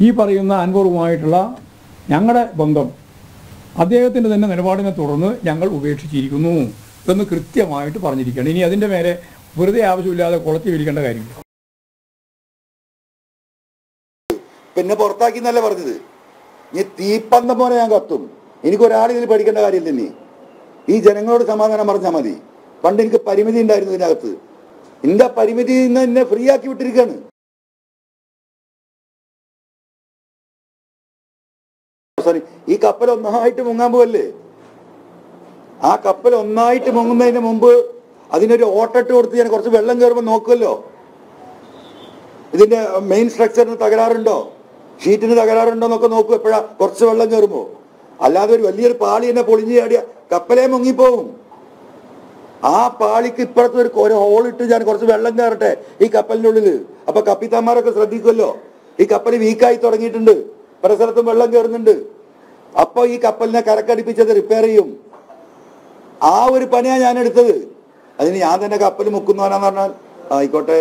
ഈ പറയുന്ന അൻവറുമായിട്ടുള്ള ഞങ്ങളുടെ ബന്ധം അദ്ദേഹത്തിൻ്റെ തന്നെ നിലപാടിനെ തുടർന്ന് ഞങ്ങൾ ഉപേക്ഷിച്ചിരിക്കുന്നു എന്ന് കൃത്യമായിട്ട് പറഞ്ഞിരിക്കുകയാണ് ഇനി അതിൻ്റെ മേലെ വെറുതെ ആവശ്യമില്ലാതെ കുളത്തി വിരിക്കേണ്ട കാര്യമില്ല പിന്നെ പുറത്താക്കി എന്നല്ല പറഞ്ഞത് ഇനി തീപ്പന്തം പോലെ ഞാൻ കത്തും എനിക്ക് ഒരാൾ ഇതിൽ പഠിക്കേണ്ട കാര്യമില്ല ഇനി ഈ ജനങ്ങളോട് സമാധാനം പറഞ്ഞാൽ മതി പണ്ട് എനിക്ക് പരിമിതി ഉണ്ടായിരുന്നു ഇതിനകത്ത് എന്റെ പരിമിതി നിന്ന് എന്നെ ഫ്രീ ആക്കി വിട്ടിരിക്കുകയാണ് സോറി ഈ കപ്പൽ ഒന്നായിട്ട് മുങ്ങാൻ പോവല്ലേ ആ കപ്പൽ ഒന്നായിട്ട് മുങ്ങുന്നതിന് മുമ്പ് അതിനൊരു ഓട്ടിട്ട് കൊടുത്ത് ഞാൻ കുറച്ച് വെള്ളം കയറുമ്പോൾ നോക്കുമല്ലോ ഇതിന്റെ മെയിൻ സ്ട്രക്ചറിന് തകരാറുണ്ടോ ഷീറ്റിന് തകരാറുണ്ടോ എന്നൊക്കെ നോക്കും എപ്പോഴാ കുറച്ച് വെള്ളം കയറുമ്പോ അല്ലാതെ ഒരു വലിയൊരു പാളി എന്നെ പൊളിഞ്ഞു ചാടിയ കപ്പലേ മുങ്ങിപ്പോവും ആ പാളിക്ക് ഇപ്പുറത്ത് ഒരു ഒരു ഹോൾ ഇട്ട് ഞാൻ കുറച്ച് വെള്ളം കയറട്ടെ ഈ കപ്പലിന്റെ ഉള്ളില് അപ്പൊ കപ്പിത്താന്മാരൊക്കെ ശ്രദ്ധിക്കുമല്ലോ ഈ കപ്പൽ വീക്കായി തുടങ്ങിയിട്ടുണ്ട് പല സ്ഥലത്തും വെള്ളം കയറുന്നുണ്ട് അപ്പൊ ഈ കപ്പലിനെ കരക്കടിപ്പിച്ചത് റിപ്പയർ ചെയ്യും ആ ഒരു പണിയാ ഞാൻ എടുത്തത് അതിന് ഞാൻ തന്നെ കപ്പൽ മുക്കുന്നവനാന്ന് പറഞ്ഞാൽ ആയിക്കോട്ടെ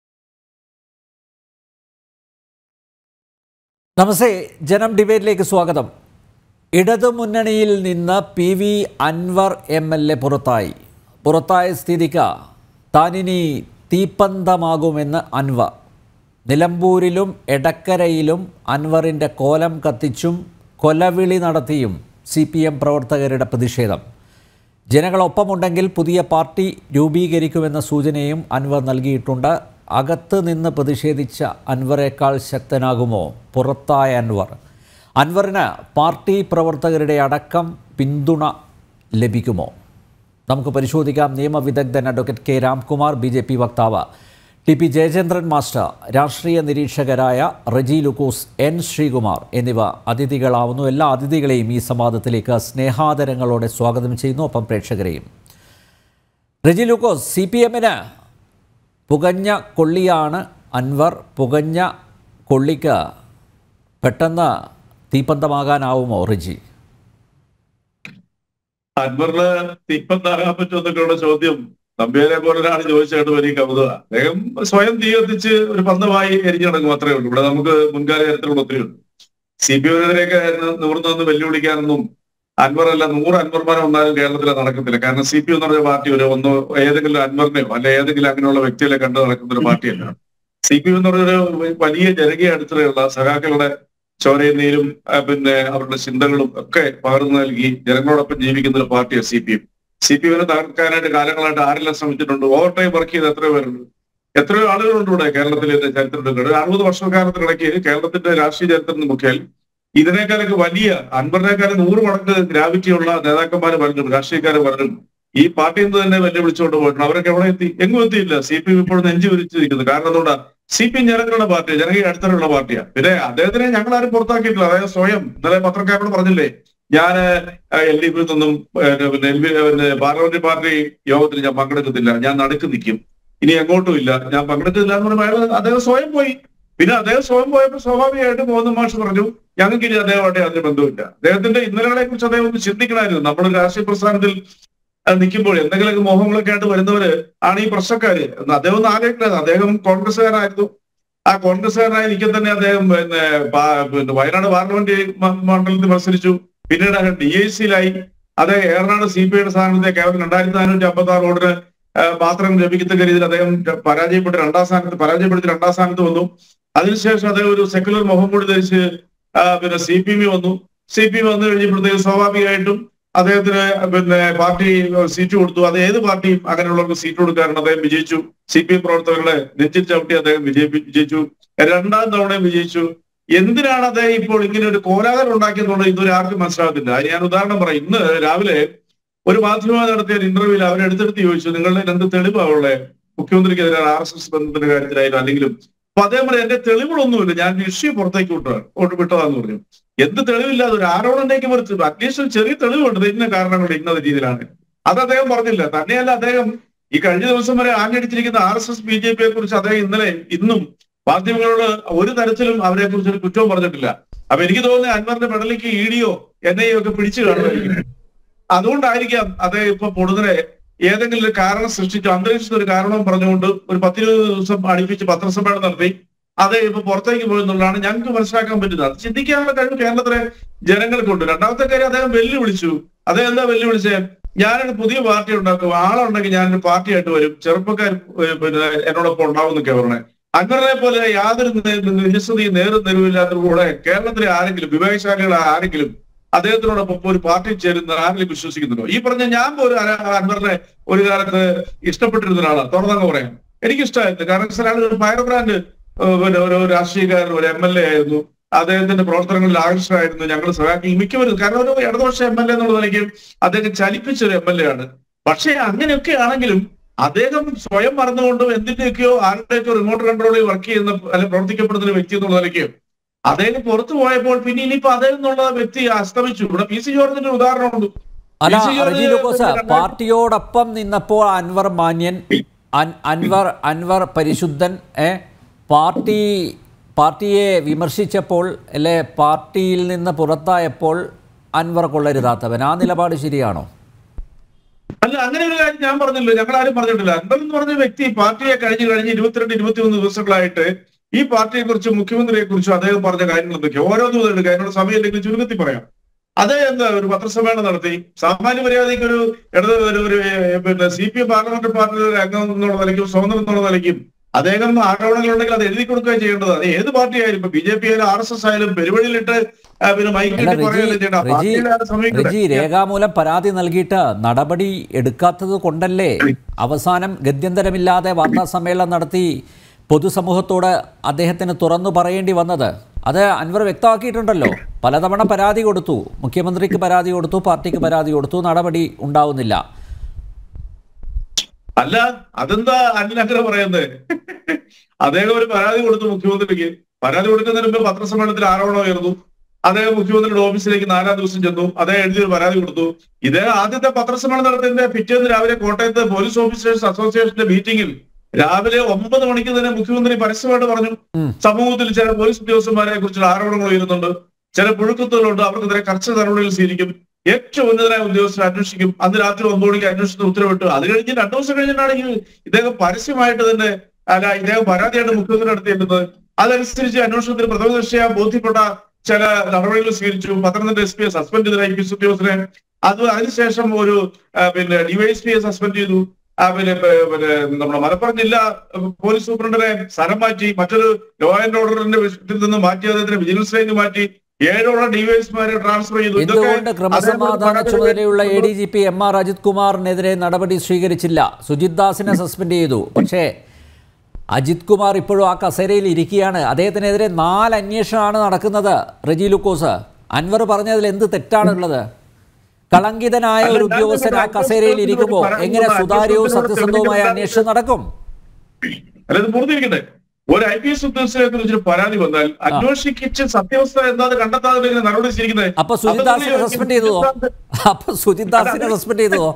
നമസ്തേ ജനം ഡിബേറ്റിലേക്ക് സ്വാഗതം ഇടതുമുന്നണിയിൽ നിന്ന് P V Anvar M L A പുറത്തായി പുറത്തായ സ്ഥിതിക്ക് താനിനി തീപ്പന്തമാകുമെന്ന് അൻവർ നിലമ്പൂരിലും എടക്കരയിലും അൻവറിൻ്റെ കോലം കത്തിച്ചും കൊലവിളി നടത്തിയും സി പി എം പ്രവർത്തകരുടെ പ്രതിഷേധം ജനങ്ങളൊപ്പമുണ്ടെങ്കിൽ പുതിയ പാർട്ടി രൂപീകരിക്കുമെന്ന സൂചനയും അൻവർ നൽകിയിട്ടുണ്ട് അകത്ത് നിന്ന് പ്രതിഷേധിച്ച അൻവറേക്കാൾ ശക്തനാകുമോ പുറത്തായ അൻവർ അൻവറിന് പാർട്ടി പ്രവർത്തകരുടെ അടക്കം പിന്തുണ ലഭിക്കുമോ നമുക്ക് പരിശോധിക്കാം നിയമവിദഗ്ധൻ advocate K Ramkumar B J P വക്താവ് ടി പി ജയചന്ദ്രൻ മാസ്റ്റർ രാഷ്ട്രീയ നിരീക്ഷകരായ റജി ലുക്കോസ് എൻ ശ്രീകുമാർ എന്നിവ അതിഥികളാവുന്നു എല്ലാ അതിഥികളെയും ഈ സംവാദത്തിലേക്ക് സ്നേഹാദരങ്ങളോടെ സ്വാഗതം ചെയ്യുന്നു ഒപ്പം പ്രേക്ഷകരെയും റജി ലൂക്കോസ് സി പി എമ്മിന് പുകഞ്ഞ കൊള്ളിയാണ് അൻവർ പുകഞ്ഞ കൊള്ളിക്ക് പെട്ടെന്ന് തീപ്പന്തമാകാനാവുമോ റിജി അൻവറിന് തിപ്പത്താകാൻ പറ്റുമെന്നൊക്കെയുള്ള ചോദ്യം നമ്പ്യാരെ പോലെ ഒരാൾ ചോദിച്ചായിട്ട് വലിയ കൗതുക അദ്ദേഹം സ്വയം തീ കത്തിച്ച് ഒരു പന്തമായി എരിഞ്ഞു നടക്കും മാത്രമേ ഉള്ളൂ ഇവിടെ നമുക്ക് മുൻകാല ചരിത്രങ്ങൾ ഒത്തിരി ഉണ്ട് സി പി എമ്മിനെതിരെയൊക്കെ നിവർന്നു നിന്ന് വെല്ലുവിളിക്കാനൊന്നും അൻവർ അല്ല നൂറ് അൻവർമാരെ വന്നാലും കേരളത്തിൽ അത് നടക്കത്തില്ല കാരണം സി പി എന്ന് പറഞ്ഞ പാർട്ടി ഒരു ഒന്നോ ഏതെങ്കിലും അൻവറിനെയോ അല്ലെ ഏതെങ്കിലും അങ്ങനെയുള്ള വ്യക്തികളെ കണ്ടു നടക്കുന്ന ഒരു പാർട്ടിയല്ല സി പി എം എന്ന് പറഞ്ഞൊരു വലിയ ജനകീയ അടിത്തറയുള്ള സഖാക്കളുടെ ചോരയും നീരും ആ, പിന്നെ അവരുടെ ചിന്തകളും ഒക്കെ പകർന്നു നൽകി ജനങ്ങളോടൊപ്പം ജീവിക്കുന്ന ഒരു പാർട്ടിയാണ് C P M C P എമ്മിനെ തകർക്കാനായിട്ട് കാലങ്ങളായിട്ട് ആരെല്ലാം ശ്രമിച്ചിട്ടുണ്ട് ഓവർ ടൈം വർക്ക് ചെയ്ത് എത്രയോ പേരുണ്ട് എത്രയോ ആളുകളുണ്ട് ഇവിടെ കേരളത്തിലെ ചരിത്രത്തിൽ ഒരു അറുപത് വർഷക്കാലത്തിനിടയ്ക്ക് കേരളത്തിന്റെ രാഷ്ട്രീയ ചരിത്രം നോക്കിയാൽ ഇതിനേക്കാളൊക്കെ വലിയ അൻപതിനേക്കാളും നൂറ് മടങ്ങ് ഗ്രാവിറ്റിയുള്ള നേതാക്കന്മാർ പലരും രാഷ്ട്രീയക്കാർ പലരും ഈ പാർട്ടിയിൽ നിന്ന് തന്നെ വെല്ലുവിളിച്ചുകൊണ്ട് പോയിട്ടുണ്ട് അവരൊക്കെ എവിടെ എത്തി എങ്ങും എത്തിയില്ല സി പി എം ഇപ്പോഴും നെഞ്ചു വിരിച്ചിരിക്കുന്നു കാരണം എന്തുകൊണ്ടാ സി പി എം ജനങ്ങളുടെ പാർട്ടി ജനകീയ അടിത്തറയുള്ള പാർട്ടിയാണ് പിന്നെ അദ്ദേഹത്തിനെ ഞങ്ങൾ ആരും പുറത്താക്കിയിട്ടില്ല അതായത് സ്വയം ഇന്നലെ പത്രക്കാരോട് പറഞ്ഞില്ലേ ഞാൻ എൽ ഡി എഫിൽ നിന്നും ഏഹ്, പിന്നെ എൽ പിന്നെ പാർലമെന്റ് പാർട്ടി യോഗത്തിൽ ഞാൻ പങ്കെടുക്കത്തില്ല ഞാൻ നടുക്ക് നിൽക്കും ഇനി എങ്ങോട്ടും ഇല്ല ഞാൻ പങ്കെടുത്തില്ല എന്ന് പറയുമ്പോൾ അയാൾ അദ്ദേഹം സ്വയം പോയി പിന്നെ അദ്ദേഹം സ്വയം പോയപ്പോൾ സ്വാഭാവികമായിട്ടും മോഹൻ മാഷ് പറഞ്ഞു ഞങ്ങൾക്ക് ഇനി അദ്ദേഹമായിട്ട് അതിന് ബന്ധമില്ല അദ്ദേഹത്തിന്റെ ഇന്നലകളെ കുറിച്ച് അദ്ദേഹം ഒന്ന് ചിന്തിക്കണമായിരുന്നു നമ്മൾ രാഷ്ട്രീയ പ്രസ്ഥാനത്തിൽ അഹ് നിൽക്കുമ്പോൾ എന്തെങ്കിലുമൊക്കെ മോഹങ്ങളൊക്കെ ആയിട്ട് വരുന്നവര് ആണ് ഈ പ്രശ്നക്കാര് എന്ന് അദ്ദേഹം ഒന്ന് ആലോചിക്കണത് അദ്ദേഹം കോൺഗ്രസ്സുകാരായിരുന്നു ആ കോൺഗ്രസ്സുകാരനായി നിൽക്കെ തന്നെ അദ്ദേഹം പിന്നെ പാ- പിന്നെ വയനാട് പാർലമെന്റ് മ- മണ്ഡലത്തിൽ മത്സരിച്ചു പിന്നീട് അദ്ദേഹം ഡി ഐ സിയിലായി അദ്ദേഹം ഏറനാട് സി പി ഐയുടെ സ്ഥാനത്തെ കേവലം രണ്ടായിരത്തി നാനൂറ്റി അമ്പത്തി ആറ് വോട്ടിന് ഏഹ് മാത്രം ലഭിക്കത്തക്ക രീതിയിൽ അദ്ദേഹം പരാജയപ്പെട്ട് രണ്ടാം സ്ഥാനത്ത് പരാജയപ്പെടുത്തി രണ്ടാം സ്ഥാനത്ത് വന്നു അതിനുശേഷം അദ്ദേഹം ഒരു സെക്യുലർ മുഖം കൂടി ധരിച്ച് ആ, പിന്നെ സി പി എം വന്നു സി പി എം വന്നു കഴിഞ്ഞപ്പോഴത്തേക്ക് സ്വാഭാവികമായിട്ടും അദ്ദേഹത്തിന് പിന്നെ പാർട്ടി സീറ്റ് കൊടുത്തു അത് ഏത് പാർട്ടിയും അങ്ങനെയുള്ളവർക്ക് സീറ്റ് കൊടുക്കാറുണ്ട് അദ്ദേഹം വിജയിച്ചു സി പി എം പ്രവർത്തകരുടെ നെഞ്ചിൽ ചവിട്ടി അദ്ദേഹം വിജയിപ്പി വിജയിച്ചു രണ്ടാം തവണയും വിജയിച്ചു എന്തിനാണ് അദ്ദേഹം ഇപ്പോൾ ഇങ്ങനെ ഒരു കോലാഹലം ഉണ്ടാക്കിയെന്നുള്ളത് ഇതുവരെ ആർക്കും മനസ്സിലാകത്തില്ല അത് ഞാൻ ഉദാഹരണം പറയാം ഇന്ന് രാവിലെ ഒരു മാധ്യമ നടത്തിയ ഒരു ഇന്റർവ്യൂവിൽ അവർ എടുത്തെടുത്ത് ചോദിച്ചു നിങ്ങളുടെ എന്ത് തെളിവാണുള്ളത് മുഖ്യമന്ത്രിക്കെതിരെ ആർ എസ് എസ് ബന്ധത്തിന്റെ കാര്യത്തിലായാലും അല്ലെങ്കിലും അപ്പൊ അദ്ദേഹം പറഞ്ഞു എന്റെ തെളിവുകളൊന്നുമില്ല ഞാൻ ഇഷ്യൂ പുറത്തേക്ക് വിട്ടതാണ് കൊണ്ട് വിട്ടതാന്ന് പറഞ്ഞു എന്ത് തെളിവില്ലാതെ ഒരു ആരോപണത്തേക്ക് മറിച്ച് അറ്റ്ലീസ്റ്റ് ഒരു ചെറിയ തെളിവുണ്ട് ഇന്ന കാരണങ്ങൾ ഇന്ന രീതിയിലാണ് അത് അദ്ദേഹം പറഞ്ഞില്ല തന്നെയല്ല അദ്ദേഹം ഈ കഴിഞ്ഞ ദിവസം വരെ ആഞ്ഞടിച്ചിരിക്കുന്ന R S S B J പിയെ കുറിച്ച് അദ്ദേഹം ഇന്നലെ ഇന്നും മാധ്യമങ്ങളോട് ഒരു തരത്തിലും അവരെ കുറിച്ച് ഒരു കുറ്റവും പറഞ്ഞിട്ടില്ല അപ്പൊ എനിക്ക് തോന്നുന്നത് അൻവറിന്റെ പെടലിക്ക് ഇ ഡിയോ എൻ ഐ ഒക്കെ പിടിച്ചു കാണുമായിരിക്കും അതുകൊണ്ടായിരിക്കാം അദ്ദേഹം ഇപ്പൊ പൊടുന്നനെ ഏതെങ്കിലും ഒരു കാരണം സൃഷ്ടിച്ചു അന്തരീക്ഷത്തിൽ ഒരു കാരണവും പറഞ്ഞുകൊണ്ട് ഒരു പത്തിരുപത് ദിവസം അടുപ്പിച്ച് പത്രസമ്മേളനം നടത്തി അത് ഇപ്പൊ പുറത്തേക്ക് പോയെന്നുള്ളതാണ് ഞങ്ങൾക്ക് മനസ്സിലാക്കാൻ പറ്റുന്നത് അത് ചിന്തിക്കാനുള്ള കഴിവ് കേരളത്തിലെ ജനങ്ങൾക്കുണ്ട് രണ്ടാമത്തെ കാര്യം അദ്ദേഹം വെല്ലുവിളിച്ചു അദ്ദേഹം എന്താ വെല്ലുവിളിച്ചേ ഞാനൊരു പുതിയ പാർട്ടി ഉണ്ടാക്കും ആളുണ്ടെങ്കിൽ ഞാനൊരു പാർട്ടിയായിട്ട് വരും ചെറുപ്പക്കാർ ഏഹ്, പിന്നെ എന്നോടൊപ്പം ഉണ്ടാവും എന്നൊക്കെ പറഞ്ഞേ അൻവറിനെ പോലെ യാതൊരു നി- നി- നിജസ്ഥതയും നേരും നിലവില്ലാത്തതുകൂടെ കേരളത്തിലെ ആരെങ്കിലും വിവേകശാലികളെ ആരെങ്കിലും അദ്ദേഹത്തിനോടൊപ്പം ഒരു പാർട്ടി ചേരുന്ന ആരെങ്കിലും വിശ്വസിക്കുന്നുണ്ടോ ഈ പറഞ്ഞ ഞാൻ പോലും അന- അൻവറിനെ ഒരു കാലത്ത് ഇഷ്ടപ്പെട്ടിരുന്ന ഒരാളാണ് തുറന്നങ്ങ് പറയാം എനിക്കിഷ്ടമായിരുന്നു കാരണം വെച്ചാൽ അയാൾ ഒരു ഫയർ ബ്രാൻഡ് ഏഹ്, പിന്നെ ഒരു രാഷ്ട്രീയക്കാരൻ ഒരു എം എൽ എ ആയിരുന്നു അദ്ദേഹത്തിന്റെ പ്രവർത്തനങ്ങളിൽ ആകർഷകമായിരുന്നു ഞങ്ങൾ സഹായിക്കും മിക്കവരും കാരണം ഒരു ഇടതുപക്ഷ എം എൽ എ എന്നുള്ള നിലയ്ക്ക് അദ്ദേഹം ചലിപ്പിച്ച ഒരു എം എൽ എ ആണ് പക്ഷേ അങ്ങനെയൊക്കെ ആണെങ്കിലും അദ്ദേഹം സ്വയം മറന്നുകൊണ്ടും എന്തിന്റെയൊക്കെയോ ആരുടെയൊക്കെയോ റിമോട്ട് കൺട്രോളിൽ വർക്ക് ചെയ്യുന്ന അല്ലെങ്കിൽ പ്രവർത്തിക്കപ്പെടുന്ന ഒരു വ്യക്തി എന്നുള്ള നിലയ്ക്ക് അദ്ദേഹം പുറത്തു പോയപ്പോൾ പിന്നെ ഇനിയിപ്പോ അദ്ദേഹം എന്നുള്ള വ്യക്തി അസ്തമിച്ചു ഇവിടെ പി സി ജോർജിന്റെ ഒരു ഉദാഹരണമുണ്ട് അല്ല പി. സി. ജോർജ് റജി ലൂക്കോസ് രണ്ടായിരത്തി- പാർട്ടിയോടൊപ്പം നിന്നപ്പോൾ അൻവർ മാന്യൻ അൻ- അൻവർ അൻവർ പരിശുദ്ധൻ ഏ പാർട്ടി പാർട്ടിയെ വിമർശിച്ചപ്പോൾ അല്ലെ പാർട്ടിയിൽ നിന്ന് പുറത്തായപ്പോൾ അൻവർ കൊള്ളരുതാത്തവൻ ആ നിലപാട് ശരിയാണോ അല്ല അങ്ങനെ ഒരു കാര്യം ഞാൻ പറഞ്ഞില്ല ഞങ്ങൾ ആരും പറഞ്ഞിട്ടില്ല അൻവർ എന്ന് പറഞ്ഞ വ്യക്തി പാർട്ടിയെ കഴിഞ്ഞ് കഴിഞ്ഞ് ഇരുപത്തിരണ്ട് ഇരുപത്തിമൂന്ന് ദിവസങ്ങളായിട്ട് ഈ പാർട്ടിയെ കുറിച്ചും മുഖ്യമന്ത്രിയെ കുറിച്ചും അദ്ദേഹം പറഞ്ഞ കാര്യങ്ങൾ എന്തൊക്കെയാണ് ഓരോന്നും എടുക്കുക അതിനോട് സമയമില്ലെങ്കിൽ ചുരുക്കത്തിൽ പറയാം അതേ എന്താ ഒരു പത്രസമ്മേളനം നടത്തി സാമാന്യ മര്യാദയ്ക്ക് ഒരു ഇടത് ഒരു ഒരു ഏഹ്, പിന്നെ സി പി എം പാർലമെന്റ് പാർട്ടിയുടെ ഒരു അംഗം എന്നുള്ള നിലയ്ക്കും സ്വതന്ത്രം എന്നുള്ള നിലയ്ക്കും അദ്ദേഹം ആരോപണങ്ങളുണ്ടെങ്കിൽ അത് എഴുതി കൊടുക്കുകയും ചെയ്യേണ്ടത് അത് ഏത് പാർട്ടി ആയാലും ഇപ്പൊ ബി ജെ പി ആയാലും ആർ എസ് എസ് ആയാലും പെരുവഴിയിലിട്ട് ആ, പിന്നെ അല്ല മൈക്കിലിട്ട് റജി പറയുകയല്ലേ ചെയ്യേണ്ടത് ആ റജി പാർട്ടിയിലെ ആരും സമീപിക്കട്ടെ. റജി രേഖാമൂലം പരാതി നൽകിയിട്ട് നടപടി എടുക്കാത്തത് കൊണ്ടല്ലേ അവസാനം ഗത്യന്തരമില്ലാതെ വാർത്താ സമ്മേളനം നടത്തി പൊതുസമൂഹത്തോട് അദ്ദേഹത്തിന് തുറന്നു പറയേണ്ടി വന്നത് അത് അൻവർ വ്യക്തമാക്കിയിട്ടുണ്ടല്ലോ പലതവണ പരാതി കൊടുത്തു മുഖ്യമന്ത്രിക്ക് പരാതി കൊടുത്തു പാർട്ടിക്ക് പരാതി കൊടുത്തു നടപടി ഉണ്ടാവുന്നില്ല അല്ല അതെന്താ അനിൽ അങ്ങനെ പറയുന്നത് അദ്ദേഹം ഒരു പരാതി കൊടുത്തു മുഖ്യമന്ത്രിക്ക് പരാതി കൊടുക്കുന്നതിന് മുമ്പ് പത്രസമ്മേളനത്തിൽ ആരോപണം ഉയർന്നു അദ്ദേഹം മുഖ്യമന്ത്രിയുടെ ഓഫീസിലേക്ക് നാലാം ദിവസം ചെന്നു അദ്ദേഹം എഴുതിയൊരു പരാതി കൊടുത്തു ഇദ്ദേഹം ആദ്യത്തെ പത്രസമ്മേളനം നടത്തിയതിന്റെ പിറ്റേന്ന് രാവിലെ കോട്ടയത്ത് പോലീസ് ഓഫീസേഴ്സ് അസോസിയേഷന്റെ മീറ്റിംഗിൽ രാവിലെ ഒമ്പത് മണിക്ക് തന്നെ മുഖ്യമന്ത്രി പരസ്യമായിട്ട് പറഞ്ഞു സമൂഹത്തിൽ ചില പോലീസ് ഉദ്യോഗസ്ഥന്മാരെ കുറിച്ചുള്ള ആരോപണങ്ങൾ ഉയരുന്നുണ്ട് ചില പുഴുക്കുത്തുകളുണ്ട് അവർക്കെതിരെ കർശന നടപടികൾ സ്വീകരിക്കും ഏറ്റവും ഉന്നതരായ ഉദ്യോഗസ്ഥരെ അന്വേഷിക്കും അന്ന് രാത്രി ഒമ്പത് മണിക്ക് അന്വേഷണത്തിന് ഉത്തരവിട്ടു അത് കഴിഞ്ഞ് രണ്ടു ദിവസം കഴിഞ്ഞിട്ടാണ് ഈ ഇദ്ദേഹം പരസ്യമായിട്ട് തന്നെ അല്ല ഇദ്ദേഹം പരാതിയായിട്ട് മുഖ്യമന്ത്രി നടത്തിയിരുന്നത് അതനുസരിച്ച് അന്വേഷണത്തിന് പ്രഥമ ദൃഷ്ടിയ ബോധ്യപ്പെട്ട ചില നടപടികൾ സ്വീകരിച്ചു പത്തനംതിട്ട എസ് പിയെ സസ്പെൻഡ് ചെയ്ത ഐ പി എസ് ഉദ്യോഗസ്ഥരെ അത് അതിനുശേഷം ഒരു ആ, പിന്നെ ഡിവൈഎസ്പിയെ സസ്പെൻഡ് ചെയ്തു ആ, പിന്നെ പ- പിന്നെ നമ്മുടെ മലപ്പുറം ജില്ലാ പോലീസ് സൂപ്രണ്ടിനെ സ്ഥലം മാറ്റി മറ്റൊരു ലോ ആൻഡ് ഓർഡറിന്റെ വിഷയത്തിൽ നിന്ന് മാറ്റി അദ്ദേഹത്തിന് വിജിലൻസിലേക്ക് മാറ്റി ഏഴോളം ഡിവൈഎസ്മാരെ ട്രാൻസ്ഫർ ചെയ്തു ഇതൊക്കെ എന്തുകൊണ്ട് ക്രമസമാധാന അദ്ദേഹത്തിന് ചുമതലയുള്ള A D G P M R Ajith കുമാറിനെതിരെ നടപടി സ്വീകരിച്ചില്ല സുജിത് ദാസിനെ സസ്പെൻഡ് ചെയ്തു പക്ഷേ അജിത് കുമാർ ഇപ്പോഴും ആ കസേരയിൽ ഇരിക്കുകയാണ് അദ്ദേഹത്തിനെതിരെ നാല് അന്വേഷണമാണ് നടക്കുന്നത് റെജി ലുക്കോസ് അൻവർ പറഞ്ഞതിൽ എന്ത് തെറ്റാണുള്ളത് കളങ്കിതനായ ഒരു ഉദ്യോഗസ്ഥൻ ആ കസേരയിൽ ഇരിക്കുമ്പോൾ എങ്ങനെ സുതാര്യവും സത്യസന്ധവുമായ അന്വേഷണം നടക്കും അല്ല ഇത് പൂർത്തീകരിക്കട്ടെ ഒരു ഐ പി എസ് ഉദ്യോഗസ്ഥരെ കുറിച്ച് പരാതി വന്നാൽ അന്വേഷിച്ച് സത്യാവസ്ഥ എന്താണെന്ന് കണ്ടെത്താതെ ഇങ്ങനെ നടപടി സ്വീകരിക്കുന്നത് അപ്പൊ സുജിത് ദാസിനെ സസ്പെൻഡ് ചെയ്തതോ അപ്പൊ സുജിത് ദാസിനെ സസ്പെൻഡ് ചെയ്തതോ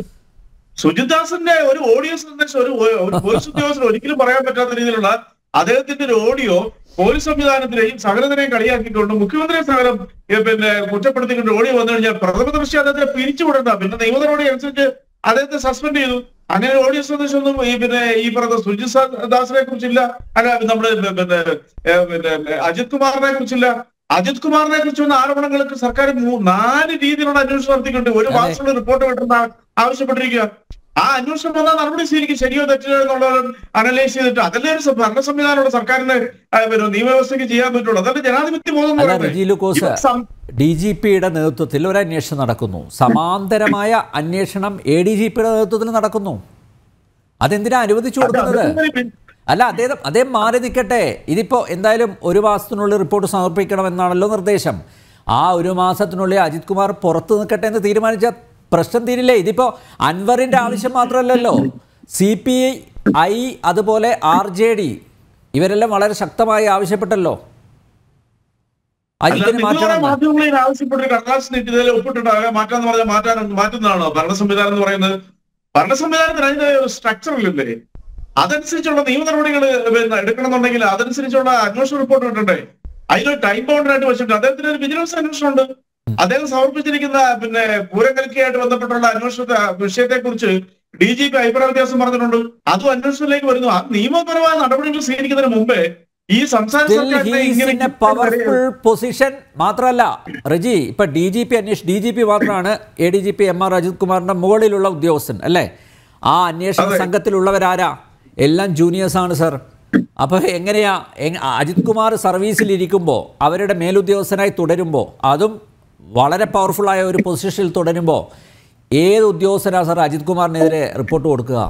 സുജിദാസിന്റെ ഒരു ഓഡിയോ സന്ദേശം ഒരു ഒരു പോലീസ് ഉദ്യോഗസ്ഥന് ഒരിക്കലും പറയാൻ പറ്റാത്ത രീതിയിലുള്ള അദ്ദേഹത്തിന്റെ ഒരു ഓഡിയോ പോലീസ് സംവിധാനത്തിനെയും സകലത്തിനെയും കളിയാക്കിക്കൊണ്ട് മുഖ്യമന്ത്രിയെ സകലം ഏ, പിന്നെ കുറ്റപ്പെടുത്തിക്കൊണ്ട് ഓഡിയോ വന്നു കഴിഞ്ഞാൽ പ്രഥമ ദൃഷ്ടി അദ്ദേഹത്തെ പിരിച്ചുവിടണ്ട പിന്നെ നിയമ നടപടി അനുസരിച്ച് അദ്ദേഹത്തെ സസ്പെൻഡ് ചെയ്തു അങ്ങനെ ഓഡിയോ സന്ദേശം ഒന്നും ഈ പിന്നെ ഈ പറഞ്ഞ സുജിത് സ- ദാസിനെ കുറിച്ചില്ല അല്ല നമ്മുടെ പിന്നെ ഏ, പിന്നെ അജിത് കുമാറിനെ കുറിച്ചില്ല അജിത് കുമാറിനെ കുറിച്ച് വന്ന ആരോപണങ്ങൾക്ക് സർക്കാർ മൂ- നാല് രീതിയിലുള്ള അന്വേഷണം നടത്തിക്കൊണ്ട് ഒരു അതെ. മാസമുള്ള റിപ്പോർട്ട് കിട്ടുന്ന ആവശ്യപ്പെട്ടിരിക്കുക ആ അന്വേഷണം വന്നാൽ നടപടി സ്വീകരിക്കും ശരിയോ തെറ്റോ എന്നുള്ളത് അനലൈസ് ചെയ്തിട്ട് അതല്ലേ ഒരു സ- ഭരണ സംവിധാനമുള്ള സർക്കാരിന് ആ, പിന്നെ നിയമവ്യവസ്ഥയ്ക്ക് ചെയ്യാൻ പറ്റുള്ളൂ അതല്ലേ ജനാധിപത്യ ബോധം എന്ന് അല്ല പറയുന്നത്. റെജി ലൂക്കോസ് ഇവർ സം- ഡി ജി പിയുടെ നേതൃത്വത്തിൽ ഒരു അന്വേഷണം നടക്കുന്നു സമാന്തരമായ അന്വേഷണം എ ഡി ജി പിയുടെ നേതൃത്വത്തിൽ നടക്കുന്നു അതെന്തിനാ അനുവദിച്ചു കൊടുക്കുന്നത് അല്ല അദ്ദേഹം അദ്ദേഹം മാറി നിൽക്കട്ടെ ഇതിപ്പോ എന്തായാലും ഒരു മാസത്തിനുള്ളിൽ റിപ്പോർട്ട് സമർപ്പിക്കണമെന്നാണല്ലോ നിർദ്ദേശം ആ ഒരു മാസത്തിനുള്ളിൽ അജിത് കുമാർ പുറത്ത് നിൽക്കട്ടെ എന്ന് തീരുമാനിച്ച പ്രശ്നം തീരില്ലേ ഇതിപ്പോ അൻവറിന്റെ ആവശ്യം മാത്രമല്ലല്ലോ സി പി ഐ അതുപോലെ ആർ ജെ ഡി ഇവരെല്ലാം വളരെ ശക്തമായി ആവശ്യപ്പെട്ടല്ലോ അല്ല, അജിത്തിനെ നിങ്ങളെ മാറ്റണം മാധ്യമങ്ങളിൽ ആവശ്യപ്പെട്ട ഒരു കടലാസ് നീട്ടി ഇതിൽ ഒപ്പിട്ടിട്ട് അവരെ മാറ്റാന്ന് പറഞ്ഞാൽ മാറ്റാൻ മാറ്റുന്നതാണോ ഭരണ സംവിധാനം എന്ന് പറയുന്നത് ഭരണ സംവിധാനത്തിന് അതിന്റെ സ്ട്രക്ചർ ഇല്ലേ അതനുസരിച്ചുള്ള നിയമ നടപടികൾ പിന്നെ എടുക്കണമെന്നുണ്ടെങ്കിൽ അതനുസരിച്ചുള്ള അന്വേഷണ റിപ്പോർട്ട് കിട്ടണ്ടേ അതിനൊരു ടൈം ബൗണ്ടറായിട്ട് വെച്ചിട്ടുണ്ട് അദ്ദേഹത്തിന് ഒരു വിജിലൻസ് അന്വേഷണം ഉണ്ട് അദ്ദേഹം സമർപ്പിച്ചിരിക്കുന്ന പിന്നെ പൂരങ്കൽക്കയായിട്ട് ബന്ധപ്പെട്ടുള്ള അന്വേഷണ വിഷയത്തെ കുറിച്ച് ഡി ജി പി അഭിപ്രായ വ്യത്യാസം പറഞ്ഞിട്ടുണ്ട് അതും അന്വേഷണത്തിലേക്ക് വരുന്നു ആ നിയമപരമായ നടപടികൾ സ്വീകരിക്കുന്നതിന് മുമ്പേ ഈ സംസ്ഥാന Still സർക്കാരിനെ he is ഇങ്ങനെ in a powerful പൊസിഷൻ മാത്രമല്ല റജി ഇപ്പൊ ഡി ജി പി അന്വേഷ ഡി ജി പി മാത്രമാണ് A D G P M R Ajith കുമാറിന്റെ മുകളിലുള്ള ഉദ്യോഗസ്ഥൻ അല്ലേ ആ അന്വേഷണ അതെ. സംഘത്തിലുള്ളവരാരാ എല്ലാം ജൂനിയേഴ്സ് ആണ് സർ അപ്പൊ എങ്ങനെയാ എങ്- അജിത് കുമാർ സർവീസിലിരിക്കുമ്പോൾ അവരുടെ മേലുദ്യോഗസ്ഥനായി തുടരുമ്പോൾ അതും വളരെ പവർഫുള്ളായ ഒരു പൊസിഷനിൽ തുടരുമ്പോൾ ഏത് ഉദ്യോഗസ്ഥനാ സർ അജിത് കുമാറിനെതിരെ റിപ്പോർട്ട് കൊടുക്കുക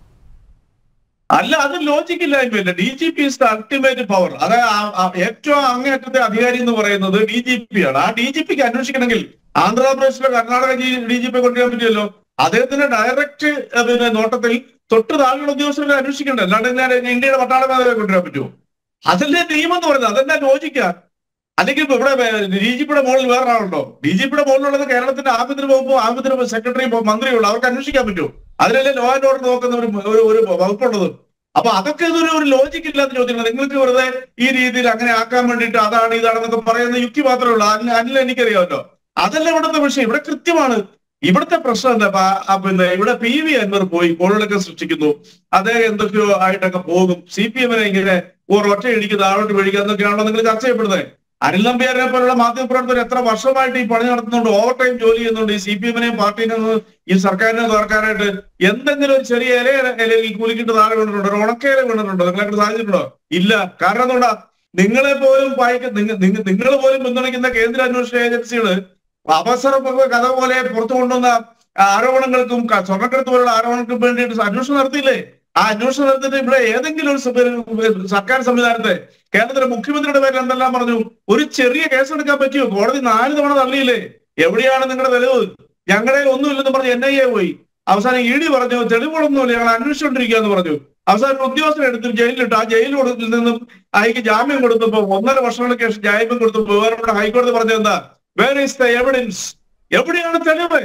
അല്ല അത് ലോജിക് ഇല്ലായ്മയില്ല D G P is the ultimate power അതായത് ആ- ആ ഏറ്റവും അങ്ങേയറ്റത്തെ അധികാരി എന്ന് പറയുന്നത് ഡി ജി പി ആണ് ആ ഡി ജി പിക്ക് അന്വേഷിക്കണമെങ്കിൽ ആന്ധ്രാപ്രദേശിലോ കർണാടക ഡി ജി പി കൊണ്ടുവരാൻ പറ്റില്ലല്ലോ അദ്ദേഹത്തിന്റെ ഡയറക്റ്റ് പിന്നെ നോട്ടത്തിൽ തൊട്ട് താഴെയുള്ള ഉദ്യോഗസ്ഥരെ അന്വേഷിക്കണ്ടേ അല്ലാണ്ട് ഞാൻ ഇന്ത്യയുടെ പട്ടാളക്കാരെ കൊണ്ടുവരാൻ പറ്റുമോ അതല്ലേ നിയമം എന്ന് പറയുന്നത് അതെന്നാ ലോജിക്കാ അല്ലെങ്കിൽ ഇപ്പൊ ഇവിടെ ഡി ജി പിയുടെ മുകളിൽ വേറെ ആളുണ്ടോ ഡി ജി പിയുടെ മുകളിലുള്ളത് കേരളത്തിന്റെ ആഭ്യന്തര വകുപ്പ് ആഭ്യന്തര സെക്രട്ടറി മന്ത്രിയുള്ളൂ അവർക്ക് അന്വേഷിക്കാൻ പറ്റുമോ അതിലല്ലേ ലോ ആൻഡ് ഓർഡർ നോക്കുന്ന ഒരു ഒരു- ഒരു വകുപ്പുള്ളത് അപ്പൊ അതൊക്കെ ഇതൊരു ഒരു ലോജിക് ഇല്ലാത്ത ചോദ്യങ്ങൾ നിങ്ങൾക്ക് വെറുതെ ഈ രീതിയിൽ അങ്ങനെ ആക്കാൻ വേണ്ടിയിട്ട് അതാണ് ഇതാണെന്നൊക്കെ പറയുന്ന യുക്തി മാത്രമേ ഉള്ളൂ അല്ല അല്ല എനിക്കറിയാമല്ലോ അതല്ല ഇവിടുത്തെ വിഷയം ഇവിടെ കൃത്യമാണ് ഇവിടുത്തെ പ്രശ്നം എന്താ അപ്പൊ ആ പിന്നെ ഇവിടെ പി വി അൻവർ പോയി കോളുകളൊക്കെ സൃഷ്ടിക്കുന്നു അദ്ദേഹം എന്തൊക്കെയോ ആയിട്ടൊക്കെ പോകും സി പി എമ്മിനെ ഇങ്ങനെ ഒരൊറ്റ ഇടിക്കുന്ന ആളോട്ട് പിടിക്കുക എന്നൊക്കെയാണല്ലോ നിങ്ങൾ ചർച്ച ചെയ്യപ്പെടുന്നത് അനിൽ നമ്പ്യാരെ പോലുള്ള മാധ്യമപ്രവർത്തകർ എത്ര വർഷമായിട്ട് ഈ പണി നടത്തുന്നുണ്ട് ഓവർ ടൈം ജോലി ചെയ്യുന്നുണ്ട് ഈ സി പി എമ്മിനെയും പാർട്ടിനെയും ഈ സർക്കാരിനെ തകർക്കാനായിട്ട് എന്തെങ്കിലും ഒരു ചെറിയ ഇല ഇലയിൽ കുലിക്കിട്ട് താഴെ വീണിട്ടുണ്ടോ ഒരു ഉണക്കയില വീണിട്ടുണ്ടോ നിങ്ങളെ സാധിച്ചിട്ടുണ്ടോ ഇല്ല കാരണം എന്തുകൊണ്ടാ നിങ്ങളെ പോലും വായിക്ക നിങ്ങൾ പോലും പിന്തുണയ്ക്കുന്ന കേന്ദ്ര അന്വേഷണ ഏജൻസികള് അവസര കഥ പോലെ പുറത്തു കൊണ്ടുവന്ന ആരോപണങ്ങൾക്കും ക- സ്വർണ്ണക്കടത്ത് പോലുള്ള ആരോപണങ്ങൾക്കും വേണ്ടിയിട്ട് അന്വേഷണം നടത്തിയില്ലേ ആ അന്വേഷണം നടത്തിയിട്ട് ഇവിടെ ഏതെങ്കിലും ഒരു സ- സർക്കാർ സംവിധാനത്തെ കേരളത്തിലെ മുഖ്യമന്ത്രിയുടെ പേരിൽ എന്തെല്ലാം പറഞ്ഞു ഒരു ചെറിയ കേസ് എടുക്കാൻ പറ്റിയോ കോടതി നാല് തവണ തള്ളിയില്ലേ എവിടെയാണ് നിങ്ങളുടെ തെളിവ് ഞങ്ങളുടെ ഒന്നുമില്ലെന്ന് പറഞ്ഞ് എൻ ഐ എ പോയി അവസാനം ഇ ഡി പറഞ്ഞു തെളിവുകളൊന്നുമില്ല ഞങ്ങൾ അന്വേഷിച്ചുകൊണ്ടിരിക്കുക എന്ന് പറഞ്ഞു അവസാനം ഉദ്യോഗസ്ഥരെ എടുത്ത് ജയിലിലിട്ട് ആ ജയിലിൽ കൊടുത്തിൽ നിന്നും അയക്ക് ജാമ്യം കൊടുത്തപ്പോ ഒന്നര വർഷങ്ങൾക്ക് ശേഷം ജാമ്യം കൊടുത്തപ്പോ വേറെ ഹൈക്കോടതി പറഞ്ഞത് എന്താ വേർ ഈസ് ദ എവിഡൻസ് എവിടെയാണ് തെളിവ്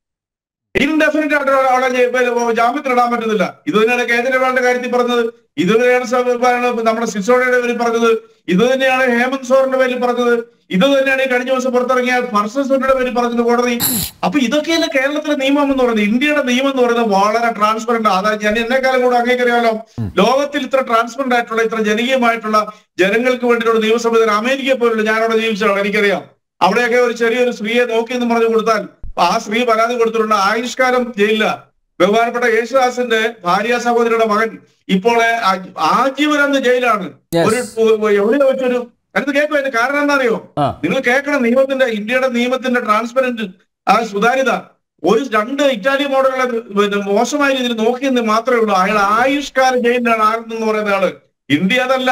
ഇൻഡെഫിനിറ്റ് ആയിട്ട് അവിടെ ജ- ജാമ്യത്തിലിടാൻ പറ്റുന്നില്ല ഇത് തന്നെയാണ് കേജ്രിവാളിന്റെ കാര്യത്തിൽ പറഞ്ഞത് ഇത് തന്നെയാണ് സ- നമ്മുടെ സിസോഡയുടെ പേരിൽ പറഞ്ഞത് ഇത് തന്നെയാണ് ഹേമന്ത് സോറിന്റെ പേരിൽ പറഞ്ഞത് ഇത് തന്നെയാണ് ഈ കഴിഞ്ഞ ദിവസം പുറത്തിറങ്ങിയ ഫർസോന്റെ പേരിൽ പറഞ്ഞത് കോടതി അപ്പൊ ഇതൊക്കെയല്ല കേരളത്തിലെ നിയമം എന്ന് പറയുന്നത് ഇന്ത്യയുടെ നിയമം എന്ന് പറയുന്നത് വളരെ ട്രാൻസ്പെറന്റ് അതായത് ഞാൻ എന്നെക്കാലം കൂടെ അങ്ങേക്കറിയാലോ ലോകത്തിൽ ഇത്ര ട്രാൻസ്പെറന്റ് ആയിട്ടുള്ള ഇത്ര ജനകീയമായിട്ടുള്ള ജനങ്ങൾക്ക് വേണ്ടിയിട്ടുള്ള നിയമ സംവിധാനം അമേരിക്കയെ പോലുള്ള ഞാൻ അവിടെ ജീവിച്ചതാണ് എനിക്കറിയാം അവിടെയൊക്കെ ഒരു ചെറിയൊരു സ്ത്രീയെ നോക്കി എന്ന് പറഞ്ഞു കൊടുത്താൽ ആ സ്ത്രീ പരാതി കൊടുത്തിട്ടുണ്ട് ആയുഷ്കാലം ജയിലില്ല ബഹുമാനപ്പെട്ട യേശുദാസിന്റെ ഭാര്യ സഹോദരിയുടെ മകൻ ഇപ്പോൾ ആ- ആജീവനാന്ത ജയിലാണ് Yes. ഒരു എവിടെ വെച്ചൊരു അടുത്ത് കേൾക്കും അതിന്റെ കാരണം എന്താണെന്നറിയോ ആ. നിങ്ങൾ കേൾക്കണം നിയമത്തിന്റെ ഇന്ത്യയുടെ നിയമത്തിന്റെ ട്രാൻസ്പെറന്റ് ആ സുതാര്യത ഒരു രണ്ട് ഇറ്റാലി മോഡലുകളെ പിന്നെ മോശമായ രീതിയിൽ നോക്കിയെന്ന് മാത്രമേ ഉള്ളൂ അയാൾ ആയുഷ്കാല ജയിലിലാണ് ആനന്ദ് എന്ന് പറയുന്ന ആള് ഇന്ത്യ അതല്ല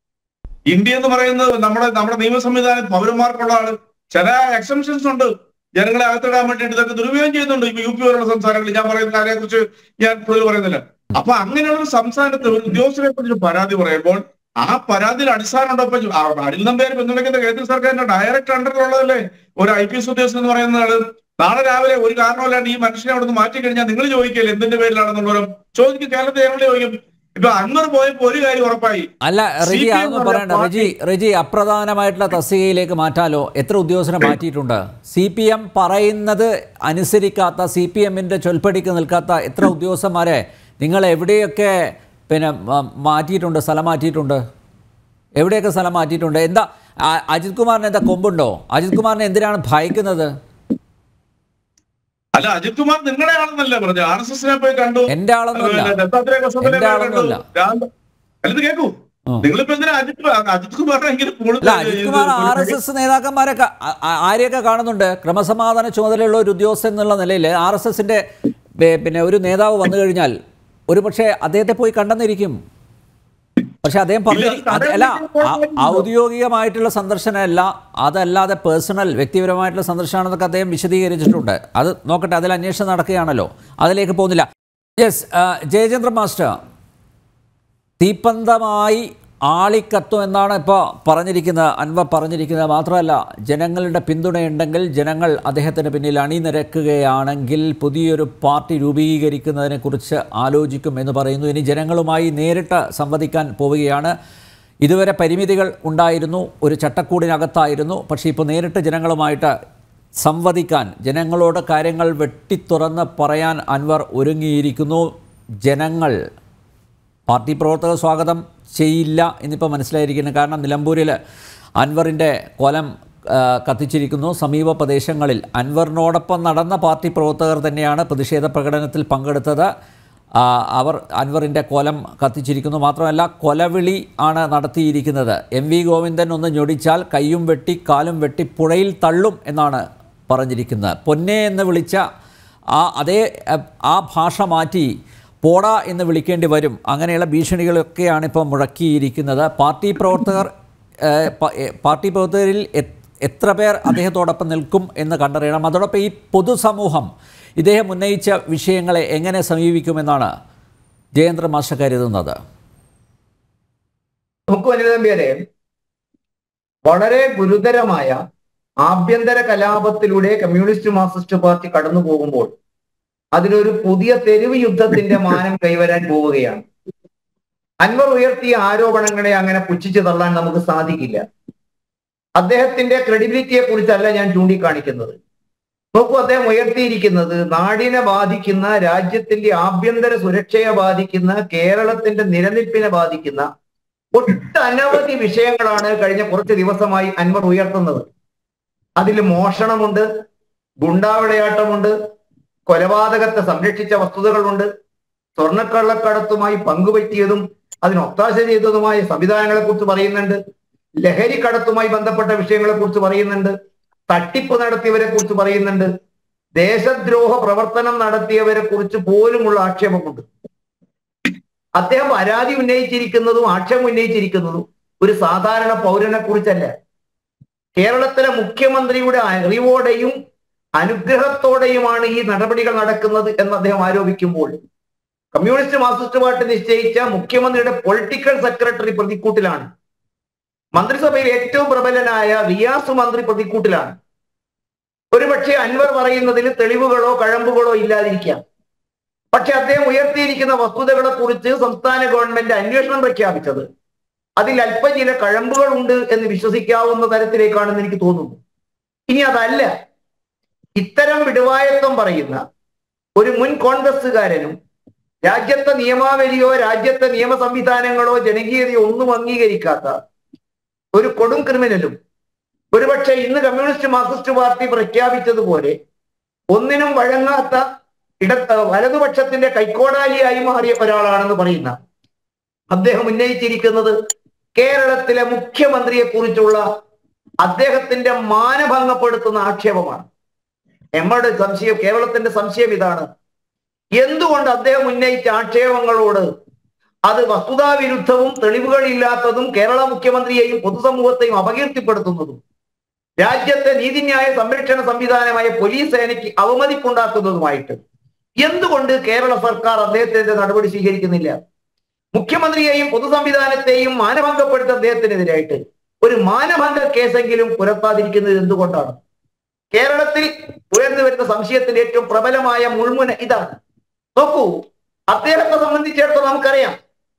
ഇന്ത്യ എന്ന് പറയുന്നത് നമ്മുടെ നമ്മുടെ നിയമ സംവിധാനം പൗരന്മാർക്കുള്ളതാണ് ചില എക്സംഷൻസ് ഉണ്ട് ജനങ്ങളെ അകത്തിടാൻ വേണ്ടിയിട്ട് ഇതൊക്കെ ദുരുപയോഗം ചെയ്യുന്നുണ്ട് ഇപ്പൊ യു പി പോലുള്ള സംസ്ഥാനങ്ങളിൽ ഞാൻ പറയുന്ന അതിനെ കുറിച്ച് ഞാൻ കൂടുതൽ പറയുന്നില്ല അപ്പൊ അങ്ങനെയുള്ള ഒരു സംസ്ഥാനത്ത് ഒരു ഉദ്യോഗസ്ഥരെ കുറിച്ച് പരാതി പറയുമ്പോൾ ആ പരാതിയിൽ അടിസ്ഥാനം ഉണ്ടോ ഇപ്പൊ ആ അനിൽ നമ്പ്യാർ പിന്തുണയ്ക്കുന്ന കേന്ദ്ര സർക്കാരിന്റെ ഡയറക്റ്റ് അണ്ടറിലുള്ളതല്ലേ ഒരു ഐ പി എസ് ഉദ്യോഗസ്ഥൻ എന്ന് പറയുന്ന ആള് നാളെ രാവിലെ ഒരു കാരണമല്ലാണ്ട് ഈ മനുഷ്യനെ അവിടെ നിന്ന് മാറ്റി കഴിഞ്ഞാൽ നിങ്ങൾ ചോദിക്കില്ല എന്തിന്റെ പേരിലാണെന്നുള്ളവരും ചോദിക്കും കേരളത്തിൽ ഞങ്ങൾ ചോദിക്കും ഇപ്പൊ അൻവർ പോയപ്പോ ഒരു കാര്യം ഉറപ്പായി അല്ല റെജി CPM അതൊന്നും എന്ന് പറയണ്ട പറഞ്ഞ റെജി റെജി അപ്രധാനമായിട്ടുള്ള തസ്തികയിലേക്ക് മാറ്റാലോ എത്ര ഉദ്യോഗസ്ഥരെ മാറ്റിയിട്ടുണ്ട് സി പി എം പറയുന്നത് അനുസരിക്കാത്ത സി പി എമ്മിൻ്റെ ചൊൽപ്പടിക്ക് നിൽക്കാത്ത എത്ര ഉദ്യോഗസ്ഥന്മാരെ നിങ്ങൾ എവിടെയൊക്കെ പിന്നെ മ- മാറ്റിയിട്ടുണ്ട് സ്ഥലം മാറ്റിയിട്ടുണ്ട് എവിടെയൊക്കെ സ്ഥലം മാറ്റിയിട്ടുണ്ട് എന്താ ആ- അജിത് കുമാറിന് എന്താ കൊമ്പുണ്ടോ അജിത് കുമാറിനെ എന്തിനാണ് ഭയക്കുന്നത് അല്ല അജിത് കുമാർ നിങ്ങളുടെ ആളെന്നല്ല പറഞ്ഞു ആർ എസ് എസിനെ പോയി കണ്ടു എൻ്റെ ആളൊന്നുമല്ല. പിന്നെ ദത്താത്രേയ വസന്തനെ എൻ്റെ പോയി ആളൊന്നുമല്ല. കണ്ടു. രാം- അല്ല, ഇത് കേൾക്കൂ ആ. നിങ്ങളിപ്പോ എന്തിനാ അജിത് അജിത് കുമാറിനെ ഇങ്ങനെ അല്ല കൂടുതൽ Ajith Kumar R S S നേതാക്കന്മാരൊക്കെ ആ- ആ- ആരെയൊക്കെ കാണുന്നുണ്ട് ക്രമസമാധാന ചുമതലയുള്ള ഒരു ഉദ്യോഗസ്ഥൻ എന്നുള്ള നിലയിൽ ആർ എസ് എസിന്റെ പിന്നെ ഒരു നേതാവ് വന്നു കഴിഞ്ഞാൽ ഒരു പക്ഷേ അദ്ദേഹത്തെ പോയി കണ്ടെന്നിരിക്കും പക്ഷെ അദ്ദേഹം പറഞ്ഞു ഇല്ല, അത് അല്ല ആ- ഔദ്യോഗികമായിട്ടുള്ള സന്ദർശനമല്ല അതല്ലാതെ പേഴ്സണൽ വ്യക്തിപരമായിട്ടുള്ള സന്ദർശനമാണെന്നൊക്കെ അദ്ദേഹം വിശദീകരിച്ചിട്ടുണ്ട് അത് നോക്കട്ടെ അതിൽ അന്വേഷണം നടക്കുകയാണല്ലോ അതിലേക്ക് പോകുന്നില്ല യെസ് ജയചന്ദ്ര മാസ്റ്റർ തീപ്പന്തമായി ആളിക്കത്തും എന്നാണ് ഇപ്പോൾ പറഞ്ഞിരിക്കുന്നത് അൻവർ പറഞ്ഞിരിക്കുന്നത് മാത്രമല്ല ജനങ്ങളുടെ പിന്തുണയുണ്ടെങ്കിൽ ജനങ്ങൾ അദ്ദേഹത്തിന് പിന്നിൽ അണിനിരക്കുകയാണെങ്കിൽ പുതിയൊരു പാർട്ടി രൂപീകരിക്കുന്നതിനെക്കുറിച്ച് ആലോചിക്കും എന്ന് പറയുന്നു ഇനി ജനങ്ങളുമായി നേരിട്ട് സംവദിക്കാൻ പോവുകയാണ് ഇതുവരെ പരിമിതികൾ ഉണ്ടായിരുന്നു ഒരു ചട്ടക്കൂടിനകത്തായിരുന്നു പക്ഷേ ഇപ്പോൾ നേരിട്ട് ജനങ്ങളുമായിട്ട് സംവദിക്കാൻ ജനങ്ങളോട് കാര്യങ്ങൾ വെട്ടിത്തുറന്ന് പറയാൻ അൻവർ ഒരുങ്ങിയിരിക്കുന്നു ജനങ്ങൾ പാർട്ടി പ്രവർത്തകർ സ്വാഗതം ചെയ്യില്ല എന്നിപ്പോൾ മനസ്സിലായിരിക്കുന്നു കാരണം നിലമ്പൂരിൽ അൻവറിൻ്റെ കൊലം ആ, കത്തിച്ചിരിക്കുന്നു സമീപ പ്രദേശങ്ങളിൽ അൻവറിനോടൊപ്പം നടന്ന പാർട്ടി പ്രവർത്തകർ തന്നെയാണ് പ്രതിഷേധ പ്രകടനത്തിൽ പങ്കെടുത്തത് ആ, അവർ അൻവറിൻ്റെ കൊലം കത്തിച്ചിരിക്കുന്നു മാത്രമല്ല കൊലവിളി ആണ് നടത്തിയിരിക്കുന്നത് എം വി ഗോവിന്ദൻ ഒന്ന് ഞൊടിച്ചാൽ കൈയും വെട്ടി കാലും വെട്ടി പുഴയിൽ തള്ളും എന്നാണ് പറഞ്ഞിരിക്കുന്നത് പൊന്നെ എന്ന് വിളിച്ച ആ അതേ അഹ്, ആ ഭാഷ മാറ്റി പോട എന്ന് വിളിക്കേണ്ടി വരും അങ്ങനെയുള്ള ഭീഷണികളൊക്കെയാണ് ഇപ്പോൾ മുഴക്കിയിരിക്കുന്നത് പാർട്ടി പ്രവർത്തകർ ഏഹ്, പ- ഏഹ്, പാർട്ടി പ്രവർത്തകരിൽ എ- എത്ര പേർ അദ്ദേഹത്തോടൊപ്പം നിൽക്കും എന്ന് കണ്ടറിയണം അതോടൊപ്പം ഈ പൊതുസമൂഹം ഇദ്ദേഹം ഉന്നയിച്ച വിഷയങ്ങളെ എങ്ങനെ സമീപിക്കുമെന്നാണ് ജയേന്ദ്ര മാഷ കരുതുന്നത് നമുക്ക് വനിത നമ്പ്യാരെ വളരെ ഗുരുതരമായ ആഭ്യന്തര കലാപത്തിലൂടെ കമ്മ്യൂണിസ്റ്റ് മാർക്സിസ്റ്റ് പാർട്ടി കടന്നു പോകുമ്പോൾ അതിനൊരു പുതിയ തെരുവ് യുദ്ധത്തിന്റെ മാനം കൈവരാൻ പോവുകയാണ് അൻവർ ഉയർത്തിയ ആരോപണങ്ങളെ അങ്ങനെ പുച്ഛിച്ചു തള്ളാൻ നമുക്ക് സാധിക്കില്ല അദ്ദേഹത്തിന്റെ ക്രെഡിബിലിറ്റിയെ കുറിച്ചല്ല ഞാൻ ചൂണ്ടിക്കാണിക്കുന്നത് നോക്കൂ അദ്ദേഹം ഉയർത്തിയിരിക്കുന്നത് നാടിനെ ബാധിക്കുന്ന രാജ്യത്തിന്റെ ആഭ്യന്തര സുരക്ഷയെ ബാധിക്കുന്ന കേരളത്തിന്റെ നിലനിൽപ്പിനെ ബാധിക്കുന്ന ഒട്ടനവധി വിഷയങ്ങളാണ് കഴിഞ്ഞ കുറച്ച് ദിവസമായി അൻവർ ഉയർത്തുന്നത് അതിൽ മോഷണമുണ്ട് ഗുണ്ടാവിളയാട്ടമുണ്ട് കൊലപാതകത്തെ സംരക്ഷിച്ച വസ്തുതകളുണ്ട് സ്വർണ്ണക്കള്ളക്കടത്തുമായി പങ്കുപറ്റിയതും അതിന് ഒത്താശ ചെയ്തതുമായ സംവിധാനങ്ങളെ കുറിച്ച് പറയുന്നുണ്ട് ലഹരി കടത്തുമായി ബന്ധപ്പെട്ട വിഷയങ്ങളെ കുറിച്ച് പറയുന്നുണ്ട് തട്ടിപ്പ് നടത്തിയവരെ കുറിച്ച് പറയുന്നുണ്ട് ദേശദ്രോഹ പ്രവർത്തനം നടത്തിയവരെ കുറിച്ച് പോലുമുള്ള ആക്ഷേപമുണ്ട് അദ്ദേഹം പരാതി ഉന്നയിച്ചിരിക്കുന്നതും ആക്ഷേപം ഉന്നയിച്ചിരിക്കുന്നതും ഒരു സാധാരണ പൗരനെ കുറിച്ചല്ല കേരളത്തിലെ മുഖ്യമന്ത്രിയുടെ അറിവോടെയും അനുഗ്രഹത്തോടെയുമാണ് ഈ നടപടികൾ നടക്കുന്നത് എന്ന് അദ്ദേഹം ആരോപിക്കുമ്പോൾ കമ്മ്യൂണിസ്റ്റ് മാർക്സിസ്റ്റ് പാർട്ടി നിശ്ചയിച്ച മുഖ്യമന്ത്രിയുടെ പൊളിറ്റിക്കൽ സെക്രട്ടറി പ്രതിക്കൂട്ടിലാണ് മന്ത്രിസഭയിൽ ഏറ്റവും പ്രബലനായ റിയാസ് മന്ത്രി പ്രതിക്കൂട്ടിലാണ് ഒരുപക്ഷെ അൻവർ പറയുന്നതിൽ തെളിവുകളോ കഴമ്പുകളോ ഇല്ലാതിരിക്കാം പക്ഷെ അദ്ദേഹം ഉയർത്തിയിരിക്കുന്ന വസ്തുതകളെ കുറിച്ച് സംസ്ഥാന ഗവൺമെന്റ് അന്വേഷണം പ്രഖ്യാപിച്ചത് അതിൽ അല്പം ചില കഴമ്പുകൾ ഉണ്ട് എന്ന് വിശ്വസിക്കാവുന്ന തരത്തിലേക്കാണെന്ന് എനിക്ക് തോന്നുന്നു ഇനി അതല്ല ഇത്തരം വിടുവായത്വം പറയുന്ന ഒരു മുൻ കോൺഗ്രസ്സുകാരനും രാജ്യത്തെ നിയമാവലിയോ രാജ്യത്തെ നിയമ സംവിധാനങ്ങളോ ജനകീയതയോ ഒന്നും അംഗീകരിക്കാത്ത ഒരു കൊടും ക്രിമിനലും ഒരുപക്ഷെ ഇന്ന് കമ്മ്യൂണിസ്റ്റ് മാർക്സിസ്റ്റ് പാർട്ടി പ്രഖ്യാപിച്ചതുപോലെ ഒന്നിനും വഴങ്ങാത്ത ഇട വലതുപക്ഷത്തിന്റെ കൈക്കോടാലിയായി മാറിയ ഒരാളാണെന്ന് പറയുന്ന അദ്ദേഹം ഉന്നയിച്ചിരിക്കുന്നത് കേരളത്തിലെ മുഖ്യമന്ത്രിയെ കുറിച്ചുള്ള അദ്ദേഹത്തിന്റെ മാനഭംഗപ്പെടുത്തുന്ന ആക്ഷേപമാണ് നമ്മളുടെ സംശയം കേരളത്തിന്റെ സംശയം ഇതാണ് എന്തുകൊണ്ട് അദ്ദേഹം ഉന്നയിച്ച ആക്ഷേപങ്ങളോട് അത് വസ്തുതാവിരുദ്ധവും തെളിവുകളില്ലാത്തതും കേരള മുഖ്യമന്ത്രിയെയും പൊതുസമൂഹത്തെയും അപകീർത്തിപ്പെടുത്തുന്നതും രാജ്യത്തെ നീതിന്യായ സംരക്ഷണ സംവിധാനമായ പോലീസ് സേനയ്ക്ക് അവമതിപ്പുണ്ടാക്കുന്നതുമായിട്ട് എന്തുകൊണ്ട് കേരള സർക്കാർ അദ്ദേഹത്തിന്റെ നടപടി സ്വീകരിക്കുന്നില്ല മുഖ്യമന്ത്രിയെയും പൊതുസംവിധാനത്തെയും മാനഭംഗപ്പെടുത്ത അദ്ദേഹത്തിനെതിരായിട്ട് ഒരു മാനഭംഗ കേസെങ്കിലും പുലർത്താതിരിക്കുന്നത് എന്തുകൊണ്ടാണ് കേരളത്തിൽ ഉയർന്നു വരുന്ന സംശയത്തിന്റെ ഏറ്റവും പ്രബലമായ മുൾമുന ഇതാണ് നോക്കൂ അദ്ദേഹത്തെ സംബന്ധിച്ചിടത്തോളം നമുക്കറിയാം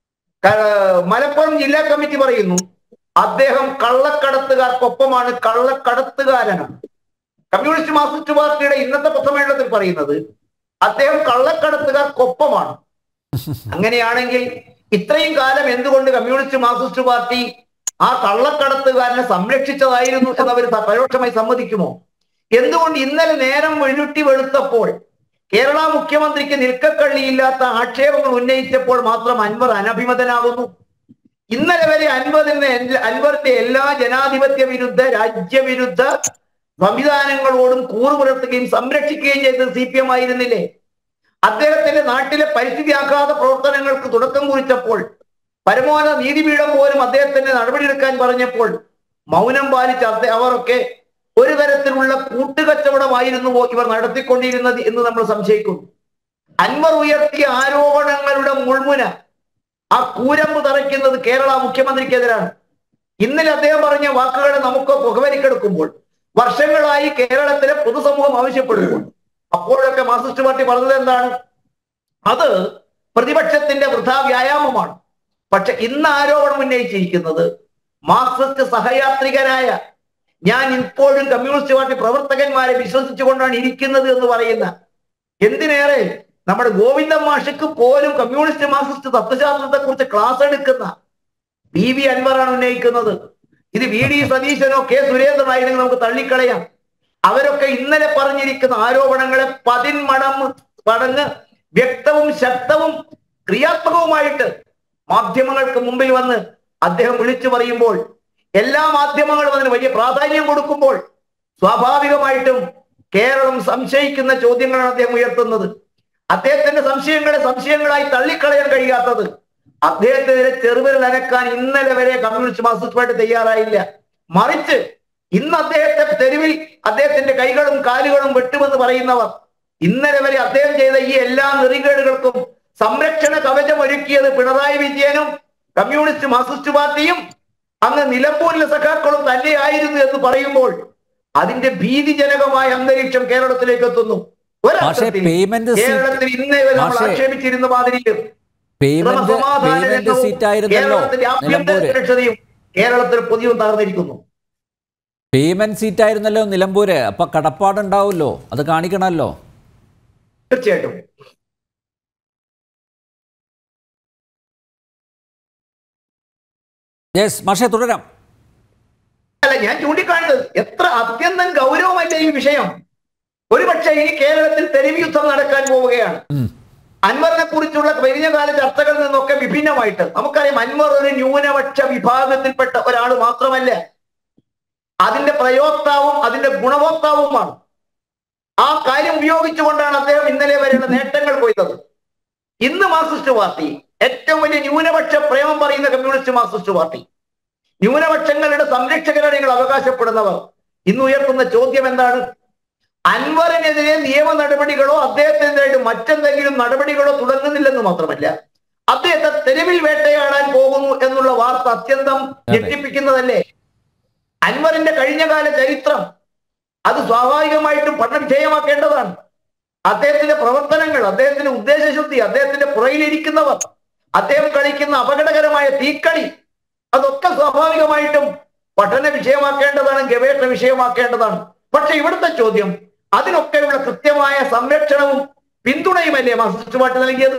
ക- മലപ്പുറം ജില്ലാ കമ്മിറ്റി പറയുന്നു അദ്ദേഹം കള്ളക്കടത്തുകാർക്കൊപ്പമാണ് കള്ളക്കടത്തുകാരനാണ് കമ്മ്യൂണിസ്റ്റ് മാർക്സിസ്റ്റ് പാർട്ടിയുടെ ഇന്നത്തെ പത്രമേളനത്തിൽ പറയുന്നത് അദ്ദേഹം കള്ളക്കടത്തുകാർക്കൊപ്പമാണ് അങ്ങനെയാണെങ്കിൽ ഇത്രയും കാലം എന്തുകൊണ്ട് കമ്മ്യൂണിസ്റ്റ് മാർക്സിസ്റ്റ് പാർട്ടി ആ കള്ളക്കടത്തുകാരനെ സംരക്ഷിച്ചതായിരുന്നു എന്ന് അവർ പരോക്ഷമായി സമ്മതിക്കുമോ എന്തുകൊണ്ട് ഇന്നലെ നേരം വെളുട്ടി വെളുത്തപ്പോൾ കേരള മുഖ്യമന്ത്രിക്ക് നിൽക്കക്കള്ളിയില്ലാത്ത ആക്ഷേപങ്ങൾ ഉന്നയിച്ചപ്പോൾ മാത്രം അൻവർ അനഭിമതനാകുന്നു ഇന്നലെ വരെ അൻവറിന്റെ എല്ലാ- അൻവറിന്റെ എല്ലാ ജനാധിപത്യ വിരുദ്ധ രാജ്യവിരുദ്ധ സംവിധാനങ്ങളോടും കൂറു പുലർത്തുകയും സംരക്ഷിക്കുകയും ചെയ്തത് സി പി എം ആയിരുന്നില്ലേ അദ്ദേഹത്തിന്റെ നാട്ടിലെ പരിസ്ഥിതി ആഘാത പ്രവർത്തനങ്ങൾക്ക് തുടക്കം കുറിച്ചപ്പോൾ പരമോന്നത നീതിപീഠം പോലും അദ്ദേഹത്തിന്റെ നടപടിയെടുക്കാൻ പറഞ്ഞപ്പോൾ മൗനം പാലിച്ച അദ്ദേഹം അവരൊക്കെ ഒരു തരത്തിലുള്ള കൂട്ടുകച്ചവടമായിരുന്നുവോ ഇവർ നടത്തിക്കൊണ്ടിരുന്നത് എന്ന് നമ്മൾ സംശയിക്കുന്നു അൻവർ ഉയർത്തിയ ആരോപണങ്ങളുടെ മുൾമുന ആ കൂരമ്പ് തറയ്ക്കുന്നത് കേരള മുഖ്യമന്ത്രിക്കെതിരാണ് ഇന്നലെ അദ്ദേഹം പറഞ്ഞ വാക്കുകളെ നമുക്ക് പുകവലിക്കെടുക്കുമ്പോൾ വർഷങ്ങളായി കേരളത്തിലെ പൊതുസമൂഹം ആവശ്യപ്പെടുമ്പോൾ അപ്പോഴൊക്കെ മാർക്സിസ്റ്റ് പാർട്ടി പറഞ്ഞത് എന്താണ് അത് പ്രതിപക്ഷത്തിന്റെ വൃഥാ വ്യായാമമാണ് പക്ഷെ ഇന്ന് ആരോപണം ഉന്നയിച്ചിരിക്കുന്നത് മാർക്സിസ്റ്റ് സഹയാത്രികനായ ഞാൻ ഇപ്പോഴും കമ്മ്യൂണിസ്റ്റ് പാർട്ടി പ്രവർത്തകന്മാരെ വിശ്വസിച്ചുകൊണ്ടാണ് ഇരിക്കുന്നത് എന്ന് പറയുന്ന എന്തിനേറെ നമ്മുടെ ഗോവിന്ദൻ മാഷക്ക് പോലും കമ്മ്യൂണിസ്റ്റ് മാർക്സിസ്റ്റ് തത്വശാസ്ത്രത്തെ കുറിച്ച് ക്ലാസ് എടുക്കുന്ന പി വി അൻവറാണ് ഉന്നയിക്കുന്നത് ഇത് വി ഡി സതീശനോ കെ സുരേന്ദ്രനായിരുന്നെങ്കിൽ നമുക്ക് തള്ളിക്കളയാം അവരൊക്കെ ഇന്നലെ പറഞ്ഞിരിക്കുന്ന ആരോപണങ്ങളെ പതിന്മടം മടങ്ങ് വ്യക്തവും ശക്തവും ക്രിയാത്മകവുമായിട്ട് മാധ്യമങ്ങൾക്ക് മുമ്പിൽ വന്ന് അദ്ദേഹം വിളിച്ചു പറയുമ്പോൾ എല്ലാ മാധ്യമങ്ങളും അതിന് വലിയ പ്രാധാന്യം കൊടുക്കുമ്പോൾ സ്വാഭാവികമായിട്ടും കേരളം സംശയിക്കുന്ന ചോദ്യങ്ങളാണ് അദ്ദേഹം ഉയർത്തുന്നത് അദ്ദേഹത്തിന്റെ സംശയങ്ങളെ സംശയങ്ങളായി തള്ളിക്കളയാൻ കഴിയാത്തത് അദ്ദേഹത്തിനെതിരെ ചെറുവിരൽ അനക്കാൻ ഇന്നലെ വരെ കമ്മ്യൂണിസ്റ്റ് മാർക്സിസ്റ്റ് പാർട്ടി തയ്യാറായില്ല മറിച്ച് ഇന്ന് അദ്ദേഹത്തെ തെരുവിൽ അദ്ദേഹത്തിന്റെ കൈകളും കാലുകളും വെട്ടുമെന്ന് പറയുന്നവർ ഇന്നലെ വരെ അദ്ദേഹം ചെയ്ത ഈ എല്ലാ നെറികേടുകൾക്കും സംരക്ഷണ കവചം ഒരുക്കിയത് പിണറായി വിജയനും കമ്മ്യൂണിസ്റ്റ് മാർക്സിസ്റ്റ് പാർട്ടിയും അങ്ങ് നിലമ്പൂരിലെ സഖാക്കളും തന്നെയായിരുന്നു എന്ന് പറയുമ്പോൾ അതിന്റെ ഭീതിജനകമായ അന്തരീക്ഷം കേരളത്തിലേക്ക് എത്തുന്നു ഒരർത്ഥത്തിൽ payment seat- കേരളത്തിൽ ഇന്നേ വരെ നമ്മൾ മാഷേ, ആക്ഷേപിച്ചിരുന്ന മാതിരിയും പേയ്മെന്റ് ക്രമസമാധാന പേയ്മെന്റ് രംഗവും സീറ്റ് ആയിരുന്നല്ലോ കേരളത്തിന്റെ ആഭ്യന്തര നിലമ്പൂര് സുരക്ഷതയും കേരളത്തിൽ പൊതുവും തകർന്നിരിക്കുന്നു പേയ്മെന്റ് സീറ്റ് ആയിരുന്നല്ലോ നിലമ്പൂര് അപ്പൊ കടപ്പാടുണ്ടാവുമല്ലോ അത് കാണിക്കണമല്ലോ തീർച്ചയായിട്ടും യെസ് മാഷെ തുടരാം അല്ല ഞാൻ ചൂണ്ടിക്കാണിച്ചത് എത്ര അത്യന്തം ഗൗരവമല്ല ഈ വിഷയം ഒരുപക്ഷെ ഇനി കേരളത്തിൽ തെരുവ് യുദ്ധം നടക്കാൻ പോവുകയാണ് ഉം. അൻവറിനെ കുറിച്ചുള്ള കഴിഞ്ഞ കാല ചർച്ചകളിൽ നിന്നൊക്കെ വിഭിന്നമായിട്ട് നമുക്കറിയാം അൻവർ ഒരു ന്യൂനപക്ഷ വിഭാഗത്തിൽപ്പെട്ട ഒരാൾ മാത്രമല്ല അതിന്റെ പ്രയോക്താവും അതിന്റെ ഗുണഭോക്താവുമാണ് ആ കാര്യം ഉപയോഗിച്ചുകൊണ്ടാണ് അദ്ദേഹം ഇന്നലെ വരെയുള്ള നേട്ടങ്ങൾ കൊയ്തത് ഇന്ന് മാർക്സിസ്റ്റ് പാർട്ടി ഏറ്റവും വലിയ ന്യൂനപക്ഷ പ്രേമം പറയുന്ന കമ്മ്യൂണിസ്റ്റ് മാർക്സിസ്റ്റ് പാർട്ടി ന്യൂനപക്ഷങ്ങളുടെ സംരക്ഷകരാണ് നിങ്ങൾ അവകാശപ്പെടുന്നവർ ഇന്ന് ഉയർത്തുന്ന ചോദ്യം എന്താണ് അൻവറിനെതിരെ നിയമ നടപടികളോ അദ്ദേഹത്തിനെതിരായിട്ട് മറ്റെന്തെങ്കിലും നടപടികളോ തുടങ്ങുന്നില്ലെന്ന് മാത്രമല്ല അദ്ദേഹത്തെ തെരുവിൽ വേട്ടയാടാൻ പോകുന്നു എന്നുള്ള വാർത്ത അത്യന്തം ഞെട്ടിപ്പിക്കുന്നതല്ലേ അൻവറിന്റെ കഴിഞ്ഞകാല ചരിത്രം അത് സ്വാഭാവികമായിട്ടും പഠന വിധേയമാക്കേണ്ടതാണ് അദ്ദേഹത്തിന്റെ പ്രവർത്തനങ്ങൾ അദ്ദേഹത്തിന്റെ ഉദ്ദേശശുദ്ധി അദ്ദേഹത്തിന്റെ പുറയിലിരിക്കുന്നവർ അദ്ദേഹം കളിക്കുന്ന അപകടകരമായ തീക്കളി അതൊക്കെ സ്വാഭാവികമായിട്ടും പഠന വിഷയമാക്കേണ്ടതാണ് ഗവേഷണ വിഷയമാക്കേണ്ടതാണ് പക്ഷെ ഇവിടുത്തെ ചോദ്യം അതിനൊക്കെയുള്ള കൃത്യമായ സംരക്ഷണവും പിന്തുണയുമല്ലേ മാർക്സിസ്റ്റ് പാർട്ടി നൽകിയത്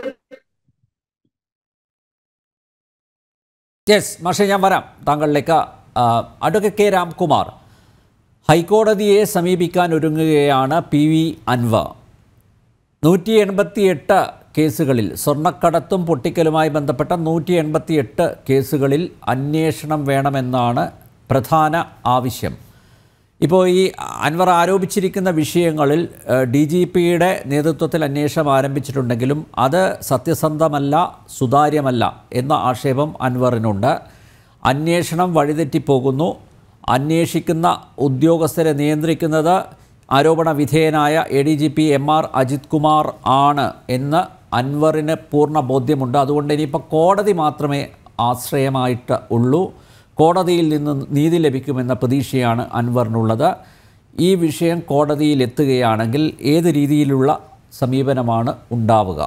യെസ് മാഷെ ഞാൻ വരാം താങ്കളിലേക്ക് ആ, അഡ്വക്കേറ്റ് കെ രാംകുമാർ ഹൈക്കോടതിയെ സമീപിക്കാൻ ഒരുങ്ങുകയാണ് പി വി അൻവർ നൂറ്റി എൺപത്തിയെട്ട് കേസുകളിൽ സ്വർണ്ണക്കടത്തും പൊട്ടിക്കലുമായി ബന്ധപ്പെട്ട നൂറ്റി എൺപത്തിയെട്ട് കേസുകളിൽ അന്വേഷണം വേണമെന്നാണ് പ്രധാന ആവശ്യം ഇപ്പോൾ ഈ അൻവർ ആരോപിച്ചിരിക്കുന്ന വിഷയങ്ങളിൽ ഡി ജി പിയുടെ നേതൃത്വത്തിൽ അന്വേഷണം ആരംഭിച്ചിട്ടുണ്ടെങ്കിലും അത് സത്യസന്ധമല്ല സുതാര്യമല്ല എന്ന ആക്ഷേപം അൻവറിനുണ്ട് അന്വേഷണം വഴിതെറ്റിപ്പോകുന്നു അന്വേഷിക്കുന്ന ഉദ്യോഗസ്ഥരെ നിയന്ത്രിക്കുന്നത് ആരോപണ വിധേയനായ A D G P M R Ajith Kumar ആണ് എന്ന് അൻവറിന് പൂർണ്ണ ബോധ്യമുണ്ട് അതുകൊണ്ട് ഇനിയിപ്പോൾ കോടതി മാത്രമേ ആശ്രയമായിട്ട് ഉള്ളൂ കോടതിയിൽ നിന്ന് നീതി ലഭിക്കുമെന്ന പ്രതീക്ഷയാണ് അൻവറിനുള്ളത് ഈ വിഷയം കോടതിയിൽ എത്തുകയാണെങ്കിൽ ഏത് രീതിയിലുള്ള സമീപനമാണ് ഉണ്ടാവുക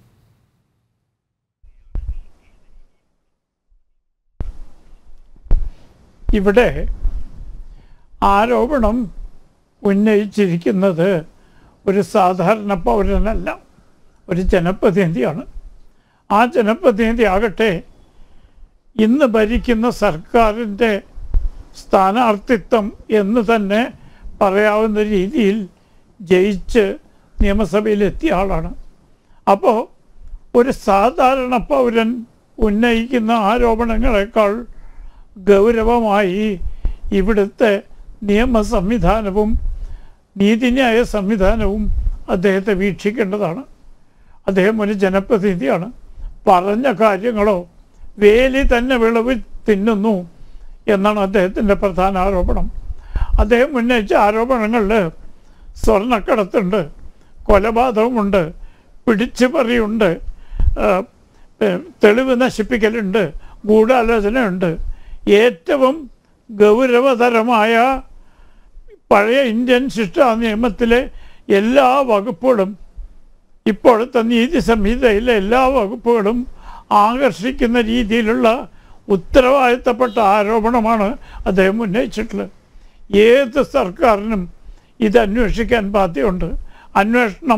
ഇവിടെ ആരോപണം ഉന്നയിച്ചിരിക്കുന്നത് ഒരു സാധാരണ പൗരനല്ല ഒരു ജനപ്രതിനിധിയാണ് ആ ജനപ്രതിനിധി ആകട്ടെ ഇന്ന് ഭരിക്കുന്ന സർക്കാരിൻ്റെ സ്ഥാനാർത്ഥിത്വം എന്ന് തന്നെ പറയാവുന്ന രീതിയിൽ ജയിച്ച് നിയമസഭയിലെത്തിയ ആളാണ് അപ്പോൾ ഒരു സാധാരണ പൗരൻ ഉന്നയിക്കുന്ന ആരോപണങ്ങളെക്കാൾ ഗൗരവമായി ഇവിടുത്തെ നിയമ സംവിധാനവും നീതിന്യായ സംവിധാനവും അദ്ദേഹത്തെ വീക്ഷിക്കേണ്ടതാണ് അദ്ദേഹം ഒരു ജനപ്രതിനിധിയാണ് പറഞ്ഞ കാര്യങ്ങളോ വേലി തന്നെ വിളവ് തിന്നുന്നു എന്നാണ് അദ്ദേഹത്തിൻ്റെ പ്രധാന ആരോപണം അദ്ദേഹം ഉന്നയിച്ച ആരോപണങ്ങളിൽ സ്വർണ്ണക്കടത്തുണ്ട് കൊലപാതകമുണ്ട് പിടിച്ചുപറിയുണ്ട് ആ, ഏ, തെളിവ് നശിപ്പിക്കലുണ്ട് ഗൂഢാലോചനയുണ്ട് ഏറ്റവും ഗൗരവതരമായ പഴയ ഇന്ത്യൻ ശിക്ഷാ നിയമത്തിലെ എല്ലാ വകുപ്പുകളും ഇപ്പോഴത്തെ നീതി സംഹിതയിലെ എല്ലാ വകുപ്പുകളും ആകർഷിക്കുന്ന രീതിയിലുള്ള ഉത്തരവാദിത്തപ്പെട്ട ആരോപണമാണ് അദ്ദേഹം ഉന്നയിച്ചിട്ടുള്ളത് ഏത് സർക്കാരിനും ഇത് അന്വേഷിക്കാൻ ബാധ്യതയുണ്ട് അന്വേഷണം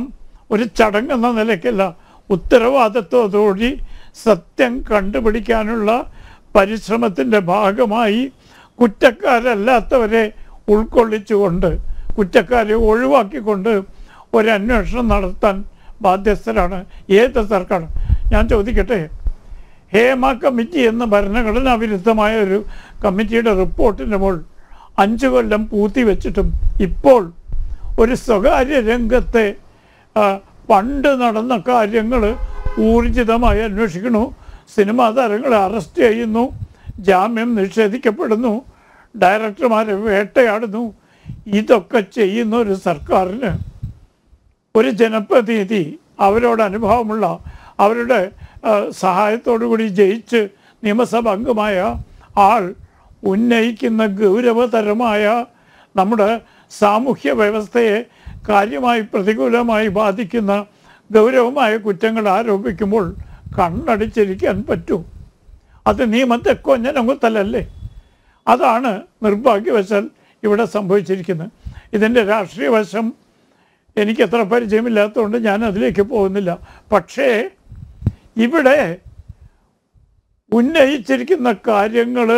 ഒരു ചടങ്ങെന്ന നിലയ്ക്കല്ല ഉത്തരവാദിത്വത്തോടുകൂടി സത്യം കണ്ടുപിടിക്കാനുള്ള പരിശ്രമത്തിൻ്റെ ഭാഗമായി കുറ്റക്കാരല്ലാത്തവരെ ഉൾക്കൊള്ളിച്ചുകൊണ്ട് കുറ്റക്കാരെ ഒഴിവാക്കിക്കൊണ്ട് ഒരു അന്വേഷണം നടത്താൻ ബാധ്യസ്ഥരാണ് ഏത് സർക്കാർ ഞാൻ ചോദിക്കട്ടെ ഹേമ കമ്മിറ്റി എന്ന ഭരണഘടനാ വിരുദ്ധമായ ഒരു കമ്മിറ്റിയുടെ റിപ്പോർട്ടിൻ്റെ മുകൾ അഞ്ചു കൊല്ലം പൂത്തി വെച്ചിട്ടും ഇപ്പോൾ ഒരു സ്വകാര്യ രംഗത്തെ ആ, പണ്ട് നടന്ന കാര്യങ്ങൾ ഊർജിതമായി അന്വേഷിക്കണു സിനിമാ താരങ്ങളെ അറസ്റ്റ് ചെയ്യുന്നു ജാമ്യം നിഷേധിക്കപ്പെടുന്നു ഡയറക്ടർമാരെ വേട്ടയാടുന്നു ഇതൊക്കെ ചെയ്യുന്ന ഒരു സർക്കാരിന് ഒരു ജനപ്രതിനിധി അവരോട് അനുഭവമുള്ള അവരുടെ ആ, സഹായത്തോടു കൂടി ജയിച്ച് നിയമസഭ അംഗമായ ആൾ ഉന്നയിക്കുന്ന ഗൗരവതരമായ നമ്മുടെ സാമൂഹ്യ വ്യവസ്ഥയെ കാര്യമായി പ്രതികൂലമായി ബാധിക്കുന്ന ഗൗരവമായ കുറ്റങ്ങൾ ആരോപിക്കുമ്പോൾ കണ്ണടിച്ചിരിക്കാൻ പറ്റൂ അത് നിയമത്തെ കൊഞ്ഞനങ്ങുത്തലല്ലേ അതാണ് നിർഭാഗ്യവശാൽ ഇവിടെ സംഭവിച്ചിരിക്കുന്നത് ഇതിൻ്റെ രാഷ്ട്രീയ വശം എനിക്ക് അത്ര പരിചയമില്ലാത്തതുകൊണ്ട് ഞാൻ അതിലേക്ക് പോകുന്നില്ല പക്ഷേ ഇവിടെ ഉന്നയിച്ചിരിക്കുന്ന കാര്യങ്ങൾ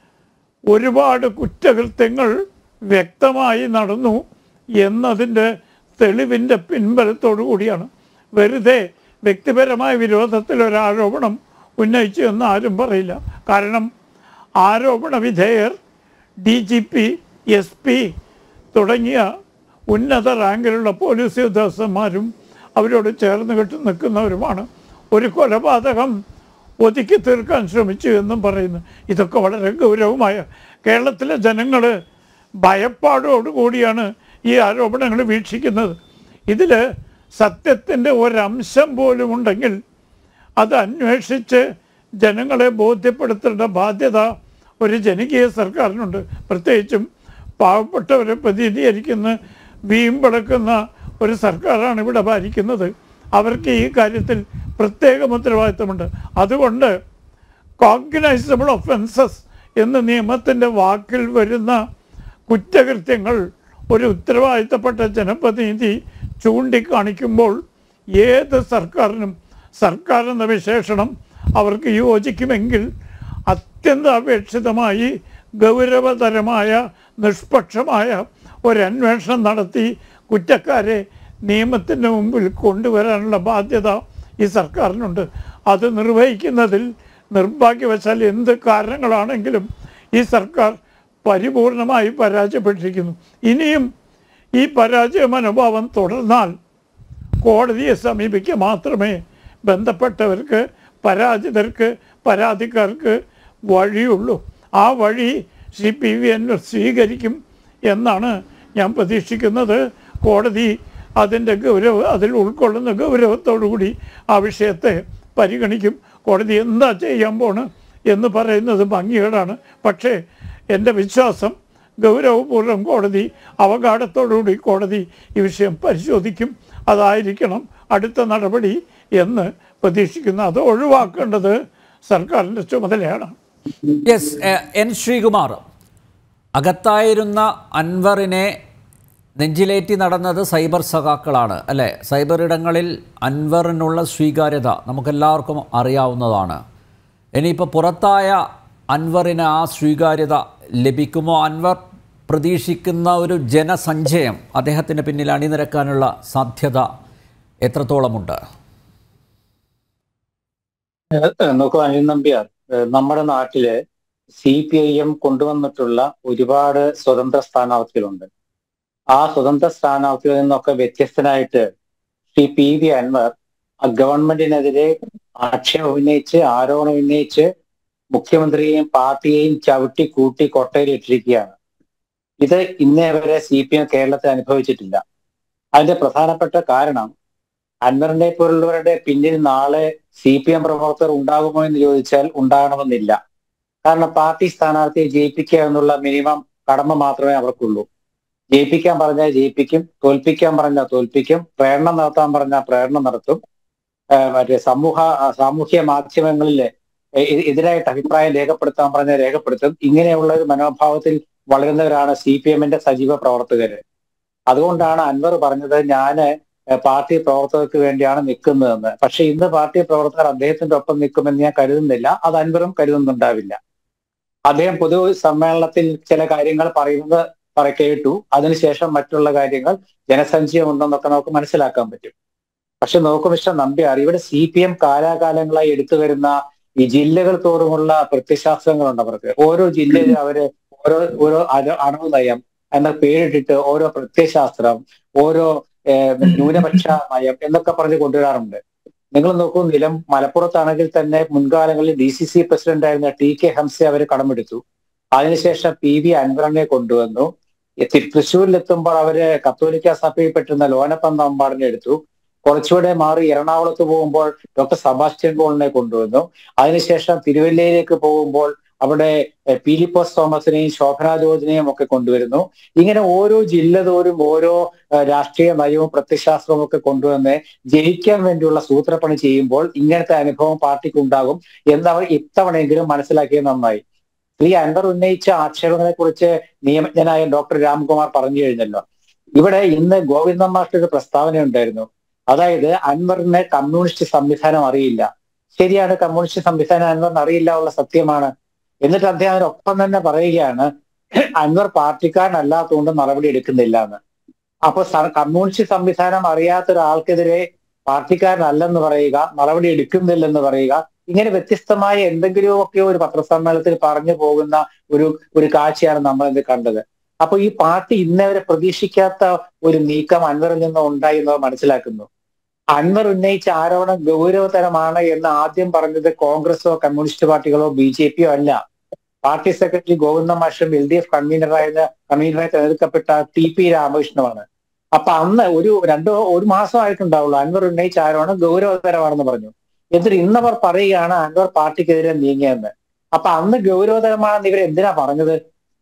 ഒരുപാട് കുറ്റകൃത്യങ്ങൾ വ്യക്തമായി നടന്നു എന്നതിൻ്റെ തെളിവിൻ്റെ പിൻബലത്തോടു കൂടിയാണ് വെറുതെ വ്യക്തിപരമായ വിരോധത്തിൽ ഒരു ആരോപണം ഉന്നയിച്ചു എന്ന് ആരും പറയില്ല കാരണം ആരോപണ വിധേയർ D G P S P തുടങ്ങിയ ഉന്നത റാങ്കിലുള്ള പോലീസ് ഉദ്യോഗസ്ഥന്മാരും അവരോട് ചേർന്ന് കെട്ടി നിൽക്കുന്നവരുമാണ് ഒരു കൊലപാതകം ഒതുക്കി തീർക്കാൻ ശ്രമിച്ചു എന്നും പറയുന്നു ഇതൊക്കെ വളരെ ഗൗരവമായ കേരളത്തിലെ ജനങ്ങൾ ഭയപ്പാടോടുകൂടിയാണ് ഈ ആരോപണങ്ങൾ വീക്ഷിക്കുന്നത് ഇതിൽ സത്യത്തിൻ്റെ ഒരംശം പോലും ഉണ്ടെങ്കിൽ അത് അന്വേഷിച്ച് ജനങ്ങളെ ബോധ്യപ്പെടുത്തേണ്ട ബാധ്യത ഒരു ജനകീയ സർക്കാരിനുണ്ട് പ്രത്യേകിച്ചും പാവപ്പെട്ടവരെ പ്രതിനിധീകരിക്കുന്ന വീമ്പിളക്കുന്ന ഒരു സർക്കാരാണ് ഇവിടെ ഭരിക്കുന്നത് അവർക്ക് ഈ കാര്യത്തിൽ പ്രത്യേകം ഉത്തരവാദിത്തമുണ്ട് അതുകൊണ്ട് കോഗ്നൈസബിൾ ഒഫൻസസ് എന്ന് നിയമത്തിൻ്റെ വാക്കിൽ വരുന്ന കുറ്റകൃത്യങ്ങൾ ഒരു ഉത്തരവാദിത്തപ്പെട്ട ജനപ്രതിനിധി ചൂണ്ടിക്കാണിക്കുമ്പോൾ ഏത് സർക്കാരിനും സർക്കാർ എന്ന വിശേഷണം അവർക്ക് യോജിക്കുമെങ്കിൽ അത്യന്താപേക്ഷിതമായി ഗൗരവതരമായ നിഷ്പക്ഷമായ ഒരന്വേഷണം നടത്തി കുറ്റക്കാരെ നിയമത്തിൻ്റെ മുമ്പിൽ കൊണ്ടുവരാനുള്ള ബാധ്യത ഈ സർക്കാരിനുണ്ട് അത് നിർവഹിക്കുന്നതിൽ നിർഭാഗ്യവശാൽ എന്ത് കാരണങ്ങളാണെങ്കിലും ഈ സർക്കാർ പരിപൂർണമായി പരാജയപ്പെട്ടിരിക്കുന്നു ഇനിയും ഈ പരാജയ മനോഭാവം തുടർന്നാൽ കോടതിയെ സമീപിക്കുക മാത്രമേ ബന്ധപ്പെട്ടവർക്ക് പരാജിതർക്ക് പരാതിക്കാർക്ക് വഴിയുള്ളൂ ആ വഴി സി പി വി എൻ സ്വീകരിക്കും എന്നാണ് ഞാൻ പ്രതീക്ഷിക്കുന്നത് കോടതി അതിൻ്റെ ഗൗരവ അതിൽ ഉൾക്കൊള്ളുന്ന ഗൗരവത്തോടു കൂടി ആ വിഷയത്തെ പരിഗണിക്കും കോടതി എന്താ ചെയ്യാൻ പോണ് എന്ന് പറയുന്നത് ഭംഗികേടാണ് പക്ഷേ എൻ്റെ വിശ്വാസം ഗൗരവപൂർവ്വം കോടതി അവഗാഢത്തോടുകൂടി കോടതി ഈ വിഷയം പരിശോധിക്കും അതായിരിക്കണം അടുത്ത നടപടി എന്ന് പ്രതീക്ഷിക്കുന്നു അത് ഒഴിവാക്കേണ്ടത് സർക്കാരിൻ്റെ ചുമതലയാണ് യെസ് എൻ ശ്രീകുമാർ അകത്തായിരുന്ന അൻവറിനെ നെഞ്ചിലേറ്റി നടന്നത് സൈബർ സഖാക്കളാണ് അല്ലേ സൈബർ ഇടങ്ങളിൽ അൻവറിനുള്ള സ്വീകാര്യത നമുക്കെല്ലാവർക്കും അറിയാവുന്നതാണ് ഇനിയിപ്പോൾ പുറത്തായ അൻവറിന് ആ സ്വീകാര്യത ലഭിക്കുമോ അൻവർ പ്രതീക്ഷിക്കുന്ന ഒരു ജനസഞ്ചയം അദ്ദേഹത്തിന് പിന്നിൽ അണിനിരക്കാനുള്ള സാധ്യത എത്രത്തോളമുണ്ട് നോക്കൂ അനിൽ നമ്പ്യാർ ഏഹ് നമ്മുടെ നാട്ടില് സി പി ഐ എം കൊണ്ടുവന്നിട്ടുള്ള ഒരുപാട് സ്വതന്ത്ര സ്ഥാനാർത്ഥികളുണ്ട് ആ സ്വതന്ത്ര സ്ഥാനാർത്ഥികളിൽ നിന്നൊക്കെ വ്യത്യസ്തനായിട്ട് ശ്രീ പി വി അൻവർ ആ ഗവൺമെന്റിനെതിരെ ആക്ഷേപം ഉന്നയിച്ച് ആരോപണം ഉന്നയിച്ച് മുഖ്യമന്ത്രിയെയും പാർട്ടിയെയും ചവിട്ടി കൂട്ടി കൊട്ടയിലിട്ടിരിക്കുകയാണ് ഇത് ഇന്നേ വരെ സി പി എം കേരളത്തിൽ അനുഭവിച്ചിട്ടില്ല അതിന്റെ പ്രധാനപ്പെട്ട കാരണം അൻവറിനെ പോലുള്ളവരുടെ പിന്നിൽ നാളെ സി പി എം പ്രവർത്തകർ ഉണ്ടാകുമോ എന്ന് ചോദിച്ചാൽ ഉണ്ടാകണമെന്നില്ല കാരണം പാർട്ടി സ്ഥാനാർത്ഥിയെ ജയിപ്പിക്കുക എന്നുള്ള മിനിമം കടമ മാത്രമേ അവർക്കുള്ളൂ ജയിപ്പിക്കാൻ പറഞ്ഞാൽ ജയിപ്പിക്കും തോൽപ്പിക്കാൻ പറഞ്ഞാൽ തോൽപ്പിക്കും പ്രേരണം നടത്താൻ പറഞ്ഞാൽ പ്രേരണം നടത്തും ഏഹ് മറ്റേ സമൂഹ ആ, സാമൂഹ്യ മാധ്യമങ്ങളിൽ എതിരായിട്ട് അഭിപ്രായം രേഖപ്പെടുത്താൻ പറഞ്ഞാൽ രേഖപ്പെടുത്തും ഇങ്ങനെയുള്ള ഒരു മനോഭാവത്തിൽ വളരുന്നവരാണ് സി പി എമ്മിന്റെ സജീവ പ്രവർത്തകര് അതുകൊണ്ടാണ് അൻവർ പറഞ്ഞത് ഞാന് ഏഹ്, പാർട്ടി പ്രവർത്തകർക്ക് വേണ്ടിയാണ് നിൽക്കുന്നതെന്ന് പക്ഷെ ഇന്ന് പാർട്ടി പ്രവർത്തകർ അദ്ദേഹത്തിന്റെ ഒപ്പം നിൽക്കുമെന്ന് ഞാൻ കരുതുന്നില്ല അത് അൻവറും കരുതുന്നുണ്ടാവില്ല അദ്ദേഹം പൊതു സമ്മേളനത്തിൽ ചില കാര്യങ്ങൾ പറയുന്നത് പറ കേട്ടു അതിനുശേഷം മറ്റുള്ള കാര്യങ്ങൾ ജനസഞ്ചയം ഉണ്ടെന്നൊക്കെ നമുക്ക് മനസ്സിലാക്കാൻ പറ്റും പക്ഷെ നോക്കൂ മിസ്റ്റർ നമ്പ്യാർ ഇവിടെ സി പി എം കാലാകാലങ്ങളായി എടുത്തു വരുന്ന ഈ ജില്ലകൾ തോറുമുള്ള പ്രത്യശാസ്ത്രങ്ങളുണ്ട് അവർക്ക് ഓരോ ജില്ലയിലും അവര് ഓരോ ഓരോ അണു അണു നയം എന്ന പേരിട്ടിട്ട് ഓരോ പ്രത്യയശാസ്ത്രം ഓരോ ഏഹ്, ന്യൂനപക്ഷ നയം എന്നൊക്കെ പറഞ്ഞ് കൊണ്ടുവരാറുണ്ട് നിങ്ങൾ നോക്കൂ നിലം മലപ്പുറത്താണെങ്കിൽ തന്നെ മുൻകാലങ്ങളിൽ ഡി സി സി പ്രസിഡന്റ് ആയിരുന്ന ടി കെ ഹംസെ അവർ കടമെടുത്തു അതിനുശേഷം പി വി അൻവറിനെ കൊണ്ടുവന്നു ഈ തി- തൃശ്ശൂരിലെത്തുമ്പോൾ അവര് കത്തോലിക്ക സഭയിൽപ്പെട്ടിരുന്ന ലോനപ്പൻ നമ്പാടിനെ എടുത്തു കുറച്ചുകൂടെ മാറി എറണാകുളത്ത് പോകുമ്പോൾ ഡോക്ടർ സെബാസ്റ്റ്യൻ പോളിനെ കൊണ്ടുവന്നു അതിനുശേഷം തിരുവല്ലയിലേക്ക് പോകുമ്പോൾ അവിടെ എഹ്, പീലിപ്പോസ് തോമസിനെയും ശോഭന ജോർജിനെയും ഒക്കെ കൊണ്ടുവരുന്നു ഇങ്ങനെ ഓരോ ജില്ല തോറും ഓരോ ഏഹ്, രാഷ്ട്രീയ നയവും പ്രത്യശാസ്ത്രവും ഒക്കെ കൊണ്ടുവന്ന് ജയിക്കാൻ വേണ്ടിയുള്ള സൂത്രപ്പണി ചെയ്യുമ്പോൾ ഇങ്ങനത്തെ അനുഭവം പാർട്ടിക്ക് ഉണ്ടാകും എന്നവർ ഇത്തവണയെങ്കിലും മനസ്സിലാക്കിയത് നന്നായി ശ്രീ അൻവർ ഉന്നയിച്ച ആക്ഷേപങ്ങളെ കുറിച്ച് നിയമജ്ഞനായ ഡോക്ടർ രാംകുമാർ പറഞ്ഞു കഴിഞ്ഞല്ലോ ഇവിടെ ഇന്ന് ഗോവിന്ദൻ മാസ്റ്റർ ഒരു പ്രസ്താവന ഉണ്ടായിരുന്നു അതായത് അൻവറിന് കമ്മ്യൂണിസ്റ്റ് സംവിധാനം അറിയില്ല ശരിയാണ് കമ്മ്യൂണിസ്റ്റ് സംവിധാനം അൻവറിന് അറിയില്ല ഉള്ള സത്യമാണ് എന്നിട്ട് അദ്ദേഹം അതിനൊപ്പം തന്നെ പറയുകയാണ് അൻവർ പാർട്ടിക്കാരനല്ലാത്തതുകൊണ്ട് നടപടി എടുക്കുന്നില്ല എന്ന് അപ്പൊ സ- കമ്മ്യൂണിസ്റ്റ് സംവിധാനം അറിയാത്ത ഒരാൾക്കെതിരെ പാർട്ടിക്കാരനല്ലെന്ന് പറയുക നടപടി എടുക്കുന്നില്ലെന്ന് പറയുക ഇങ്ങനെ വ്യത്യസ്തമായ എന്തെങ്കിലുമൊക്കെ ഒരു പത്രസമ്മേളനത്തിൽ പറഞ്ഞു പോകുന്ന ഒരു ഒരു കാഴ്ചയാണ് നമ്മൾ ഇത് കണ്ടത് അപ്പൊ ഈ പാർട്ടി ഇന്നേ വരെ പ്രതീക്ഷിക്കാത്ത ഒരു നീക്കം അൻവറിൽ നിന്ന് ഉണ്ടായി എന്ന് മനസ്സിലാക്കുന്നു അൻവർ ഉന്നയിച്ച ആരോപണം ഗൗരവതരമാണ് എന്ന് ആദ്യം പറഞ്ഞത് കോൺഗ്രസോ കമ്മ്യൂണിസ്റ്റ് പാർട്ടികളോ ബി ജെ പിയോ അല്ല പാർട്ടി സെക്രട്ടറി ഗോവിന്ദ മാഷും എൽ ഡി എഫ് കൺവീനറായ കൺവീനറായി തെരഞ്ഞെടുക്കപ്പെട്ട ടി പി രാമകൃഷ്ണനുമാണ് അപ്പൊ അന്ന് ഒരു രണ്ടോ ഒരു മാസമായിട്ടുണ്ടാവുള്ളൂ അൻവർ ഉന്നയിച്ച ആരോപണം ഗൗരവതരമാണെന്ന് പറഞ്ഞു എന്നിട്ട് ഇന്നവർ പറയുകയാണ് അൻവർ പാർട്ടിക്കെതിരെ നീങ്ങിയെന്ന് അപ്പൊ അന്ന് ഗൗരവതരമാണെന്ന് ഇവർ എന്തിനാ പറഞ്ഞത്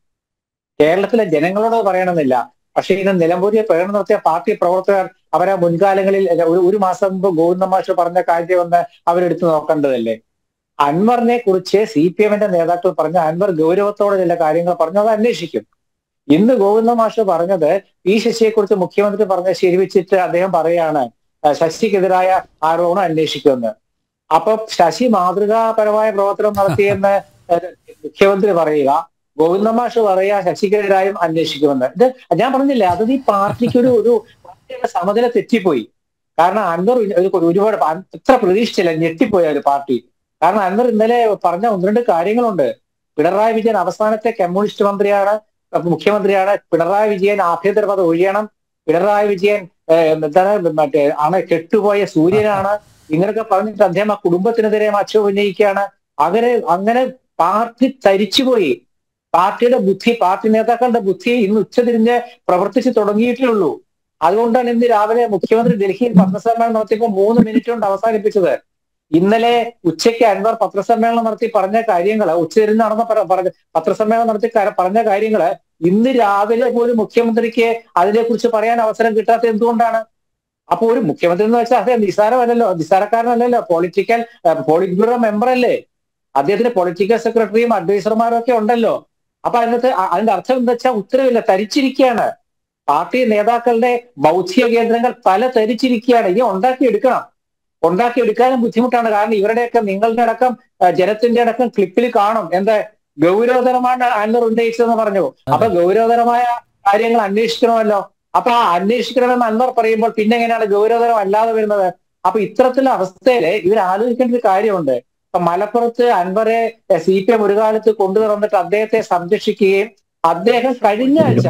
കേരളത്തിലെ ജനങ്ങളോട് പറയണമെന്നില്ല പക്ഷേ ഇന്ന് നിലമ്പൂരിൽ പ്രകടനം നടത്തിയ പാർട്ടി പ്രവർത്തകർ അവരെ മുൻകാലങ്ങളിൽ അല്ല, ഒരു ഒരു മാസം മുമ്പ് ഗോവിന്ദ മാഷ് പറഞ്ഞ കാര്യമൊന്ന് അവരെടുത്ത് നോക്കേണ്ടതല്ലേ അൻവറിനെ കുറിച്ച് സി പി എമ്മിന്റെ നേതാക്കൾ പറഞ്ഞ അൻവർ ഗൗരവത്തോടെ ചില കാര്യങ്ങൾ പറഞ്ഞു അത് അന്വേഷിക്കും ഇന്ന് ഗോവിന്ദ മാഷ് പറഞ്ഞത് പി ശശിയെ കുറിച്ച് മുഖ്യമന്ത്രി പറഞ്ഞ ശരിവെച്ചിട്ട് അദ്ദേഹം പറയാണ് "ആ, ശശിക്കെതിരായ ആരോപണം അന്വേഷിക്കുമെന്ന് അപ്പൊ ശശി മാതൃകാപരമായ പ്രവർത്തനം നടത്തിയെന്ന് ഏഹ്, മുഖ്യമന്ത്രി പറയുക ഗോവിന്ദ മാഷ് പറയുക ശശിക്കെതിരായും അന്വേഷിക്കുമെന്ന് ഇത് ഞാൻ പറഞ്ഞില്ലേ അത് ഈ പാർട്ടിക്ക് ഒരു ഒരു പാർട്ടിയുടെ സമനില തെറ്റിപ്പോയി കാരണം അൻവർ ഒരു- ഒരുപാട് അൻ- ഇത്ര പ്രതീക്ഷിച്ചില്ല ഞെട്ടിപ്പോയ ഒരു പാർട്ടി കാരണം അൻവർ ഇന്നലെ പറഞ്ഞ ഒന്ന് രണ്ട് കാര്യങ്ങളുണ്ട് പിണറായി വിജയൻ അവസാനത്തെ കമ്മ്യൂണിസ്റ്റ് മന്ത്രിയാണ് മുഖ്യമന്ത്രിയാണ് പിണറായി വിജയൻ ആഭ്യന്തര പദം ഒഴിയണം പിണറായി വിജയൻ ഏഹ്, എന്താണ് മറ്റേ ആണ് കെട്ടുപോയ സൂര്യനാണ് ഇങ്ങനെയൊക്കെ പറഞ്ഞിട്ട് അദ്ദേഹം ആ കുടുംബത്തിനെതിരെ ആക്ഷേപം ഉന്നയിക്കുകയാണ് അങ്ങനെ അങ്ങനെ പാർട്ടി തരിച്ചുപോയി പാർട്ടിയുടെ ബുദ്ധി പാർട്ടി നേതാക്കളുടെ ബുദ്ധി ഇന്ന് ഉച്ചതിരിഞ്ഞ് പ്രവർത്തിച്ചു തുടങ്ങിയിട്ടേ ഉള്ളൂ അതുകൊണ്ടാണ് ഇന്ന് രാവിലെ മുഖ്യമന്ത്രി ഡൽഹിയിൽ പത്രസമ്മേളനം നടത്തിയപ്പോൾ മൂന്ന് മിനിറ്റ് കൊണ്ട് അവസാനിപ്പിച്ചത് ഇന്നലെ ഉച്ചയ്ക്ക് അൻവർ പത്രസമ്മേളനം നടത്തി പറഞ്ഞ കാര്യങ്ങൾ ഉച്ചതിരിഞ്ഞ് നടന്ന പര- പറഞ്ഞ- പത്രസമ്മേളനം നടത്തി ക- പറഞ്ഞ കാര്യങ്ങള് ഇന്ന് രാവിലെ പോലും മുഖ്യമന്ത്രിക്ക് അതിനെക്കുറിച്ച് പറയാൻ അവസരം കിട്ടാത്ത എന്തുകൊണ്ടാണ് അപ്പൊ ഒരു മുഖ്യമന്ത്രി എന്ന് വെച്ചാൽ അദ്ദേഹം നിസ്സാരമല്ലല്ലോ നിസ്സാരക്കാരനല്ലല്ലോ പൊളിറ്റിക്കൽ പോളിറ്റ് ബ്യൂറോ മെമ്പർ അല്ലേ അദ്ദേഹത്തിന് പൊളിറ്റിക്കൽ സെക്രട്ടറിയും അഡ്വൈസർമാരും ഒക്കെ ഉണ്ടല്ലോ അപ്പൊ അതിനകത്ത് അ- അതിന്റെ അർത്ഥം എന്താ വെച്ചാൽ ഉത്തരവില്ല തരിച്ചിരിക്കുകയാണ് പാർട്ടി നേതാക്കളുടെ ബൗദ്ധിക കേന്ദ്രങ്ങൾ പല തരിച്ചിരിക്കുകയാണ് ഇനി ഉണ്ടാക്കിയെടുക്കണം ഉണ്ടാക്കിയെടുക്കാനും ബുദ്ധിമുട്ടാണ് കാരണം ഇവരുടെയൊക്കെ നിങ്ങളുടെ അടക്കം ആ, ജനത്തിന്റെ അടക്കം ക്ലിപ്പിൽ കാണും എന്താ ഗൗരവതരമാണ് അൻവർ ഉന്നയിച്ചതെന്ന് പറഞ്ഞു അപ്പൊ ഗൗരവതരമായ കാര്യങ്ങൾ അന്വേഷിക്കണമല്ലോ അപ്പൊ ആ അന്വേഷിക്കണമെന്ന് അൻവർ പറയുമ്പോൾ പിന്നെ എങ്ങനെയാണ് ഗൗരവതരം അല്ലാതെ വരുന്നത് അപ്പൊ ഇത്തരത്തിലുള്ള അവസ്ഥയില് ഇവർ ആലോചിക്കേണ്ട ഒരു കാര്യമുണ്ട് ഇപ്പൊ മലപ്പുറത്ത് അൻവറെ സി പി എം ഒരു കാലത്ത് കൊണ്ടുവന്നിട്ട് അദ്ദേഹത്തെ സംരക്ഷിക്കുകയും അദ്ദേഹം കഴിഞ്ഞ ആഴ്ച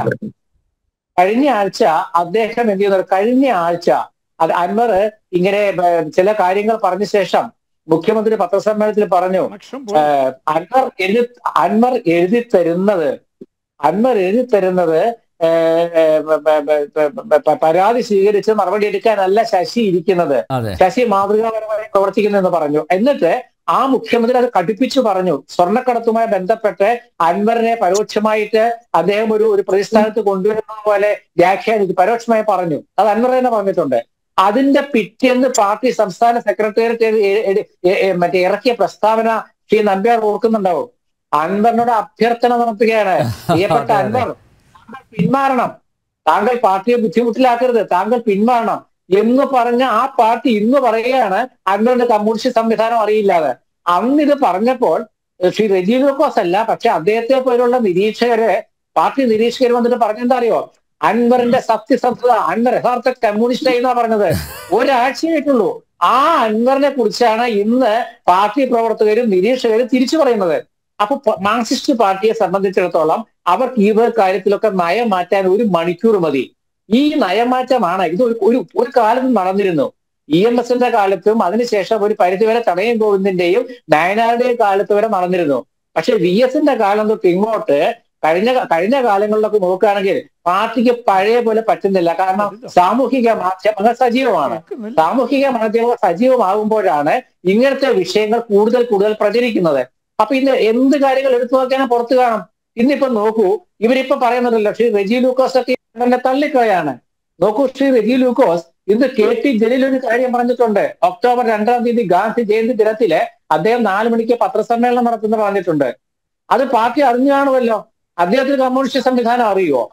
കഴിഞ്ഞ ആഴ്ച അദ്ദേഹം എന്ത് ചെയ്യുന്നത് കഴിഞ്ഞ ആഴ്ച അത് അൻവർ ഇങ്ങനെ ഏർ, ചില കാര്യങ്ങൾ പറഞ്ഞ ശേഷം മുഖ്യമന്ത്രി പത്രസമ്മേളനത്തിൽ പറഞ്ഞു ലക്ഷം പോയി. ഏർ, അൻവർ എഴുതി അൻവർ എഴുതി തരുന്നത് അൻവർ എഴുതി തരുന്നത് ഏർ, ഏർ, ബ- ബ- ബ- ബ- ബ- പരാതി സ്വീകരിച്ച് മറുപടി എടുക്കാനല്ല ശശി ഇരിക്കുന്നത് അതെ ശശി മാതൃകാപരമായി പ്രവർത്തിക്കുന്നെന്ന് പറഞ്ഞു എന്നിട്ട് ആ മുഖ്യമന്ത്രി അത് കടുപ്പിച്ചു പറഞ്ഞു സ്വർണ്ണക്കടത്തുമായി ബന്ധപ്പെട്ട് അൻവറിനെ പരോക്ഷമായിട്ട് അദ്ദേഹം ഒരു ഒരു പ്രതിസ്ഥാനത്ത് കൊണ്ടുവരുന്നത് പോലെ വ്യാഖ്യാനിച്ചു പരോക്ഷമായി പറഞ്ഞു അത് അൻവർ തന്നെ പറഞ്ഞിട്ടുണ്ട് അതിന്റെ പിറ്റേന്ന് പാർട്ടി സംസ്ഥാന സെക്രട്ടേറിയറ്റ് എ- എ- എ- എ- മറ്റേ ഇറക്കിയ പ്രസ്താവന ശ്രീ നമ്പ്യാർ ഓർക്കുന്നുണ്ടാവും അൻവറിനോട് അഭ്യർത്ഥന നടത്തുകയാണ് പ്രിയപ്പെട്ട അതെ, അതെ. അൻവർ താങ്കൾ പിന്മാറണം താങ്കൾ പാർട്ടിയെ ബുദ്ധിമുട്ടിലാക്കരുത് താങ്കൾ പിന്മാറണം എന്ന് പറഞ്ഞ ആ പാർട്ടി ഇന്ന് പറയുകയാണ് അൻവറിന്റെ കമ്മ്യൂണിസ്റ്റ് സംവിധാനം അറിയില്ലാതെ അന്ന് ഇത് പറഞ്ഞപ്പോൾ ഏഹ് ശ്രീ റെജി ലൂക്കോസ് അല്ല പക്ഷെ അദ്ദേഹത്തെ പോലുള്ള നിരീക്ഷകര് പാർട്ടി നിരീക്ഷകർ വന്നിട്ട് പറഞ്ഞെന്താ അറിയോ അൻവറിന്റെ സത്യസന്ധത അൻവർ യഥാർത്ഥ കമ്മ്യൂണിസ്റ്റ് എന്നാ പറഞ്ഞത് ഒരാഴ്ചയായിട്ടുള്ളൂ ആ അൻവറിനെ കുറിച്ചാണ് ഇന്ന് പാർട്ടി പ്രവർത്തകരും നിരീക്ഷകരും തിരിച്ചു പറയുന്നത് അപ്പൊ പ- മാർക്സിസ്റ്റ് പാർട്ടിയെ സംബന്ധിച്ചിടത്തോളം അവർക്ക് ഈ വക കാര്യത്തിലൊക്കെ നയം മാറ്റാൻ ഒരു മണിക്കൂർ മതി ഈ നയമാറ്റമാണ് ഇത് ഒരു ഒരു ഒരു കാലത്ത് നടന്നിരുന്നു ഇ എം എസിന്റെ കാലത്തും അതിനുശേഷം ഒരു പരിധിവരെ തടയം ഗോവിന്ദിന്റെയും നയനാരുടെയും കാലത്ത് വരെ നടന്നിരുന്നു പക്ഷെ വി എസിന്റെ കാലം തൊട്ട് ഇങ്ങോട്ട് കഴിഞ്ഞ കഴിഞ്ഞ കാലങ്ങളിലൊക്കെ നോക്കുകയാണെങ്കിൽ പാർട്ടിക്ക് പഴയ പോലെ പറ്റുന്നില്ല കാരണം സാമൂഹിക മാധ്യമങ്ങൾ സജീവമാണ് കേൾക്കുന്നില്ല. സാമൂഹിക മാധ്യമങ്ങൾ സജീവമാകുമ്പോഴാണ് ഇങ്ങനത്തെ വിഷയങ്ങൾ കൂടുതൽ കൂടുതൽ പ്രചരിക്കുന്നത് അപ്പൊ ഇന്ന് എന്ത് കാര്യങ്ങൾ എടുത്തു നോക്കിയാൽ പുറത്ത് കാണും ഇന്നിപ്പോ നോക്കൂ ഇവരിപ്പോ പറയുന്നുണ്ടല്ലോ ശ്രീ റെജി ലൂക്കോസ് ഒക്കെ ഇവരുടെ തള്ളിക്കളയാണ് നോക്കൂ ശ്രീ റെജി ലൂക്കോസ് ഇന്ന് കെ ടി ജലീൽ ഒരു കാര്യം പറഞ്ഞിട്ടുണ്ട് ഒക്ടോബർ രണ്ടാം തീയതി ഗാന്ധി ജയന്തി ദിനത്തില് അദ്ദേഹം നാല് മണിക്ക് പത്രസമ്മേളനം നടത്തുന്ന പറഞ്ഞിട്ടുണ്ട് അത് പാർട്ടി അറിഞ്ഞു കാണുമല്ലോ അദ്ദേഹത്തിന് കമ്മ്യൂണിസ്റ്റ് സംവിധാനം അറിയുമോ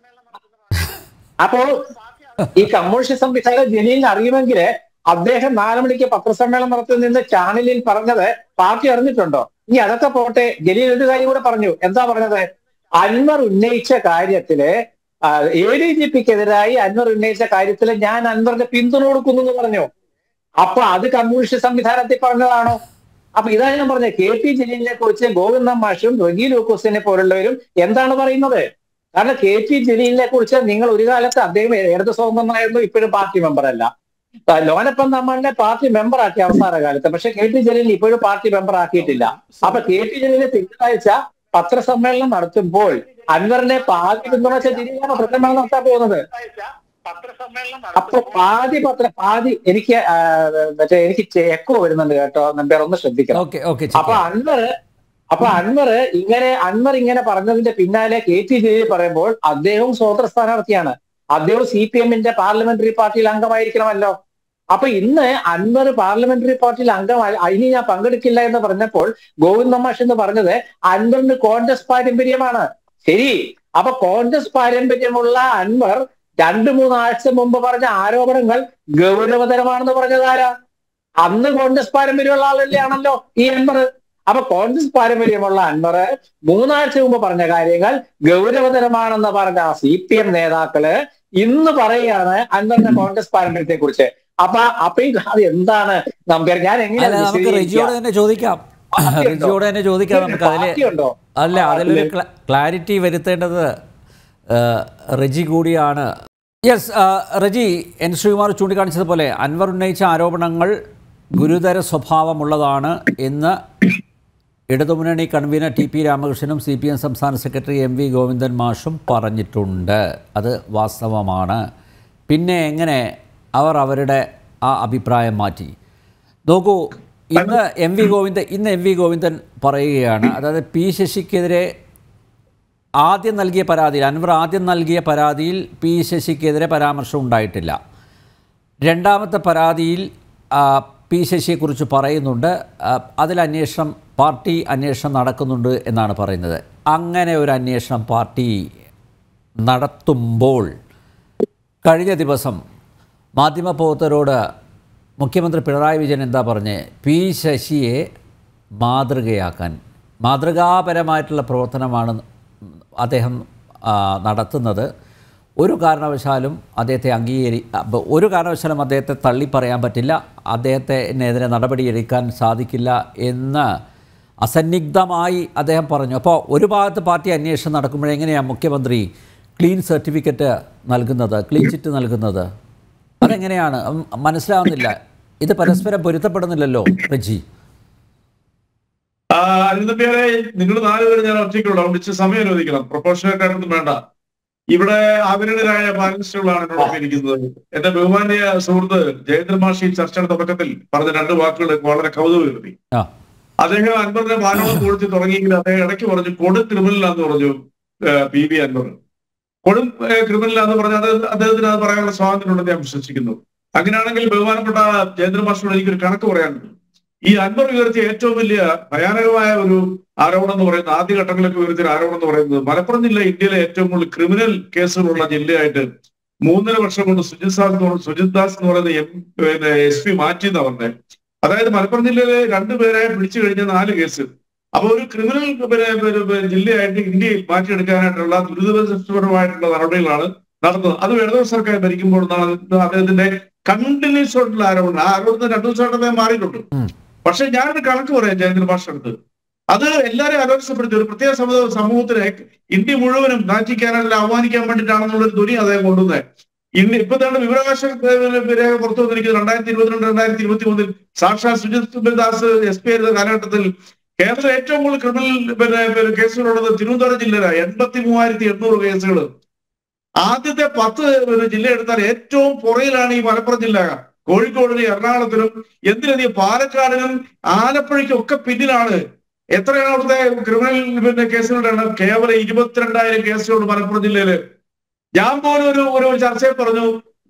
അപ്പോൾ ഈ കമ്മ്യൂണിസ്റ്റ് സംവിധാനം ജലീലിന് അറിയുമെങ്കിൽ അദ്ദേഹം നാല് മണിക്ക് പത്രസമ്മേളനം നടത്തുന്ന നിന്ന് ചാനലിൽ പറഞ്ഞത് പാർട്ടി അറിഞ്ഞിട്ടുണ്ടോ ഇനി അതൊക്കെ പോട്ടെ ജലീൽ ഒരു കാര്യം കൂടെ പറഞ്ഞു എന്താ പറഞ്ഞത് അൻവർ ഉന്നയിച്ച കാര്യത്തില് എ ഡി ജി പിക്കെതിരായി അൻവർ ഉന്നയിച്ച കാര്യത്തിൽ ഞാൻ അൻവറിന്റെ പിന്തുണ കൊടുക്കുന്നു എന്ന് പറഞ്ഞു അപ്പൊ അത് കമ്മ്യൂണിസ്റ്റ് സംവിധാനത്തിൽ പറഞ്ഞതാണോ അപ്പൊ ഇതാ ഞാൻ പറഞ്ഞത് കെ പി ജലീലിനെ കുറിച്ച് ഗോവിന്ദ മാഷും റഗി ലൂക്കോസിനെ പോലുള്ളവരും എന്താണ് പറയുന്നത് കാരണം കെ പി ജലീലിനെ കുറിച്ച് നിങ്ങൾ ഒരു കാലത്ത് അദ്ദേഹം ഇടത് സ്വതന്ത്രനായിരുന്നു ഇപ്പോഴും പാർട്ടി മെമ്പർ അല്ല ആ, ലോനപ്പൻ നമ്മളിനെ പാർട്ടി മെമ്പർ ആക്കി അവസാന കാലത്ത് പക്ഷെ കെ ടി ജലീൽ ഇപ്പോഴും പാർട്ടി മെമ്പർ ആക്കിയിട്ടില്ല അപ്പൊ കെ ടി ജലീലിനെ തിങ്കളാഴ്ച പത്രസമ്മേളനം നടത്തുമ്പോൾ അൻവറിനെ പാതി പിന്തുണച്ച ജലീലാണ് പത്രസമ്മേളനം നടത്താൻ പോകുന്നത് അപ്പൊ പാതി പത്ര പാതി എനിക്ക് ആ, മറ്റേ എനിക്ക് എക്കോ വരുന്നുണ്ട് കേട്ടോ നമ്പർ ഒന്ന് ശ്രദ്ധിക്കണം ഓക്കെ ഓക്കെ അപ്പൊ അൻവർ അപ്പൊ അൻവർ ഇങ്ങനെ അൻവർ ഇങ്ങനെ പറഞ്ഞതിന്റെ പിന്നാലെ കെ ടി ജലീൽ പറയുമ്പോൾ അദ്ദേഹവും സ്വതന്ത്ര സ്ഥാനാർത്ഥിയാണ് അദ്ദേഹം സി പി എമ്മിന്റെ പാർലമെന്ററി പാർട്ടിയിൽ അംഗമായിരിക്കണമല്ലോ അപ്പൊ ഇന്ന് അൻവർ പാർലമെന്ററി പാർട്ടിയിൽ അംഗമായി ഇനി ഞാൻ പങ്കെടുക്കില്ല എന്ന് പറഞ്ഞപ്പോൾ ഗോവിന്ദ മാഷ് എന്ന് പറഞ്ഞത് അൻവറിന് കോൺഗ്രസ് പാരമ്പര്യമാണ് ശരി അപ്പൊ കോൺഗ്രസ് പാരമ്പര്യമുള്ള അൻവർ രണ്ടു മൂന്നാഴ്ച മുമ്പ് പറഞ്ഞ ആരോപണങ്ങൾ ഗൗരവതരമാണെന്ന് പറഞ്ഞതാരാ അന്ന് കോൺഗ്രസ് പാരമ്പര്യമുള്ള ആളല്ലേ ആണല്ലോ ഈ അൻവർ അപ്പൊ കോൺഗ്രസ് പാരമ്പര്യമുള്ള അൻവർ മൂന്നാഴ്ച മുമ്പ് പറഞ്ഞ കാര്യങ്ങൾ ഗൗരവതരമാണെന്ന് പറഞ്ഞ സി പി എം നേതാക്കള് ഇന്ന് പറയുകയാണ് അൻവറിന്റെ കോൺഗ്രസ് പാരമ്പര്യത്തെ കുറിച്ച് അപ്പൊ അപ്പൊ ഈ അത് എന്താണ് നമ്പ്യാർ ഞാൻ അല്ല എങ്ങനെയാണ് നമുക്ക് റെജിയോട് വിശദീകരിക്കുക? തന്നെ ചോദിക്കാം പാർട്ടിയുണ്ടോ? റെജിയോട് തന്നെ ചോദിക്കാം നമുക്ക് അതിൽ പാർട്ടിയുണ്ടോ? അല്ല അതിലൊരു ക്ല- ക്ലാരിറ്റി വരുത്തേണ്ടത് ആ, റെജി കൂടിയാണ് യെസ് റെജി എൻ ശ്രീകുമാർ ചൂണ്ടിക്കാണിച്ചതുപോലെ അൻവർ ഉന്നയിച്ച ആരോപണങ്ങൾ ഗുരുതര സ്വഭാവമുള്ളതാണ് എന്ന് ഇടതുമുന്നണി കൺവീനർ ടി പി രാമകൃഷ്ണനും സി പി എം സംസ്ഥാന സെക്രട്ടറി എം വി ഗോവിന്ദൻ മാഷും പറഞ്ഞിട്ടുണ്ട് അത് വാസ്തവമാണ് പിന്നെ എങ്ങനെ അവർ അവരുടെ ആ അഭിപ്രായം മാറ്റി നോക്കൂ ഇന്ന് എം വി ഗോവിന്ദൻ ഇന്ന് എം വി ഗോവിന്ദൻ പറയുകയാണ് അതായത് പി ശശിക്കെതിരെ ആദ്യം നൽകിയ പരാതിയിൽ അൻവർ ആദ്യം നൽകിയ പരാതിയിൽ പി ശശിക്കെതിരെ പരാമർശം ഉണ്ടായിട്ടില്ല രണ്ടാമത്തെ പരാതിയിൽ ആ, പി ശശിയെക്കുറിച്ച് പറയുന്നുണ്ട് ആ, അതിൽ അന്വേഷണം പാർട്ടി അന്വേഷണം നടക്കുന്നുണ്ട് എന്നാണ് പറയുന്നത് അങ്ങനെ ഒരു അന്വേഷണം പാർട്ടി നടത്തുമ്പോൾ കഴിഞ്ഞ ദിവസം മാധ്യമപ്രവർത്തകരോട് മുഖ്യമന്ത്രി പിണറായി വിജയൻ എന്താ പറഞ്ഞ് പി ശശിയെ മാതൃകയാക്കാൻ മാതൃകാപരമായിട്ടുള്ള പ്രവർത്തനമാണ് അദ്ദേഹം ആ, നടത്തുന്നത് ഒരു കാരണവശാലും അദ്ദേഹത്തെ അംഗീകരി അപ്പൊ ഒരു കാരണവശാലും അദ്ദേഹത്തെ തള്ളി പറയാൻ പറ്റില്ല അദ്ദേഹത്തിനെതിരെ നടപടിയെടുക്കാൻ സാധിക്കില്ല എന്ന് അസന്നിഗ്ധമായി അദ്ദേഹം പറഞ്ഞു അപ്പോൾ ഒരു ഭാഗത്ത് പാർട്ടി അന്വേഷണം നടക്കുമ്പോഴെങ്ങനെയാണ് മുഖ്യമന്ത്രി ക്ലീൻ സർട്ടിഫിക്കറ്റ് നൽകുന്നത് ക്ലീൻ ചിറ്റ് നൽകുന്നത് അതെങ്ങനെയാണ് ഉം, മനസ്സിലാവുന്നില്ല ഇത് പരസ്പരം പൊരുത്തപ്പെടുന്നില്ലല്ലോ റജി ആ, അരുന്തമ്പിയാരെ നിങ്ങൾ നാലുപേരും ഞാൻ ഒറ്റയ്ക്കുള്ള വിളിച്ച് സമയം അനുവദിക്കണം പ്രൊപ്പോഷണേറ്റ് ആയിട്ടൊന്നും വേണ്ട ഇവിടെ ആവരണരായ പാനലിസ്റ്റുകളാണ് എന്നോടൊപ്പം ഇരിക്കുന്നത് എന്റെ ബഹുമാന്യ സുഹൃത്ത് ജയേന്ദ്ര മാഷി ചർച്ചയുടെ തുടക്കത്തിൽ പറഞ്ഞ രണ്ട് വാക്കുകൾ വളരെ കൗതുകരുതി ആ അദ്ദേഹം അൻവറിനെ ബാലോളം കുഴിച്ച് തുടങ്ങിയെങ്കിൽ അദ്ദേഹം ഇടയ്ക്ക് പറഞ്ഞു കൊടും ക്രിമിനലാന്ന് പറഞ്ഞു ഏഹ്, പി വി അൻവർ കൊടും ഏഹ്, ക്രിമിനലാന്ന് പറഞ്ഞ അത് അദ്ദേഹത്തിന് അത് പറയാനുള്ള സ്വാതന്ത്ര്യമുണ്ടെന്ന് ഞാൻ വിശ്വസിക്കുന്നു അങ്ങനെയാണെങ്കിൽ ബഹുമാനപ്പെട്ട ജയേന്ദ്ര മാഷിനോട് എനിക്കൊരു കണക്ക് പറയാനുണ്ട് ഈ അൻവർ ഉയർത്തിയ ഏറ്റവും വലിയ ഭയാനകമായ ഒരു ആരോപണം എന്ന് പറയുന്നത് ആദ്യഘട്ടങ്ങളിലൊക്കെ ഉയർത്തിയ ഒരു ആരോപണം എന്ന് പറയുന്നത് മലപ്പുറം ജില്ല ഇന്ത്യയിലെ ഏറ്റവും കൂടുതൽ ക്രിമിനൽ കേസുകളുള്ള ജില്ലയായിട്ട് മൂന്നര വർഷം കൊണ്ട് സുജിത് ദാസ് എന്ന് പറഞ്ഞ- സുജിത് ദാസ് എന്ന് പറയുന്ന എം പിന്നെ എസ് പി മാറ്റി എന്നാ പറഞ്ഞത് അതായത് മലപ്പുറം ജില്ലയിലെ രണ്ടുപേരെ പിടിച്ചു കഴിഞ്ഞ നാല് കേസ് അപ്പൊ ഒരു ക്രിമിനൽ പിന്നെ പിന്നെ പിന്നെ ജില്ലയായിട്ട് ഇന്ത്യയിൽ മാറ്റിയെടുക്കാനായിട്ടുള്ള ദുരിതപരമായിട്ടുള്ള നടപടികളാണ് നടന്നത് അത് ഇടതുപക്ഷ സർക്കാർ ഭരിക്കുമ്പോൾ എന്നാണ് അദ്ദേഹത്തിന്റെ കണ്ടിന്യൂസ് ആയിട്ടുള്ള ആരോപണം ആ ആരോപണത്തിന് രണ്ടു ദിവസമായിട്ട് അദ്ദേഹം മാറിയിട്ടുണ്ട് ഉം. പക്ഷെ ഞാനൊരു കണക്ക് പറയാം ജയന്ദ്ര ഭാഷ അടുത്ത് അത് എല്ലാവരെയും ആലോചിച്ചപ്പെടുത്തി ഒരു പ്രത്യേക സമൂഹ സമൂഹത്തിനെ ഇന്ത്യ മുഴുവനും നാറ്റിക്കാനല്ല അവമാനിക്കാൻ വേണ്ടിയിട്ടാണെന്നുള്ളൊരു ധ്വനി അദ്ദേഹം കൊണ്ടുവന്നത് ഇന്ത്യ ഇപ്പൊ തന്നെ വിവരാവകാശ ഏഹ്, രേഖ പുറത്തു വന്നിരിക്കുന്നത് രണ്ടായിരത്തി ഇരുപത്തിരണ്ട് രണ്ടായിരത്തി ഇരുപത്തി മൂന്നിൽ സാക്ഷാത് സുജിത് ദാസ് എസ് പി ആയിരുന്ന കാലഘട്ടത്തിൽ കേരളത്തിൽ ഏറ്റവും കൂടുതൽ ക്രിമിനൽ പിന്നെ പിന്നെ കേസുകളുള്ളത് തിരുവനന്തപുരം ജില്ലയിലാണ് എൺപത്തി മൂവായിരത്തി എണ്ണൂറ് കേസുകൾ ആദ്യത്തെ പത്ത് പിന്നെ ജില്ല എടുത്താൽ ഏറ്റവും പുറയിലാണ് ഈ മലപ്പുറം ജില്ല കോഴിക്കോടിനും എറണാകുളത്തിനും എന്തിനധികം പാലക്കാടിനും ആലപ്പുഴയ്ക്കും ഒക്കെ പിന്നിലാണ് എത്രയാണ് അവിടുത്തെ ക്രിമിനൽ പിന്നെ കേസുകളുടെ എണ്ണം കേവലം ഇരുപത്തിരണ്ടായിരം കേസുകളുണ്ട് മലപ്പുറം ജില്ലയില് ഞാൻ പോലും ഒരു ഒരു ചർച്ചയിൽ പറഞ്ഞു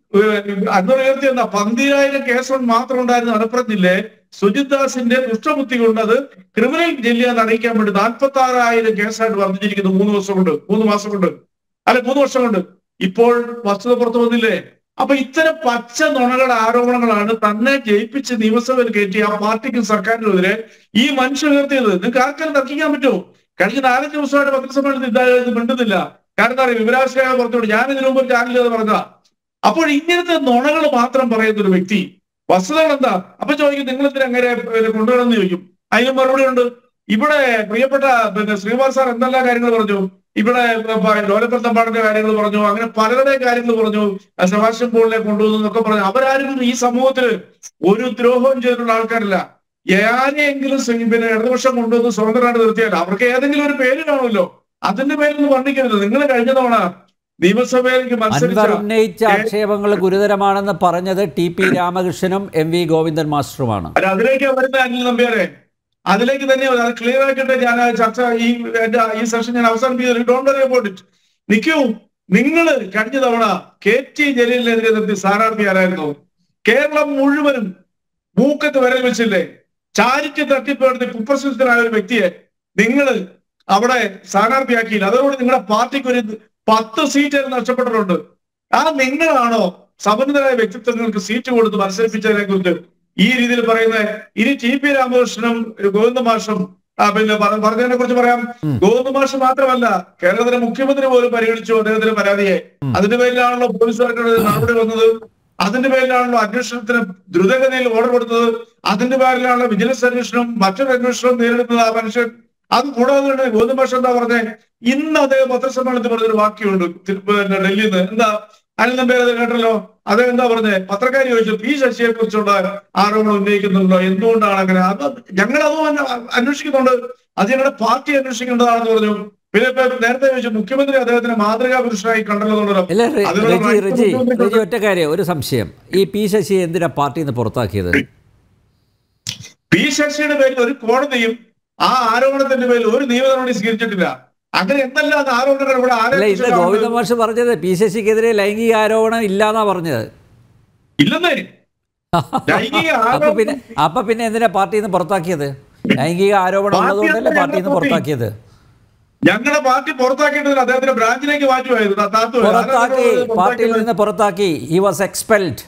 അന്നൂർ ഉയർത്തി എന്താ പന്തിരായിരം കേസുകൾ മാത്രം ഉണ്ടായിരുന്ന മലപ്പുറം ജില്ലയെ സുജിത് ദാസിന്റെ ദുഷ്ടബുദ്ധി കൊണ്ട് അത് ക്രിമിനൽ ജില്ലയെന്ന് അറിയിക്കാൻ വേണ്ടി നാൽപ്പത്തി ആറായിരം കേസായിട്ട് വർദ്ധിച്ചിരിക്കുന്നു മൂന്ന് ദിവസം കൊണ്ട് മൂന്ന് മാസം കൊണ്ട് അല്ലെ മൂന്ന് വർഷം കൊണ്ട് ഇപ്പോൾ വസ്തുത പുറത്തു വന്നില്ലേ അപ്പൊ ഇത്തരം പച്ച നുണകളുടെ ആരോപണങ്ങളാണ് തന്നെ ജയിപ്പിച്ച് നിയമസഭയിൽ കയറ്റി ആ പാർട്ടിക്കും സർക്കാരിനെതിരെ ഈ മനുഷ്യൻ ഉയർത്തിയത് നിങ്ങൾക്ക് ആർക്കെങ്കിലും തർക്കിക്കാൻ പറ്റുമോ കഴിഞ്ഞ നാലഞ്ച് ദിവസമായിട്ട് പത്രസമ്മേളനത്തിൽ ഇതായത് മിണ്ടുന്നില്ല കാരണം എന്താ പറയുക വിവരാവകാശ രേഖ പുറത്തുവിടും ഞാൻ ഇതിനു മുമ്പ് ചാനലിൽ അത് പറഞ്ഞതാ അപ്പോൾ ഇങ്ങനത്തെ നുണകൾ മാത്രം പറയുന്ന ഒരു വ്യക്തി വസ്തുതകൾ എന്താ അപ്പൊ ചോദിക്കും നിങ്ങൾ എന്തിനാ അങ്ങനെ പിന്നെ കൊണ്ടുവരണമെന്ന് ചോദിക്കും അതിന് മറുപടി ഉണ്ട് ഇവിടെ പ്രിയപ്പെട്ട പിന്നെ ശ്രീകുമാർ സാർ എന്തെല്ലാം കാര്യങ്ങൾ പറഞ്ഞു ഇവിടെ ലോലപ്പൻ തമ്പാടിന്റെ കാര്യങ്ങൾ പറഞ്ഞു അങ്ങനെ പലരുടെയും കാര്യങ്ങൾ പറഞ്ഞു ആ സെബാസ്റ്റ്യൻ പോളിനെ കൊണ്ടുവന്നു എന്നൊക്കെ പറഞ്ഞു അവരാരും ഈ സമൂഹത്തിൽ ഒരു ദ്രോഹവും ചെയ്തിട്ടുള്ള ആൾക്കാരല്ല ആരെയെങ്കിലും ശ്രീ- പിന്നെ ഇടതുപക്ഷം കൊണ്ടുവന്ന് സ്വതന്ത്രമായിട്ട് നിർത്തിയാൽ അവർക്ക് ഏതെങ്കിലും ഒരു പേര് കാണുമല്ലോ അതിന്റെ പേരൊന്നും വർണ്ണിക്കരുത് നിങ്ങൾ കഴിഞ്ഞ തവണ നിയമസഭയിലേക്ക് അൻവർ മത്സരിച്ച ഉന്നയിച്ച ആക്ഷേപങ്ങൾ ഗുരുതരമാണെന്ന് പറഞ്ഞത് ടി പി രാമകൃഷ്ണനും എം വി ഗോവിന്ദൻ മാസ്റ്ററുമാണ് അല്ല അതിലേക്ക് വരുന്ന അനിൽ നമ്പ്യാരെ അതിലേക്ക് തന്നെ വരും. അത് ക്ലിയർ ആക്കിയിട്ട് ഞാൻ ആ ചർച്ച ഈ എന്റെ ഈ സെഷൻ ഞാൻ അവസാനിപ്പിക്കുന്നത് ഡോണ്ട് വറി അബൌട്ട് ഇറ്റ് നിൽക്കൂ നിങ്ങൾ കഴിഞ്ഞ തവണ കെ ടി ജലീലിനെതിരെ നിർത്തി സ്ഥാനാർത്ഥി ആരായിരുന്നു കേരളം മുഴുവനും മൂക്കത്ത് വിരൽ വെച്ചില്ലേ ചാരിറ്റി തട്ടിപ്പ് നടത്തി കുപ്രസിദ്ധനായ ഒരു വ്യക്തിയെ നിങ്ങൾ അവിടെ സ്ഥാനാർത്ഥിയാക്കിയില്ല അതോടുകൂടി നിങ്ങളുടെ പാർട്ടിക്ക് ഒരു പത്ത് സീറ്റ് നഷ്ടപ്പെട്ടിട്ടുണ്ട് ആ നിങ്ങളാണോ സമന്വിതരായ വ്യക്തിത്വങ്ങൾക്ക് സീറ്റ് കൊടുത്ത് മത്സരിപ്പിച്ചതിനെ കുറിച്ച് ഈ രീതിയിൽ പറയുന്നത് ഇനി ടി പി രാമകൃഷ്ണനും ഗോവിന്ദ മാഷും ആ, പിന്നെ പറ- പറഞ്ഞതിനെ കുറിച്ച് പറയാം ഗോവിന്ദ മാഷ് മാത്രമല്ല കേരളത്തിലെ മുഖ്യമന്ത്രി പോലും പരിഗണിച്ചു അദ്ദേഹത്തിന്റെ പരാതിയെ അതിന്റെ പേരിലാണല്ലോ പോലീസുകാരുടെ നടപടി വന്നത് അതിന്റെ പേരിലാണല്ലോ അന്വേഷണത്തിന് ദ്രുതഗതിയിൽ ഓർഡർ കൊടുത്തത് അതിന്റെ പേരിലാണല്ലോ വിജിലൻസ് അന്വേഷണം മറ്റൊരു അന്വേഷണം നേരിടുന്നത് ആ മനുഷ്യൻ അത് കൂടാതെ തന്നെ ഗോവിന്ദ മാഷ് എന്താ പറഞ്ഞേ ഇന്ന് അദ്ദേഹം പത്രസമ്മേളനത്തിൽ പറഞ്ഞൊരു വാക്യമുണ്ട് തിരു- പിന്നെ ഡൽഹിയിൽ നിന്ന് എന്താ അനിൽ നമ്പേർ അത് കേട്ടല്ലോ അദ്ദേഹം എന്താ പറഞ്ഞേ പത്രക്കാരി ചോദിച്ചു പി ശശിയെ കുറിച്ചുള്ള ആരോപണം ഉന്നയിക്കുന്നുണ്ടോ എന്തുകൊണ്ടാണ് അങ്ങനെ അത് ഞങ്ങൾ അതും അന്വ- അന്വേഷിക്കുന്നുണ്ട് അത് ഞങ്ങളുടെ പാർട്ടി അന്വേഷിക്കേണ്ടതാണെന്ന് പറഞ്ഞു പിന്നെ ഇപ്പൊ നേരത്തെ ചോദിച്ചു മുഖ്യമന്ത്രി അദ്ദേഹത്തിന് മാതൃകാ പുരുഷനായി കണ്ടല്ലോ എന്നുള്ളത് അല്ല റെ- അതിനുള്ള റെജി right റെജി മുഖ്യമന്ത്രിക്ക് റെജി ഒറ്റ കാര്യം ഒരു സംശയം ഈ പി ശശി എന്തിനാ പാർട്ടിയിൽ നിന്ന് പുറത്താക്കിയത് പി ശശിയുടെ പേരിൽ ഒരു കോടതിയും ആ ആരോപണത്തിന്റെ പേരിൽ ഒരു നിയമ നടപടി സ്വീകരിച്ചിട്ടില്ല അങ്ങനെ എന്തെല്ലാം ആരോപണങ്ങൾ ഇവിടെ അല്ല ആരെ ഇന്ന് ഗോവിന്ദ മാഷ് പറഞ്ഞത് പി ശശിക്കെതിരെ ലൈംഗിക ആരോപണം ഇല്ലാന്നാ പറഞ്ഞത് ഇല്ലെന്നേ ലൈംഗിക അപ്പൊ പിന്നെ ആരോപണം അപ്പൊ പിന്നെ എന്തിനാ പാർട്ടിയിൽ നിന്ന് പുറത്താക്കിയത് ലൈംഗിക ആരോപണം പാർട്ടി ഉള്ളതുകൊണ്ടല്ലേ അല്ല പാർട്ടിയിൽ നിന്ന് ഞങ്ങളുടെ പുറത്താക്കിയത് ഞങ്ങളുടെ പാർട്ടി പുറത്താക്കിയിട്ടില്ല അദ്ദേഹത്തിന്റെ ബ്രാഞ്ചിലേക്ക് മാറ്റുമായിരുന്നു താത്തു പുറത്താക്കി പാർട്ടിയിൽ നിന്ന് പുറത്താക്കി he was expelled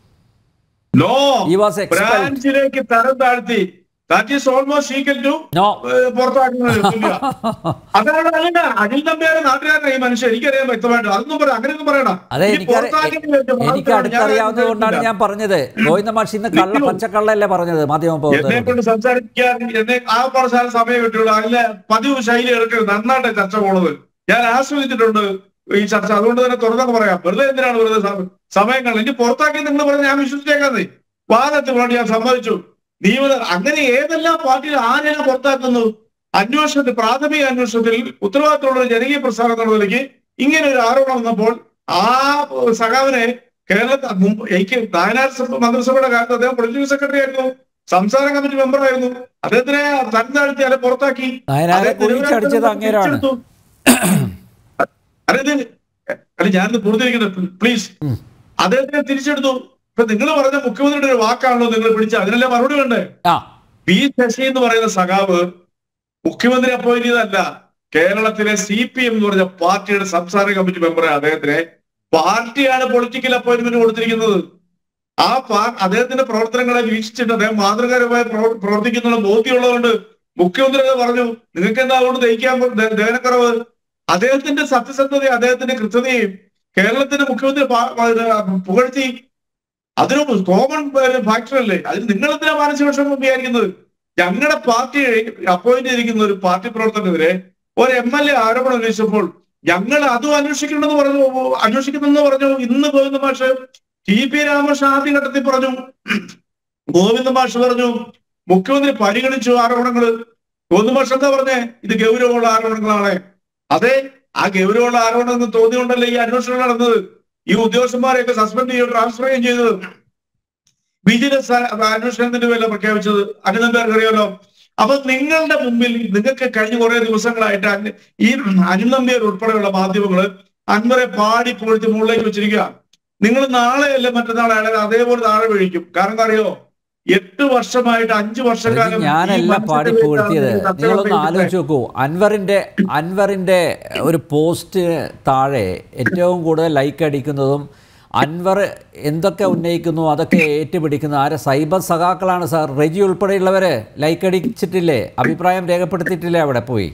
no He was expelled. ബ്രാഞ്ചിലേക്ക് തരം താഴ്ത്തി that is almost equal to no പുറത്താക്കുന്നത് തുല്യ. അതാണ് അല്ല അനിൽ നമ്പ്യാരെ നാട്ടുകാരനാണ് ഈ മനുഷ്യൻ എനിക്കറിയാൻ വ്യക്തമായിട്ട് അതൊന്നും പറയാം അങ്ങനെയൊന്നും പറയണം അതെ ഈ എനിക്ക് പുറത്താക്കിയതിന് ശേഷം എനിക്ക് മാത്രമാണ് അടുത്തറിയാവുന്നത് കൊണ്ടാണ് ഞാൻ ഞാൻ പറഞ്ഞത് ഗോവിന്ദ മാഷ് ഇന്ന് കള്ള നിൽക്കൂ. പച്ചക്കള്ളല്ലേ പറഞ്ഞത് മാധ്യമ എന്നെ പ്രവർത്തകരോട് കൊണ്ട് സംസാരിക്കാൻ എന്നെ ആ പറഞ്ഞ സമയം കിട്ടുള്ളൂ അതിലെ പതിവ് ശൈലി എടുക്കരുത് നന്നായിട്ട് ചർച്ച പോണത് ഞാൻ ആസ്വദിച്ചിട്ടുണ്ട് ഈ ചർച്ച അതുകൊണ്ട് തന്നെ തുറന്നൊക്കെ പറയാം വെറുതെ എന്തിനാണ് വെറുതെ സമ- സമയം കാണുന്നത് ഇനി പുറത്താക്കി നിങ്ങൾ പറഞ്ഞ് ഞാൻ വിശ്വസിച്ചേക്കാന്നേ വാദത്തിൽ വേണ്ടി ഞാൻ സമ്മതിച്ചു നിയമന അങ്ങനെ ഏതെല്ലാം പാർട്ടിയിൽ ആരെയാണ് പുറത്താക്കുന്നു അന്വേഷണത്തിൽ പ്രാഥമിക അന്വേഷണത്തിൽ ഉത്തരവാദിത്തമുള്ള ഒരു ജനകീയ പ്രസ്ഥാനം എന്നുള്ള നിലയ്ക്ക് ഇങ്ങനെ ഒരു ആരോപണം വന്നപ്പോൾ ആ സഖാവിനെ കേരളത്തിൽ മുമ്പ് എനിക്ക് നായനാർ സഭ- മന്ത്രിസഭയുടെ കാലത്ത് അദ്ദേഹം പൊളിറ്റിക്കൽ സെക്രട്ടറി ആയിരുന്നു സംസ്ഥാന കമ്മിറ്റി മെമ്പർ ആയിരുന്നു അദ്ദേഹത്തിനെ തരം താഴ്ത്തി അല്ലെ പുറത്താക്കി നായനാരെ അദ്ദേഹത്തെ കുഴിച്ചടിച്ചത് അങ്ങേരാണ് തിരിച്ചെടുത്തു. അല്ല ഇത് അല്ല ഞാനിത് പൂർത്തീകരിക്കുന്നത് പ്ലീസ് അദ്ദേഹത്തിനെ തിരിച്ചെടുത്തു ഇപ്പൊ നിങ്ങൾ പറഞ്ഞ മുഖ്യമന്ത്രിയുടെ ഒരു വാക്കാണല്ലോ നിങ്ങൾ പിടിച്ച അതിനെല്ലാം മറുപടി വേണ്ടേ ആ പി ശശി എന്ന് പറയുന്ന സഖാവ് മുഖ്യമന്ത്രി അപ്പോയിന്റ് ചെയ്തതല്ല കേരളത്തിലെ സി പി എം എന്ന് പറഞ്ഞ പാർട്ടിയുടെ സംസ്ഥാന കമ്മിറ്റി മെമ്പറെ അദ്ദേഹത്തിനെ പാർട്ടിയാണ് പൊളിറ്റിക്കൽ അപ്പോയിന്റ്മെന്റ് കൊടുത്തിരിക്കുന്നത് ആ പാ അദ്ദേഹത്തിന്റെ പ്രവർത്തനങ്ങളെ വീക്ഷിച്ചിട്ട് അദ്ദേഹം മാതൃകാരമായി പ്രവർ- പ്രവർത്തിക്കുന്നുള്ള ബോധ്യമുള്ളതുകൊണ്ട് മുഖ്യമന്ത്രി അത് പറഞ്ഞു നിങ്ങൾക്ക് എന്താ അതുകൊണ്ട് ദഹിക്കാൻ പോ- ദ- ദഹനക്കുറവ് അദ്ദേഹത്തിന്റെ സത്യസന്ധതയും അദ്ദേഹത്തിന്റെ കൃത്യതയും കേരളത്തിന്റെ മുഖ്യമന്ത്രി പാ- പാ- പുകഴ്ത്തി അതൊരു കോമൺ ഫാക്ടർ അല്ലേ അതിന് നിങ്ങൾ എന്തിനാ മാനസിക വിഷമം വിചാരിക്കുന്നത് ഞങ്ങളുടെ പാർട്ടി അപ്പോയിന്റ് ചെയ്തിരിക്കുന്ന ഒരു പാർട്ടി പ്രവർത്തകനെതിരെ ഒരു എം എൽ എ ആരോപണം ഉന്നയിച്ചപ്പോൾ ഞങ്ങൾ അതും അന്വേഷിക്കണമെന്ന് പറഞ്ഞു അന്വേഷിക്കുന്നെന്ന് പറഞ്ഞു ഇന്ന് ഗോവിന്ദ മാഷ് ടി പി രാമകൃഷ്ണൻ ആദ്യഘട്ടത്തിൽ പറഞ്ഞു ഗോവിന്ദ മാഷ് പറഞ്ഞു മുഖ്യമന്ത്രി പരിഗണിച്ചു ആരോപണങ്ങൾ ഗോവിന്ദ മാഷ് എന്താ പറഞ്ഞേ ഇത് ഗൗരവമുള്ള ആരോപണങ്ങളാണ് അതെ ആ ഗൗരവമുള്ള ആരോപണം എന്ന് തോന്നിയുകൊണ്ടല്ലേ ഈ അന്വേഷണം നടന്നത് ഈ ഉദ്യോഗസ്ഥന്മാരെയൊക്കെ സസ്പെൻഡ് ചെയ്യുകയും ട്രാൻസ്ഫർ ചെയ്യുകയും ചെയ്തത് വിജിലൻസ് അന്വേഷണത്തിന്റെ പേരിൽ പ്രഖ്യാപിച്ചത് അനിതമ്പേർക്ക് അറിയാമല്ലോ അപ്പൊ നിങ്ങളുടെ മുമ്പിൽ നിങ്ങൾക്ക് കഴിഞ്ഞ കുറെ ദിവസങ്ങളായിട്ട് അന് ഈ അനിൽ നമ്പ്യാർ ഉൾപ്പെടെയുള്ള മാധ്യമങ്ങള് അൻവറെ പാടി പൊളിച്ച് മുകളിലേക്ക് വെച്ചിരിക്കുക നിങ്ങൾ നാളെയല്ല മറ്റന്നാളെ അയാളെ അതേപോലെ താഴെ വീഴിക്കും കാരണം എന്താ അറിയോ എട്ട് വർഷമായിട്ട് അഞ്ചു വർഷക്കാലം ഈ ഞാനല്ല മനുഷ്യന്റെ പാടി പേരിലാണ് പുകഴ്ത്തിയത് ഈ ചർച്ചകൾ നിങ്ങളൊന്ന് നടത്തിയിട്ടുള്ളത്. ആലോചിച്ച് നോക്കൂ അൻവറിന്റെ അൻവറിന്റെ ഒരു പോസ്റ്റ് താഴെ ഏറ്റവും കൂടുതൽ ലൈക്ക് അടിക്കുന്നതും അൻവർ എന്തൊക്കെ ഉന്നയിക്കുന്നു അതൊക്കെ ഏറ്റുപിടിക്കുന്നു ആരെ സൈബർ സഖാക്കളാണ് സാർ റെജി ഉൾപ്പെടെയുള്ളവര് ലൈക്ക് അടിച്ചിട്ടില്ലേ അഭിപ്രായം രേഖപ്പെടുത്തിയിട്ടില്ലേ അവിടെ പോയി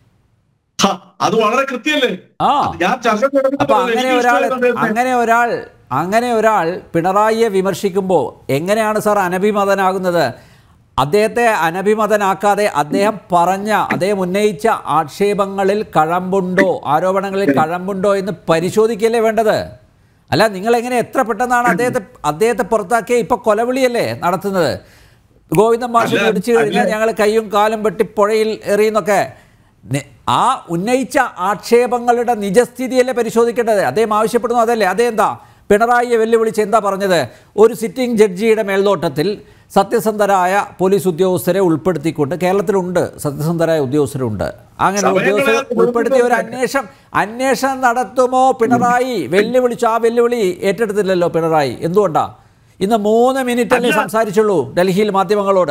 ഹ, അത് വളരെ കൃത്യമല്ലേ ആ ഞാൻ ചർച്ച നടത്തുന്നത് അപ്പൊ അങ്ങനെ എനിക്ക് ഒരാൾ ഇഷ്ടമായത് അദ്ദേഹത്തെ. അങ്ങനെ ഒരാൾ അങ്ങനെ ഒരാൾ പിണറായിയെ വിമർശിക്കുമ്പോൾ എങ്ങനെയാണ് സാർ അനഭിമതനാകുന്നത് അദ്ദേഹത്തെ അനഭിമതനാക്കാതെ അദ്ദേഹം പറഞ്ഞ അദ്ദേഹം ഉന്നയിച്ച ആക്ഷേപങ്ങളിൽ കഴമ്പുണ്ടോ ആരോപണങ്ങളിൽ കഴമ്പുണ്ടോ എന്ന് പരിശോധിക്കല്ലേ വേണ്ടത് അല്ല നിങ്ങൾ എങ്ങനെ എത്ര പെട്ടെന്നാണ് അദ്ദേഹത്തെ അദ്ദേഹത്തെ പുറത്താക്കിയ ഇപ്പൊ കൊലവിളിയല്ലേ നടത്തുന്നത് ഗോവിന്ദൻ മാഷ് അല്ല, പിടിച്ചു കഴിഞ്ഞാൽ അല്ല. ഞങ്ങൾ കൈയും കാലും വെട്ടി പുഴയിൽ എറിയുന്നൊക്കെ നി- ആ ഉന്നയിച്ച ആക്ഷേപങ്ങളുടെ നിജസ്ഥിതിയല്ലേ പരിശോധിക്കേണ്ടത് അദ്ദേഹം ആവശ്യപ്പെടുന്നു അതല്ലേ അതെന്താ പിണറായിയെ വെല്ലുവിളിച്ച് എന്താ പറഞ്ഞത് ഒരു സിറ്റിംഗ് ജഡ്ജിയുടെ മേൽനോട്ടത്തിൽ സത്യസന്ധരായ പോലീസ് ഉദ്യോഗസ്ഥരെ ഉൾപ്പെടുത്തിക്കൊണ്ട് കേരളത്തിലുണ്ട് സത്യസന്ധരായ ഉദ്യോഗസ്ഥരുണ്ട് അങ്ങനെ സമയങ്ങളെ ഉദ്യോഗസ്ഥരെ ഉൾപ്പെടുത്തിയ ഒരു അന്വേഷണം അന്വേഷണം നടത്തുമോ പിണറായി വെല്ലുവിളിച്ചു ആ വെല്ലുവിളി ഏറ്റെടുത്തില്ലല്ലോ പിണറായി എന്തുകൊണ്ടാ ഇന്ന് മൂന്ന് മിനിറ്റ് അല്ലേ അല്ല. സംസാരിച്ചുള്ളൂ ഡൽഹിയിൽ മാധ്യമങ്ങളോട്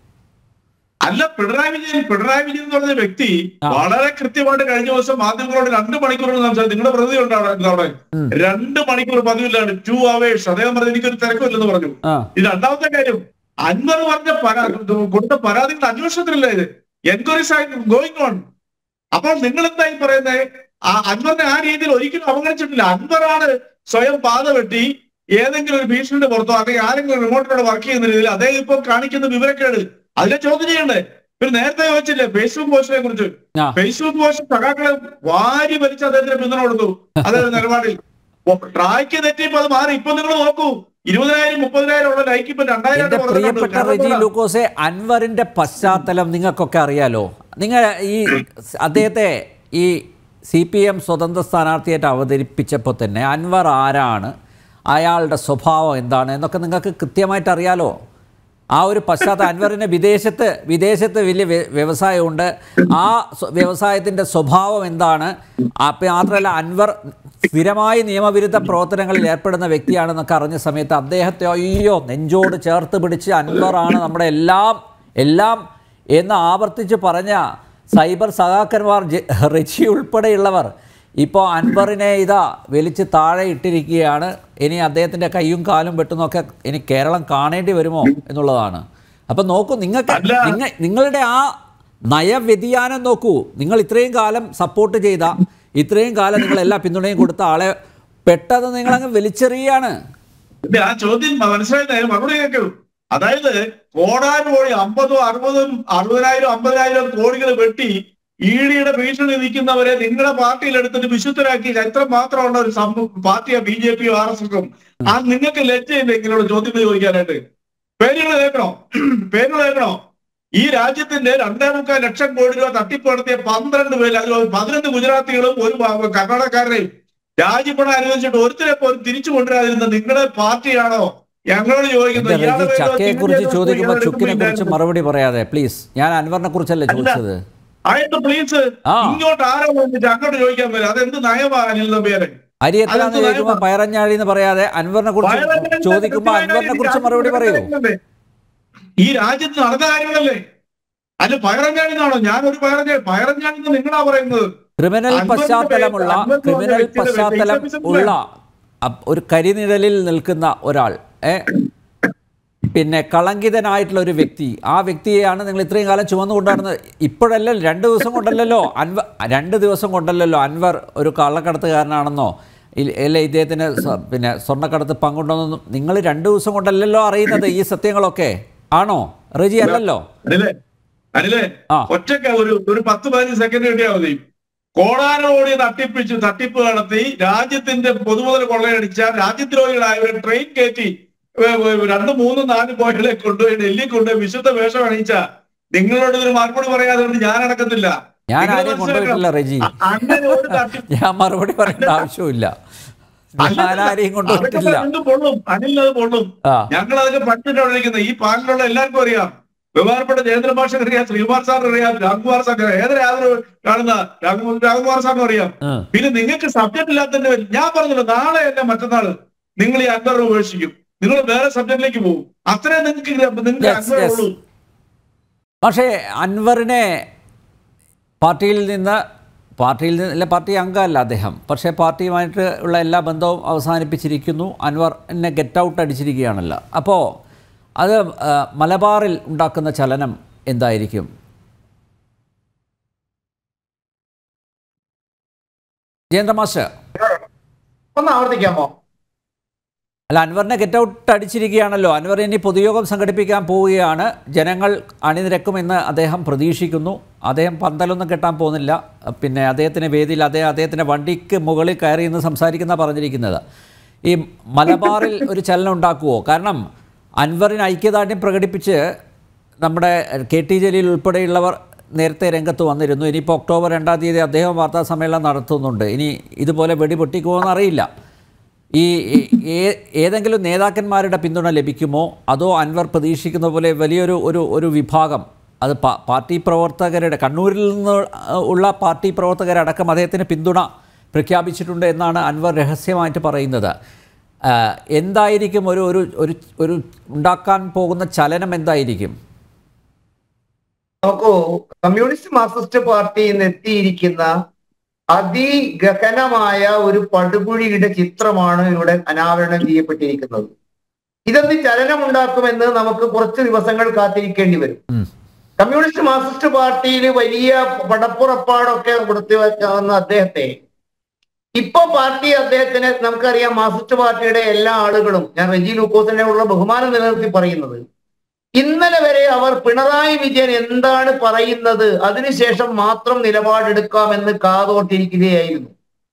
അല്ല പിണറായി വിജയൻ പിണറായി വിജയൻ എന്ന് പറഞ്ഞ വ്യക്തി ആ. വളരെ കൃത്യമായിട്ട് കഴിഞ്ഞ ദിവസം മാധ്യമങ്ങളോട് രണ്ട് മണിക്കൂർ സംസാരിച്ചു നിങ്ങളുടെ പ്രതിനിധി ഉണ്ടാവും അവിടെ രണ്ട് മണിക്കൂർ പതിവില്ലാണ് ടു അവേഴ്സ് അദ്ദേഹം പറഞ്ഞു എനിക്കൊരു തിരക്കില്ലെന്ന് പറഞ്ഞു ആ ഇത് രണ്ടാമത്തെ കാര്യം അൻവർ പറഞ്ഞ പരാ- കൊടുത്ത പരാതികൾ അന്വേഷണത്തിലല്ല ഇത് എൻക്വയറീസ് ഗോയിങ് ഓൺ അപ്പോൾ നിങ്ങൾ എന്തായി പറയുന്നത് ആ അൻവറിനെ ആ രീതിയിൽ ഒരിക്കലും അവഗണിച്ചിട്ടില്ല അൻവറാണ് സ്വയം പാത വെട്ടി ഏതെങ്കിലും ഒരു ഭീഷണിയുടെ പുറത്തോ അല്ലെങ്കിൽ ആരെങ്കിലും റിമോട്ടിലൂടെ വർക്ക് ചെയ്യുന്ന രീതിയിൽ അദ്ദേഹം ഇപ്പോൾ കാണിക്കുന്ന വിവരക്കേട് അതിനെ ചോദ്യം ചെയ്യണ്ടേ പിന്നെ നേരത്തെ ചോദിച്ചില്ലേ ഫേസ്ബുക്ക് പോസ്റ്റിനെ കുറിച്ച് ആ. ഫേസ്ബുക്ക് പോസ്റ്റ് സഖാക്കളെ വാരി വലിച്ച് അദ്ദേഹത്തിന് പിന്തുണ കൊടുത്തു അതൊരു നിലപാടിൽ ട്രായ്ക്ക് തെറ്റിയപ്പോ അത് മാറി ഇപ്പൊ നിങ്ങൾ നോക്കൂ ഇരുപതിനായിരം മുപ്പതിനായിരം ഉള്ള ലൈക്ക് ഇപ്പൊ രണ്ടായിരം എന്റെ ആയിട്ട് കുറഞ്ഞിട്ടുണ്ട്. പ്രിയപ്പെട്ട കാരണം റെജി എന്താ? ലൂക്കോസെ അൻവറിന്റെ പശ്ചാത്തലം നിങ്ങൾക്കൊക്കെ അറിയാലോ നിങ്ങൾ ഈ അദ്ദേഹത്തെ ഈ സി പി എം സ്വതന്ത്ര സ്ഥാനാർത്ഥിയായിട്ട് അവതരിപ്പിച്ചപ്പോൾ തന്നെ അൻവർ ആരാണ് അയാളുടെ സ്വഭാവം എന്താണ് എന്നൊക്കെ നിങ്ങൾക്ക് കൃത്യമായിട്ട് അറിയാലോ ആ ഒരു പശ്ചാത്തലം അൻവറിന് വിദേശത്ത് വിദേശത്ത് വലിയ വ്യ- വ്യവസായമുണ്ട് ആ സ്വ- വ്യവസായത്തിൻ്റെ സ്വഭാവം എന്താണ് അപ്പം മാത്രമല്ല അൻവർ സ്ഥിരമായി നിയമവിരുദ്ധ പ്രവർത്തനങ്ങളിൽ ഏർപ്പെടുന്ന വ്യക്തിയാണെന്നൊക്കെ അറിഞ്ഞ സമയത്ത് അദ്ദേഹത്തെ അയ്യോ നെഞ്ചോട് ചേർത്ത് പിടിച്ച് അൻവറാണ് നമ്മുടെ എല്ലാം എല്ലാം എന്ന് ആവർത്തിച്ച് പറഞ്ഞ സൈബർ സഹാക്കന്മാർ ജെ- റെജി ഉൾപ്പെടെയുള്ളവർ ഇപ്പോൾ അൻവറിനെ ഇതാ വലിച്ച് താഴെ ഇട്ടിരിക്കുകയാണ് ഇനി അദ്ദേഹത്തിൻ്റെ കൈയും കാലും വെട്ടുന്നൊക്കെ ഇനി കേരളം കാണേണ്ടി വരുമോ എന്നുള്ളതാണ് അപ്പം നോക്കൂ നിങ്ങൾക്ക് അല്ല. നിങ്ങൾ നിങ്ങളുടെ ആ നയവ്യതിയാനം നോക്കൂ നിങ്ങൾ ഇത്രയും കാലം സപ്പോർട്ട് ചെയ്ത ഇത്രയും കാലം നിങ്ങൾ എല്ലാ പിന്തുണയും കൊടുത്ത ആളെ പെട്ടെന്ന് നിങ്ങളങ്ങ് വലിച്ചെറിയാണ് ഇത് ആ ചോദ്യം മനസ്സിലായി മറുപടി കേൾക്കൂ അതായത് കോടാൻ കോടി അമ്പതും അറുപതും അറുപതിനായിരം അമ്പതിനായിരം കോടികൾ വെട്ടി ഇ ഡിയുടെ ഭീഷണി നിൽക്കുന്നവരെ നിങ്ങളുടെ പാർട്ടിയിൽ എടുത്തിട്ട് വിശുദ്ധരാക്കി ചരിത്രം മാത്രമുള്ള ഒരു സംഭവം പാർട്ടിയാ ബി ജെ പിയും ആർ എസ് എസും ആ നിങ്ങൾക്ക് ലജ്ജയില്ല ഇങ്ങനെയുള്ള ചോദ്യം ചോദിക്കാനായിട്ട് പേരുകൾ കേൾക്കണോ പേരുകൾ കേൾക്കണോ ഈ രാജ്യത്തിന്റെ രണ്ടേ മുക്കാൽ ലക്ഷം കോടി രൂപ തട്ടിപ്പ് നടത്തിയ പന്ത്രണ്ട് പേര് അതിൽ പതിനൊന്ന് ഗുജറാത്തികളും ഒരു പ- കർണാടകക്കാരനെയും രാജ്യപ്പണം അനുവദിച്ചിട്ട് ഒരുത്തരെ പോലും തിരിച്ചു കൊണ്ടുവരാതിരുന്ന നിങ്ങളുടെ പാർട്ടിയാണോ ഞങ്ങളോട് ചോദിക്കുന്നത് എന്റെ ഇയാളുടെ റെജി പേരിലോ ചക്കയെ തിരിഞ്ഞു കുറിച്ച് നോക്കൂ, ചോദിക്കുമ്പോൾ ഇയാളെ ചുക്കിനെ കുറിച്ച് എടുക്കുന്നില്ലായിരുന്നു. മറുപടി പറയാതെ പ്ലീസ് ഞാൻ അൻവറിനെ കുറിച്ചല്ലേ അല്ല. ചോദിച്ചത് ആയിട്ട് പ്ലീസ് ആ. ഇങ്ങോട്ട് ആരോ വന്നിട്ട് അങ്ങോട്ട് ചോദിക്കാൻ പറ്റില്ല അതെന്ത് നയമാ അനിൽ നമ്പ്യാരെ അരി എത്രയാന്ന് അതെന്ത് ചോദിക്കുമ്പോൾ നയമാ? പയറഞ്ഞാഴി എന്ന് പറയാതെ അൻവറിനെ കുറിച്ച് വയനാട്ടിലെ ചോദിക്കുമ്പോൾ കൃത്യമായ അൻവറിനെ കുറിച്ച് കാര്യം മറുപടി പറയൂ കാര്യങ്ങളല്ലേ? ഈ രാജ്യത്ത് നടന്ന കാര്യങ്ങളല്ലേ അല്ല പയറഞ്ഞാണിന്നാണോ ഞാൻ ഒരു പയറഞ്ഞാ പയറഞ്ഞാണിന്ന് നിങ്ങളാ പറയുന്നത് ക്രിമിനൽ അൻവറിന്റെ പശ്ചാത്തലമുള്ള പേര് അൻവർ എന്ന് പറഞ്ഞ ക്രിമിനൽ വ്യക്തിയുടെ പശ്ചാത്തലം പേര് ഉള്ള അപ്- ഒരു കരിനിഴലിൽ നിൽക്കുന്ന ഒരാൾ ഏ പിന്നെ കളങ്കിതനായിട്ടുള്ള ഒരു വ്യക്തി ആ വ്യക്തിയെയാണ് നിങ്ങൾ ഇത്രയും കാലം ചുമന്നു കൊണ്ടുവരുന്നത് ഇപ്പോഴല്ല രണ്ട് ദിവസം കൊണ്ടല്ലല്ലോ അൻവർ രണ്ട് ദിവസം കൊണ്ടല്ലല്ലോ അൻവർ ഒരു കള്ളക്കടത്തുകാരനാണെന്നോ ഇൽ- അല്ല ഇദ്ദേഹത്തിന് സ്വ- പിന്നെ സ്വർണ്ണക്കടത്ത് പങ്കുണ്ടെന്നൊന്നും നിങ്ങൾ രണ്ട് ദിവസം കൊണ്ടല്ലല്ലോ അറിയുന്നത് ഈ സത്യങ്ങളൊക്കെ ആണോ റെജി അല്ലല്ലോ അനിലേ അനിലേ ആ. ഒറ്റയ്ക്ക് ഒരു ഒരു പത്ത് പതിനഞ്ച് സെക്കൻഡ് കിട്ടിയാൽ മതി കോടാനോടി തട്ടിപ്പിച്ചു തട്ടിപ്പ് നടത്തി രാജ്യത്തിന്റെ പൊതുമുതൽ കൊള്ളയടിച്ച രാജ്യദ്രോഹികളായവരെ ട്രെയിൻ കയറ്റി ഏ, ഏ, രണ്ട് മൂന്ന് നാല് പോയിന്റിലെ കൊണ്ടുപോയി ഡൽഹി കൊണ്ടുപോയി വിശുദ്ധ വേഷം അണിയിച്ച നിങ്ങളോട് ഇതിന് മറുപടി പറയാതെ കൊണ്ട് ഞാൻ അടക്കത്തില്ല ഞാൻ നിങ്ങൾ ആരെയും കൊണ്ടുപോയിട്ടില്ല റെജി അ- അങ്ങനെ ഒരു തട്ടിപ്പ് ഞാൻ മറുപടി പറയേണ്ട ആവശ്യമില്ല ഞാൻ ആരെയും അതൊക്കെ കൊണ്ടുപോയിട്ടില്ല രണ്ട് പൊള്ളും അനിലത് പൊള്ളും ആ ഞങ്ങൾ അതൊക്കെ പഠിച്ചിട്ടാണ് ഇരിക്കുന്നത് ഈ പാനലുള്ള എല്ലാവർക്കും അറിയാം ബഹുമാനപ്പെട്ട ജയേന്ദ്ര ഭാഷ അറിയാം ശ്രീകുമാർ സാറിന് അറിയാം രാംകുമാർ സാറിന് അറിയാം ഏതൊരു യാതൊരു കാണുന്ന രാഘു- രാഘുകുമാർ സാറിനും അറിയാം ഉം. പിന്നെ നിങ്ങൾക്ക് സബ്ജക്ട് ഇല്ലാത്തതിന്റെ പേരിൽ ഞാൻ പറഞ്ഞല്ലോ നാളെ അല്ല മറ്റന്നാള് നിങ്ങൾ ഈ അൻവർ ഉപേക്ഷിക്കും നിങ്ങൾ വേറെ സബ്ജക്റ്റിലേക്ക് പോകും അത്രേ നിങ്ങൾക്ക് നിങ്ങൾക്ക് Yes, അൻവർ yes. ഉള്ളൂ പക്ഷേ അൻവറിനെ പാർട്ടിയിൽ നിന്ന് പാർട്ടിയിൽ നിന്ന് അല്ല പാർട്ടി അംഗമല്ല അദ്ദേഹം പക്ഷേ പാർട്ടിയുമായിട്ട് ഉള്ള എല്ലാ ബന്ധവും അവസാനിപ്പിച്ചിരിക്കുന്നു അൻവറിനെ ഗെറ്റ് ഔട്ട് അടിച്ചിരിക്കുകയാണല്ലോ അപ്പോൾ അത് ആ, മലബാറിൽ ഉണ്ടാക്കുന്ന ചലനം എന്തായിരിക്കും ജയേന്ദ്ര മാസ്റ്റർ ഒന്ന് ആവർത്തിക്കാമോ അല്ല അൻവറിനെ ഗെറ്റ് ഔട്ട് അടിച്ചിരിക്കുകയാണല്ലോ അൻവർ ഇനി പൊതുയോഗം സംഘടിപ്പിക്കാൻ പോവുകയാണ് ജനങ്ങൾ അണിനിരക്കുമെന്ന് അദ്ദേഹം പ്രതീക്ഷിക്കുന്നു അദ്ദേഹം പന്തലൊന്നും കെട്ടാൻ പോകുന്നില്ല പിന്നെ അദ്ദേഹത്തിന് വേദിയിൽ അദ്ദേഹം അദ്ദേഹത്തിൻ്റെ വണ്ടിക്ക് മുകളിൽ കയറി ഇന്ന് സംസാരിക്കുന്ന പറഞ്ഞിരിക്കുന്നത് ഈ മലബാറിൽ ഒരു ചലനം ഉണ്ടാക്കുമോ കാരണം അൻവറിന് ഐക്യദാർഢ്യം പ്രകടിപ്പിച്ച് നമ്മുടെ കെ ടി ജലീൽ ഉൾപ്പെടെയുള്ളവർ നേരത്തെ രംഗത്ത് വന്നിരുന്നു ഇനിയിപ്പോൾ ഒക്ടോബർ രണ്ടാം തീയതി അദ്ദേഹം വാർത്താ സമ്മേളനം നടത്തുന്നുണ്ട് ഇനി ഇതുപോലെ വെടി പൊട്ടിക്കുമോ എന്നറിയില്ല ഈ ഈ- ഏ- ഏതെങ്കിലും നേതാക്കന്മാരുടെ പിന്തുണ ലഭിക്കുമോ അതോ അൻവർ പ്രതീക്ഷിക്കുന്ന പോലെ വലിയൊരു ഒരു ഒരു വിഭാഗം അത് പാ- പാർട്ടി പ്രവർത്തകരുടെ കണ്ണൂരിൽ നിന്ന് ഉള്ള പാർട്ടി പ്രവർത്തകരടക്കം അദ്ദേഹത്തിന് പിന്തുണ പ്രഖ്യാപിച്ചിട്ടുണ്ട് എന്നാണ് അൻവർ രഹസ്യമായിട്ട് പറയുന്നത് ആ, എന്തായിരിക്കും ഒരു ഒരു ഒരു ഒരു ഉണ്ടാക്കാൻ പോകുന്ന ചലനം എന്തായിരിക്കും നോക്കൂ കമ്മ്യൂണിസ്റ്റ് മാർക്സിസ്റ്റ് പാർട്ടിയിൽ നിന്ന് എത്തിയിരിക്കുന്ന അതിഗഹനമായ ഒരു പടുകുഴിയുടെ ചിത്രമാണ് ഇവിടെ അനാവരണം ചെയ്യപ്പെട്ടിരിക്കുന്നത് ഇതെന്ത് ചലനമുണ്ടാക്കുമെന്ന് നമുക്ക് കുറച്ച് ദിവസങ്ങൾ കാത്തിരിക്കേണ്ടി വരും ഉം. കമ്മ്യൂണിസ്റ്റ് മാർക്സിസ്റ്റ് പാർട്ടിയിൽ വലിയ പടപ്പുറപ്പാടൊക്കെ കൊടുത്തു വെക്കാവുന്ന അദ്ദേഹത്തെ ഇപ്പൊ പാർട്ടി അദ്ദേഹത്തിന് നമുക്കറിയാം മാർക്സിസ്റ്റ് പാർട്ടിയുടെ എല്ലാ ആളുകളും ഞാൻ റെജി ലൂക്കോസിനെ ഉള്ള ബഹുമാനം നിലനിർത്തി പറയുന്നത് ഇന്നലെ വരെ അവർ പിണറായി വിജയൻ എന്താണ് പറയുന്നത് അതിനുശേഷം മാത്രം നിലപാടെടുക്കാമെന്ന് കാതോർത്തിരിക്കുകയായിരുന്നു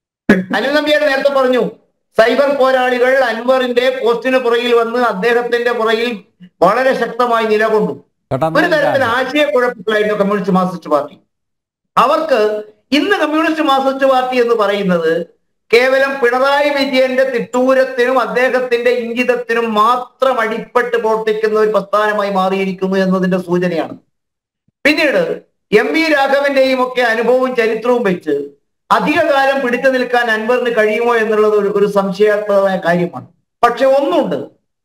അനിൽ നമ്പ്യാർ നേരത്തെ പറഞ്ഞു സൈബർ പോരാളികൾ അൻവറിന്റെ പോസ്റ്റിന് പുറകിൽ വന്ന് അദ്ദേഹത്തിന്റെ പുറകിൽ വളരെ ശക്തമായി നിലകൊണ്ടു ഒരു തരത്തിൽ ആശയക്കുഴപ്പത്തിലായിരുന്നു കമ്മ്യൂണിസ്റ്റ് മാർക്സിസ്റ്റ് പാർട്ടി അവർക്ക് ഇന്ന് കമ്മ്യൂണിസ്റ്റ് മാർക്സിസ്റ്റ് പാർട്ടി എന്ന് പറയുന്നത് കേവലം പിണറായി വിജയന്റെ തിട്ടൂരത്തിനും അദ്ദേഹത്തിന്റെ ഇംഗിതത്തിനും മാത്രം അടിപ്പെട്ട് പ്രവർത്തിക്കുന്ന ഒരു പ്രസ്ഥാനമായി മാറിയിരിക്കുന്നു എന്നതിന്റെ സൂചനയാണ് പിന്നീട് എം വി രാഘവന്റെയും ഒക്കെ അനുഭവവും ചരിത്രവും വെച്ച് അധികകാലം പിടിച്ചു നിൽക്കാൻ അൻവറിന് കഴിയുമോ എന്നുള്ളത് ഒരു ഒരു സംശയാസ്പദമായ കാര്യമാണ് പക്ഷെ ഒന്നുണ്ട്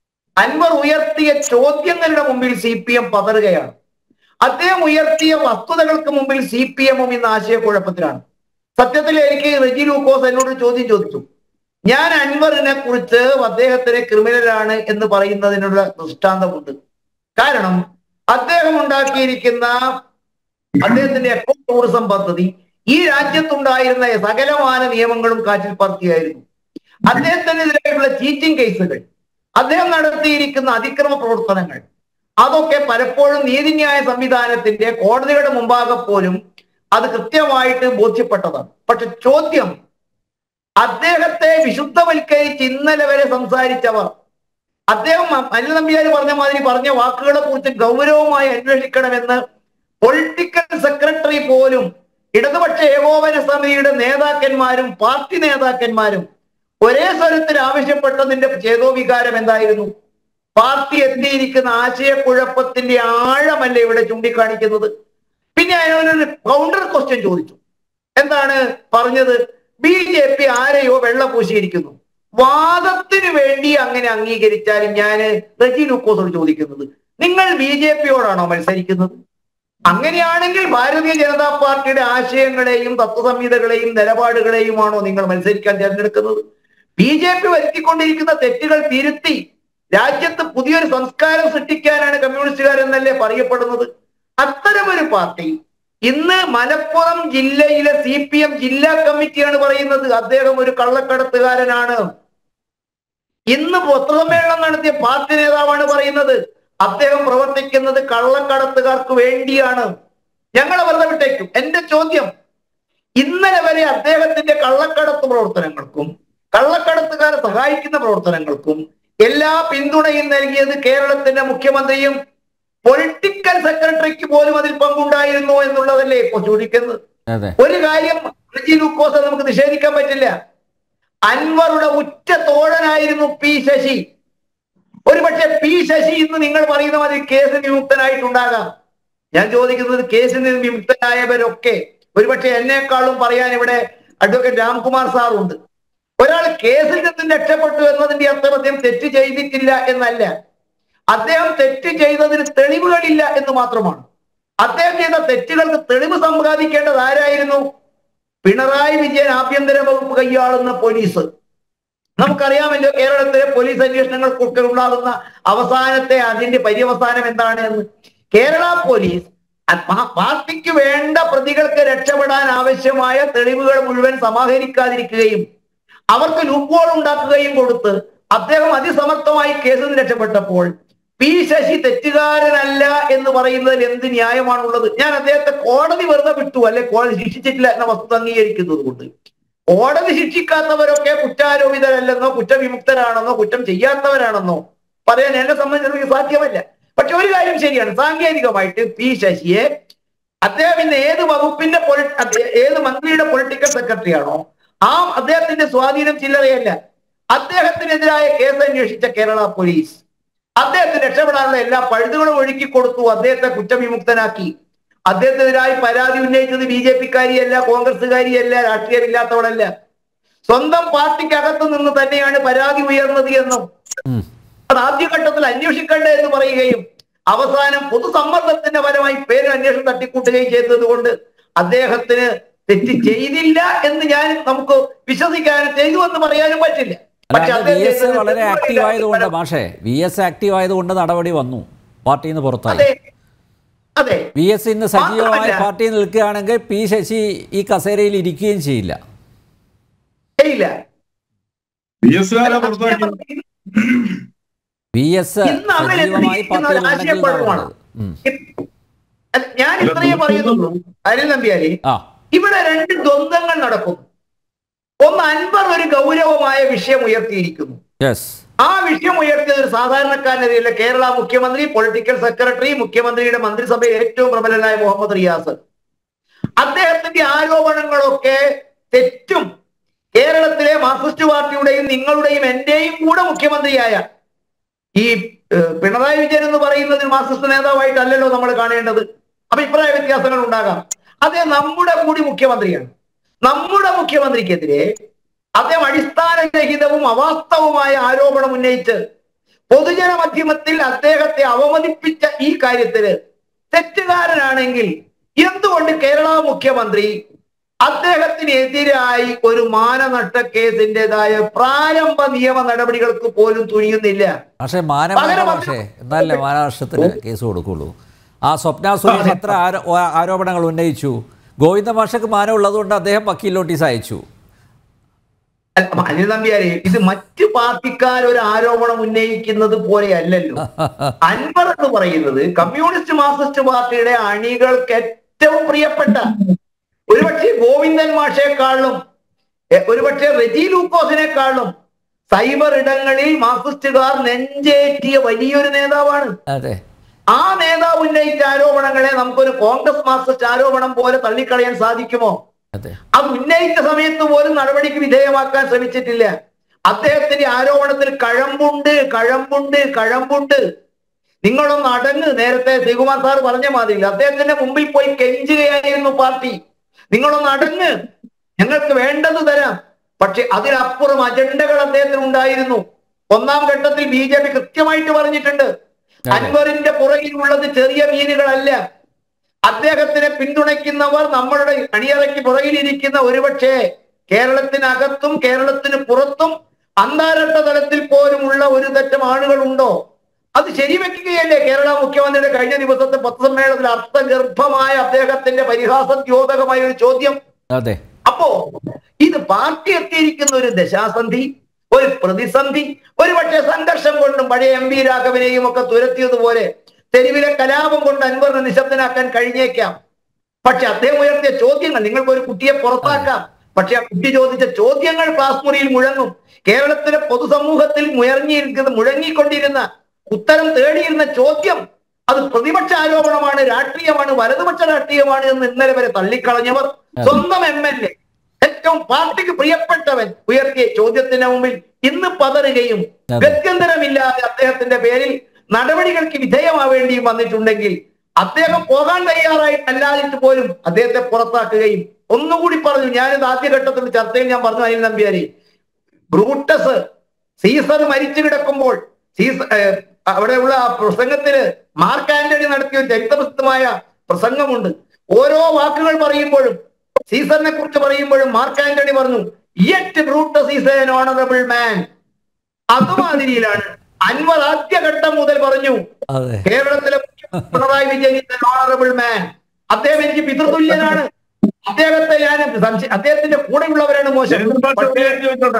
അൻവർ ഉയർത്തിയ ചോദ്യങ്ങളുടെ മുമ്പിൽ സി പി എം പതറുകയാണ് അദ്ദേഹം ഉയർത്തിയ വസ്തുതകൾക്ക് മുമ്പിൽ സി പി എമ്മും ഇന്ന് ആശയക്കുഴപ്പത്തിലാണ് സത്യത്തിൽ എനിക്ക് റെജി ലൂക്കോസ് എന്നോട് ഒരു ചോദ്യം ചോദിച്ചു ഞാൻ അൻവറിനെ കുറിച്ച് അദ്ദേഹത്തിന് ക്രിമിനലാണ് എന്ന് പറയുന്നതിനുള്ള ദൃഷ്ടാന്തമുണ്ട് കാരണം അദ്ദേഹം ഉണ്ടാക്കിയിരിക്കുന്ന അദ്ദേഹത്തിന്റെ എക്കോ ടൂറിസം പദ്ധതി ഈ രാജ്യത്തുണ്ടായിരുന്ന സകലമാന നിയമങ്ങളും കാറ്റിൽ പറത്തിയായിരുന്നു അദ്ദേഹത്തിനെതിരെയുള്ള ചീറ്റിംഗ് കേസുകൾ അദ്ദേഹം നടത്തിയിരിക്കുന്ന അതിക്രമ പ്രവർത്തനങ്ങൾ അതൊക്കെ പലപ്പോഴും നീതിന്യായ സംവിധാനത്തിന്റെ കോടതിയുടെ മുമ്പാകെ പോലും അത് കൃത്യമായിട്ട് ബോധ്യപ്പെട്ടതാണ് പക്ഷെ ചോദ്യം അദ്ദേഹത്തെ വിശുദ്ധവൽക്കരിച്ച് ഇന്നലെ വരെ സംസാരിച്ചവർ അദ്ദേഹം അനിൽ നമ്പ്യാർ പറഞ്ഞ മാതിരി പറഞ്ഞ വാക്കുകളെ കുറിച്ച് ഗൗരവമായി അന്വേഷിക്കണമെന്ന് പൊളിറ്റിക്കൽ സെക്രട്ടറി പോലും ഇടതുപക്ഷ ഏകോപന സമിതിയുടെ നേതാക്കന്മാരും പാർട്ടി നേതാക്കന്മാരും ഒരേ സ്വരത്തിൽ ആവശ്യപ്പെട്ടതിന്റെ ചേതോവികാരം എന്തായിരുന്നു പാർട്ടി എത്തിയിരിക്കുന്ന ആശയക്കുഴപ്പത്തിന്റെ ആഴമല്ല ഇവിടെ ചൂണ്ടിക്കാണിക്കുന്നത് പിന്നെ അതിനൊരു കൗണ്ടർ ക്വസ്റ്റ്യൻ ചോദിച്ചു എന്താണ് പറഞ്ഞത് ബി ജെ പി ആരെയോ വെള്ള പൂശിയിരിക്കുന്നു വാദത്തിന് വേണ്ടി അങ്ങനെ അംഗീകരിച്ചാലും ഞാൻ റജി ലൂക്കോസോട് ചോദിക്കുന്നത് നിങ്ങൾ ബി ജെ പിയോടാണോ മത്സരിക്കുന്നത് അങ്ങനെയാണെങ്കിൽ ഭാരതീയ ജനതാ പാർട്ടിയുടെ ആശയങ്ങളെയും തത്വസംഹിതകളെയും നിലപാടുകളെയുമാണോ നിങ്ങൾ മത്സരിക്കാൻ തിരഞ്ഞെടുക്കുന്നത് ബി ജെ പി വരുത്തിക്കൊണ്ടിരിക്കുന്ന തെറ്റുകൾ തിരുത്തി രാജ്യത്ത് പുതിയൊരു സംസ്കാരം സൃഷ്ടിക്കാനാണ് കമ്മ്യൂണിസ്റ്റുകാരെന്നല്ലേ പറയപ്പെടുന്നത് അത്തരമൊരു പാർട്ടി ഇന്ന് മലപ്പുറം ജില്ലയിലെ സി പി എം ജില്ലാ കമ്മിറ്റിയാണ് പറയുന്നത് അദ്ദേഹം ഒരു കള്ളക്കടത്തുകാരനാണ് ഇന്ന് പത്രസമ്മേളനം നടത്തിയ പാർട്ടി നേതാവാണ് പറയുന്നത് അദ്ദേഹം പ്രവർത്തിക്കുന്നത് കള്ളക്കടത്തുകാർക്ക് വേണ്ടിയാണ് ഞങ്ങളെ വെറുതെ വിട്ടേക്കും എന്റെ ചോദ്യം ഇന്നലെ വരെ അദ്ദേഹത്തിന്റെ കള്ളക്കടത്ത് പ്രവർത്തനങ്ങൾക്കും കള്ളക്കടത്തുകാരെ സഹായിക്കുന്ന പ്രവർത്തനങ്ങൾക്കും എല്ലാ പിന്തുണയും നൽകിയത് കേരളത്തിന്റെ മുഖ്യമന്ത്രിയും പൊളിറ്റിക്കൽ സെക്രട്ടറിക്ക് പോലും അതിൽ പങ്കുണ്ടായിരുന്നു എന്നുള്ളതല്ലേ ഇപ്പൊ ചോദിക്കുന്നത് അതെ ഒരു കാര്യം റിജി ലൂക്കോസ് നമുക്ക് നിഷേധിക്കാൻ പറ്റില്ല അൻവറുടെ ഉറ്റ തോഴനായിരുന്നു പി ശശി ഒരുപക്ഷെ പി ശശി ഇന്ന് നിങ്ങൾ പറയുന്ന മാതിരി കേസിൽ വിമുക്തനായിട്ടുണ്ടാകാം ഞാൻ ചോദിക്കുന്നത് കേസിൽ നിന്ന് വിമുക്തനായവരൊക്കെ ഒരുപക്ഷെ എന്നെക്കാളും പറയാൻ ഇവിടെ അഡ്വക്കേറ്റ് രാംകുമാർ സാർ ഉണ്ട് ഒരാൾ കേസിൽ നിന്നും രക്ഷപ്പെട്ടു എന്നതിന്റെ അർത്ഥം അദ്ദേഹം തെറ്റ് ചെയ്തിട്ടില്ല എന്നല്ല അദ്ദേഹം തെറ്റ് ചെയ്തതിന് തെളിവുകളില്ല എന്ന് മാത്രമാണ് അദ്ദേഹം ചെയ്ത തെറ്റുകൾക്ക് തെളിവ് സമ്പാദിക്കേണ്ടത് ആരായിരുന്നു പിണറായി വിജയൻ ആഭ്യന്തര വകുപ്പ് കൈയാളുന്ന പോലീസ് നമുക്കറിയാമല്ലോ കേരളത്തിലെ പോലീസ് അന്വേഷണങ്ങൾക്കൊക്കെ ഉണ്ടാകുന്ന അവസാനത്തെ അതിന്റെ പര്യവസാനം എന്താണ് എന്ന് കേരള പോലീസ് അത് പാ- പാർട്ടിക്ക് വേണ്ട പ്രതികൾക്ക് രക്ഷപ്പെടാൻ ആവശ്യമായ തെളിവുകൾ മുഴുവൻ സമാഹരിക്കാതിരിക്കുകയും അവർക്ക് ലൂപ്പോൾ ഉണ്ടാക്കുകയും കൊടുത്ത് അദ്ദേഹം അതിസമർത്ഥമായി കേസിൽ നിന്ന് രക്ഷപ്പെട്ടപ്പോൾ പി ശശി തെറ്റുകാരനല്ല എന്ന് പറയുന്നതിൽ എന്ത് ന്യായമാണുള്ളത് ഞാൻ അദ്ദേഹത്തെ കോടതി വെറുതെ വിട്ടു അല്ലെ കോടതി ശിക്ഷിച്ചിട്ടില്ല എന്ന വസ്തുത അംഗീകരിക്കുന്നത് കൊണ്ട് കോടതി ശിക്ഷിക്കാത്തവരൊക്കെ കുറ്റാരോപിതരല്ലെന്നോ കുറ്റവിമുക്തരാണെന്നോ കുറ്റം ചെയ്യാത്തവരാണെന്നോ പറയാൻ എന്നെ സംബന്ധിച്ചിടത്തോളം സാധ്യമല്ല പക്ഷെ ഒരു കാര്യം ശരിയാണ് സാങ്കേതികമായിട്ട് പി ശശിയെ അദ്ദേഹം ഇന്ന് ഏത് വകുപ്പിന്റെ പൊളി- അദ്ദേ- ഏത് മന്ത്രിയുടെ പൊളിറ്റിക്കൽ സെക്രട്ടറി ആണോ ആ അദ്ദേഹത്തിന്റെ സ്വാധീനം ചില്ലറയല്ല അദ്ദേഹത്തിനെതിരായ കേസ് അന്വേഷിച്ച കേരള പോലീസ് അദ്ദേഹത്തിന് രക്ഷപ്പെടാനുള്ള എല്ലാ പഴുതുകളും ഒഴുക്കി കൊടുത്തു അദ്ദേഹത്തെ കുറ്റവിമുക്തനാക്കി അദ്ദേഹത്തിനെതിരായി പരാതി ഉന്നയിച്ചത് ബി ജെ പിക്കാരിയല്ല കോൺഗ്രസ്സുകാരിയല്ല രാഷ്ട്രീയമില്ലാത്തവളല്ല സ്വന്തം പാർട്ടിക്കകത്ത് നിന്ന് തന്നെയാണ് പരാതി ഉയർന്നത് എന്നും ഉം. അത് ആദ്യഘട്ടത്തിൽ അന്വേഷിക്കണ്ടേ എന്ന് പറയുകയും അവസാനം പൊതുസമ്മർദ്ദത്തിന്റെ ഫലമായി പേര് അന്വേഷണം തട്ടിക്കൂട്ടുകയും ചെയ്തത് കൊണ്ട് അദ്ദേഹത്തിന് തെറ്റ് ചെയ്തില്ല എന്ന് ഞാൻ നമുക്ക് വിശ്വസിക്കാനും ചെയ്തു എന്ന് പറയാനും പറ്റില്ല പക്ഷെ അല്ലാതെ വി അദ്ദേഹം എസ് ചെയ്തത് വളരെ ആക്റ്റീവ് തെറ്റുകളില്ലാത്ത ആയതുകൊണ്ട് ഫലം- മാഷേ വി എസ് ആക്റ്റീവ് ആയതുകൊണ്ട് നടപടി വന്നു പാർട്ടിയിൽ നിന്ന് പുറത്തായി അതെ അതെ വി എസ് ഇന്ന് സജീവമായി മാത്രമല്ല- പാർട്ടിയിൽ നിൽക്കുകയാണെങ്കിൽ പി ശശി ഈ കസേരയിൽ ഇരിക്കുകയും ചെയ്യില്ല ചെയ്യില്ല ബി എസ് പുറത്താക്കി വി എസ് ഇന്ന് അവൻ സജീവമായി എത്തിയിരിക്കുന്ന ഒരു പാർട്ടിയിൽ ഉണ്ടെങ്കിൽ ആശയക്കുഴപ്പമാണ്. നടന്നത്. ഉം. അല്ല, ഞാൻ ഇത്രയേ പറയുന്നുള്ളൂ അനിൽ നമ്പ്യാരി ആ ഇവിടെ രണ്ട് ദ്വന്ദ്ങ്ങൾ നടക്കുന്നു ഒന്ന് അൻവർ ഒരു ഗൗരവമായ വിഷയം ഉയർത്തിയിരിക്കുന്നു യെസ് ആ വിഷയം ഉയർത്തിയത് ഒരു സാധാരണക്കാരനെതിരല്ല കേരള മുഖ്യമന്ത്രി പൊളിറ്റിക്കൽ സെക്രട്ടറി മുഖ്യമന്ത്രിയുടെ മന്ത്രിസഭയിൽ ഏറ്റവും പ്രബലനായ മുഹമ്മദ് റിയാസ് അദ്ദേഹത്തിന്റെ ആരോപണങ്ങളൊക്കെ തെറ്റും കേരളത്തിലെ മാർക്സിസ്റ്റ് പാർട്ടിയുടെയും നിങ്ങളുടെയും എന്റെയും കൂടെ മുഖ്യമന്ത്രിയായ ഈ ഏഹ്, പിണറായി വിജയൻ എന്ന് പറയുന്നത് മാർക്സിസ്റ്റ് നേതാവായിട്ടല്ലല്ലോ നമ്മൾ കാണേണ്ടത് അഭിപ്രായ വ്യത്യാസങ്ങൾ ഉണ്ടാകാം അതേ നമ്മുടെ കൂടി മുഖ്യമന്ത്രിയാണ് നമ്മുടെ മുഖ്യമന്ത്രിക്കെതിരെ അദ്ദേഹം അടിസ്ഥാനരഹിതവും അവാസ്തവമായ ആരോപണം ഉന്നയിച്ച് പൊതുജന മധ്യമത്തിൽ അദ്ദേഹത്തെ അവമതിപ്പിച്ച ഈ കാര്യത്തില് തെറ്റുകാരനാണെങ്കിൽ എന്തുകൊണ്ട് കേരള മുഖ്യമന്ത്രി അദ്ദേഹത്തിനെതിരായി ഒരു മാനനഷ്ട കേസിൻ്റെതായ പ്രാരംഭ നിയമ നടപടികൾക്ക് പോലും തുനിയുന്നില്ല പക്ഷേ മാനവേണ്ട പകരം പക്ഷേ എന്നല്ലേ മാനനഷ്ടത്തിന് കേസ് കൊടുക്കുള്ളൂ ആ സ്വപ്ന സുരേഷ് എത്ര ആരോ- ആ- ആരോപണങ്ങൾ ഉന്നയിച്ചു ഗോവിന്ദ മാഷക്ക് മാനം ഉള്ളതുകൊണ്ട് അദ്ദേഹം വക്കീൽ നോട്ടീസ് അയച്ചു അല്ല, അനിൽ നമ്പ്യാരെ ഇത് മറ്റു പാർട്ടിക്കാർ ഒരു ആരോപണം ഉന്നയിക്കുന്നത് പോലെയല്ലല്ലോ അൻവർ എന്ന് പറയുന്നത് കമ്മ്യൂണിസ്റ്റ് മാർക്സിസ്റ്റ് പാർട്ടിയുടെ അണികൾക്ക് ഏറ്റവും പ്രിയപ്പെട്ട ഒരുപക്ഷെ ഗോവിന്ദൻ മാഷെക്കാളും എ, ഒരുപക്ഷെ റെജി ലൂക്കോസിനെക്കാളും സൈബർ ഇടങ്ങളിൽ മാർക്സിസ്റ്റുകാർ നെഞ്ചേറ്റിയ വലിയൊരു നേതാവാണ് അതെ ആ നേതാവ് ഉന്നയിച്ച ആരോപണങ്ങളെ നമുക്കൊരു കോൺഗ്രസ് മാർക്സിസ്റ്റ് ആരോപണം പോലെ തള്ളിക്കളയാൻ സാധിക്കുമോ അതെ അത് ഉന്നയിച്ച സമയത്ത് പോലും നടപടിക്ക് വിധേയമാക്കാൻ ശ്രമിച്ചിട്ടില്ല അദ്ദേഹത്തിന്റെ ആരോപണത്തിൽ കഴമ്പുണ്ട് കഴമ്പുണ്ട് കഴമ്പുണ്ട് നിങ്ങളൊന്ന് അടങ്ങ് നേരത്തെ ശ്രീകുമാർ സാർ പറഞ്ഞ മാതിരി അദ്ദേഹത്തിന്റെ മുമ്പിൽ പോയി കെഞ്ചുകയായിരുന്നു പാർട്ടി നിങ്ങളൊന്ന് അടങ്ങ് ഞങ്ങൾക്ക് വേണ്ടത് തരാം പക്ഷെ അതിനപ്പുറം അജണ്ടകൾ അദ്ദേഹത്തിന് ഉണ്ടായിരുന്നു ഒന്നാം ഘട്ടത്തിൽ ബി ജെ പി കൃത്യമായിട്ട് പറഞ്ഞിട്ടുണ്ട് അൻവറിന്റെ പുറകിലുള്ളത് ചെറിയ മീനുകളല്ല അദ്ദേഹത്തിനെ പിന്തുണയ്ക്കുന്നവർ നമ്മളുടെ അണിയറയ്ക്ക് പുറകിലിരിക്കുന്ന ഒരുപക്ഷെ കേരളത്തിനകത്തും കേരളത്തിന് പുറത്തും അന്താരാഷ്ട്ര തലത്തിൽ പോലുമുള്ള ഒരു തരം ആളുകളുണ്ടോ അത് ശരിവെക്കുകയല്ലേ കേരള മുഖ്യമന്ത്രിയുടെ കഴിഞ്ഞ ദിവസത്തെ പത്രസമ്മേളനത്തിൽ അർത്ഥഗർഭമായ അദ്ദേഹത്തിന്റെ പരിഹാസദ്യോതകമായ ഒരു ചോദ്യം അതെ അപ്പോ ഇത് പാർട്ടി എത്തിയിരിക്കുന്ന ഒരു ദശാസന്ധി ഒരു പ്രതിസന്ധി ഒരു പക്ഷേ സംഘർഷം കൊണ്ടും പഴയ എം വി രാഘവനെയും ഒക്കെ തുരത്തിയതുപോലെ തെരുവിലെ കലാപം കൊണ്ട് അൻവറിനെ നിശബ്ദനാക്കാൻ കഴിഞ്ഞേക്കാം പക്ഷെ അദ്ദേഹം ഉയർത്തിയ ചോദ്യങ്ങൾ നിങ്ങൾക്ക് ഒരു കുട്ടിയെ പുറത്താക്കാം പക്ഷെ ആ കുട്ടി ചോദിച്ച ചോദ്യങ്ങൾ ക്ലാസ് മുറിയിൽ മുഴങ്ങും കേരളത്തിലെ പൊതുസമൂഹത്തിൽ മുയർങ്ങിയിരിക്കുന്ന മുഴങ്ങിക്കൊണ്ടിരുന്ന ഉത്തരം തേടിയിരുന്ന ചോദ്യം അത് പ്രതിപക്ഷ ആരോപണമാണ് രാഷ്ട്രീയമാണ് വലതുപക്ഷ രാഷ്ട്രീയമാണ് എന്ന് ഇന്നലെ വരെ തള്ളിക്കളഞ്ഞവർ സ്വന്തം എം എൽ എ ഏറ്റവും പാർട്ടിക്ക് പ്രിയപ്പെട്ടവൻ ഉയർത്തിയ ചോദ്യത്തിന് മുമ്പിൽ ഇന്ന് പതറുകയും അതെ. ഗത്യന്തരമില്ലാതെ അദ്ദേഹത്തിന്റെ പേരിൽ നടപടികൾക്ക് വിധേയമാവേണ്ടിയും വന്നിട്ടുണ്ടെങ്കിൽ അദ്ദേഹം പോകാൻ തയ്യാറായിട്ടല്ലാതിട്ട് പോലും അദ്ദേഹത്തെ പുറത്താക്കുകയും ഒന്നുകൂടി പറഞ്ഞു ഞാനിത് ആദ്യഘട്ടത്തിൽ ചർച്ചയിൽ ഞാൻ പറഞ്ഞു അനിൽ നമ്പ്യാരി ബ്രൂട്ടസ് സീസർ മരിച്ചു കിടക്കുമ്പോൾ സീസ ഏർ അവിടെയുള്ള ആ പ്രസംഗത്തില് മാർക്ക് ആന്റണി നടത്തിയ ഒരു ചരിത്രപ്രസിദ്ധമായ പ്രസംഗമുണ്ട് ഓരോ വാക്കുകൾ പറയുമ്പോഴും സീസറിനെ കുറിച്ച് പറയുമ്പോഴും മാർക്ക് ആന്റണി പറഞ്ഞു yet Brutus is an honourable man അതുമാതിരിയിലാണ് അൻവർ ആദ്യഘട്ടം മുതൽ പറഞ്ഞു അതെ കേരളത്തിലെ മുഖ്യമന്ത്രി Pinarayi Vijayan is an honorable man അദ്ദേഹം എനിക്ക് പിതൃതുല്യനാണ് അദ്ദേഹത്തെ ഞാൻ സംശയ- അദ്ദേഹത്തിന്റെ കൂടെയുള്ളവരാണ് മോശം ജയന്തൻ മാഷ് ഒരു പക്ഷേ കാര്യം ചോദിച്ചോട്ടെ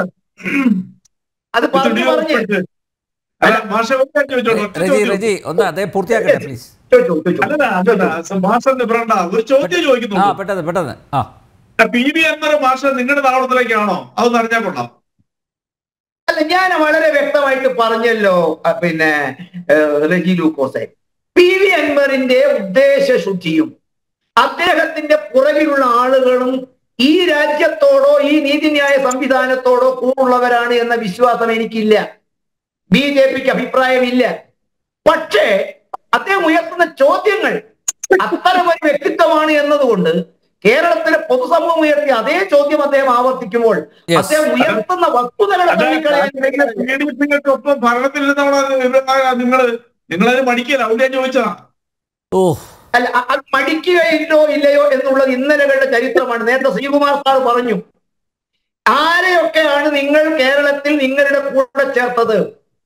അത് പറഞ്ഞു സ്റ്റുഡിയോ പറഞ്ഞ് അല്ല മാഷ ഒരു കാര്യം ചോദിച്ചോട്ടെ ഒറ്റ റജി ചോദ്യം. റജി ഒന്ന് അദ്ദേഹം പൂർത്തിയാക്കട്ടെ പ്ലീസ് ചോദിച്ചോ, ചോദിച്ചോ. അല്ലല്ല അല്ലല്ല മാഷന്റെ ഫ്രണ്ട ഒരു ചോദ്യം ആ ചോദിക്കുന്നു പെട്ടെന്ന് പെട്ടെന്ന് ആ പി വി അൻവർ മാഷ നിങ്ങളുടെ താവളത്തിലേക്കാണോ അതൊന്ന് അറിഞ്ഞാൽ കൊള്ളാം അല്ല ഞാൻ വളരെ വ്യക്തമായിട്ട് പറഞ്ഞല്ലോ അ, പിന്നെ ഏഹ്, റെജി ലൂക്കോസെ പി വി അൻവറിന്റെ ഉദ്ദേശശുദ്ധിയും അദ്ദേഹത്തിന്റെ പുറകിലുള്ള ആളുകളും ഈ രാജ്യത്തോടോ ഈ നീതിന്യായ സംവിധാനത്തോടോ കൂടുള്ളവരാണ് എന്ന വിശ്വാസം എനിക്കില്ല ബി ജെ പിക്ക് അഭിപ്രായമില്ല പക്ഷേ അദ്ദേഹം ഉയർത്തുന്ന ചോദ്യങ്ങൾ അത്തരമൊരു വ്യക്തിത്വമാണ് എന്നതുകൊണ്ട് കേരളത്തിലെ പൊതുസമൂഹം ഉയർത്തിയ അതേ ചോദ്യം അദ്ദേഹം ആവർത്തിക്കുമ്പോൾ Yes. അദ്ദേഹം ഉയർത്തുന്ന വസ്തുതകളെ തള്ളിക്കളയാൻ കഴിയില്ല. നിങ്ങൾക്കൊപ്പം ഭരണത്തിലിരുന്നവിടെ നിങ്ങൾ നിങ്ങളത് മടിക്കല അവിടെ ഞാൻ ചോദിച്ചതാ ഓ അല്ല അ- അത് മടിക്കുകയില്ലോ ഇല്ലയോ എന്നുള്ളത് ഇന്നലകളുടെ ചരിത്രമാണ് നേരത്തെ ശ്രീകുമാർ സാർ പറഞ്ഞു ആരെയൊക്കെയാണ് നിങ്ങൾ കേരളത്തിൽ നിങ്ങളുടെ കൂടെ ചേർത്തത്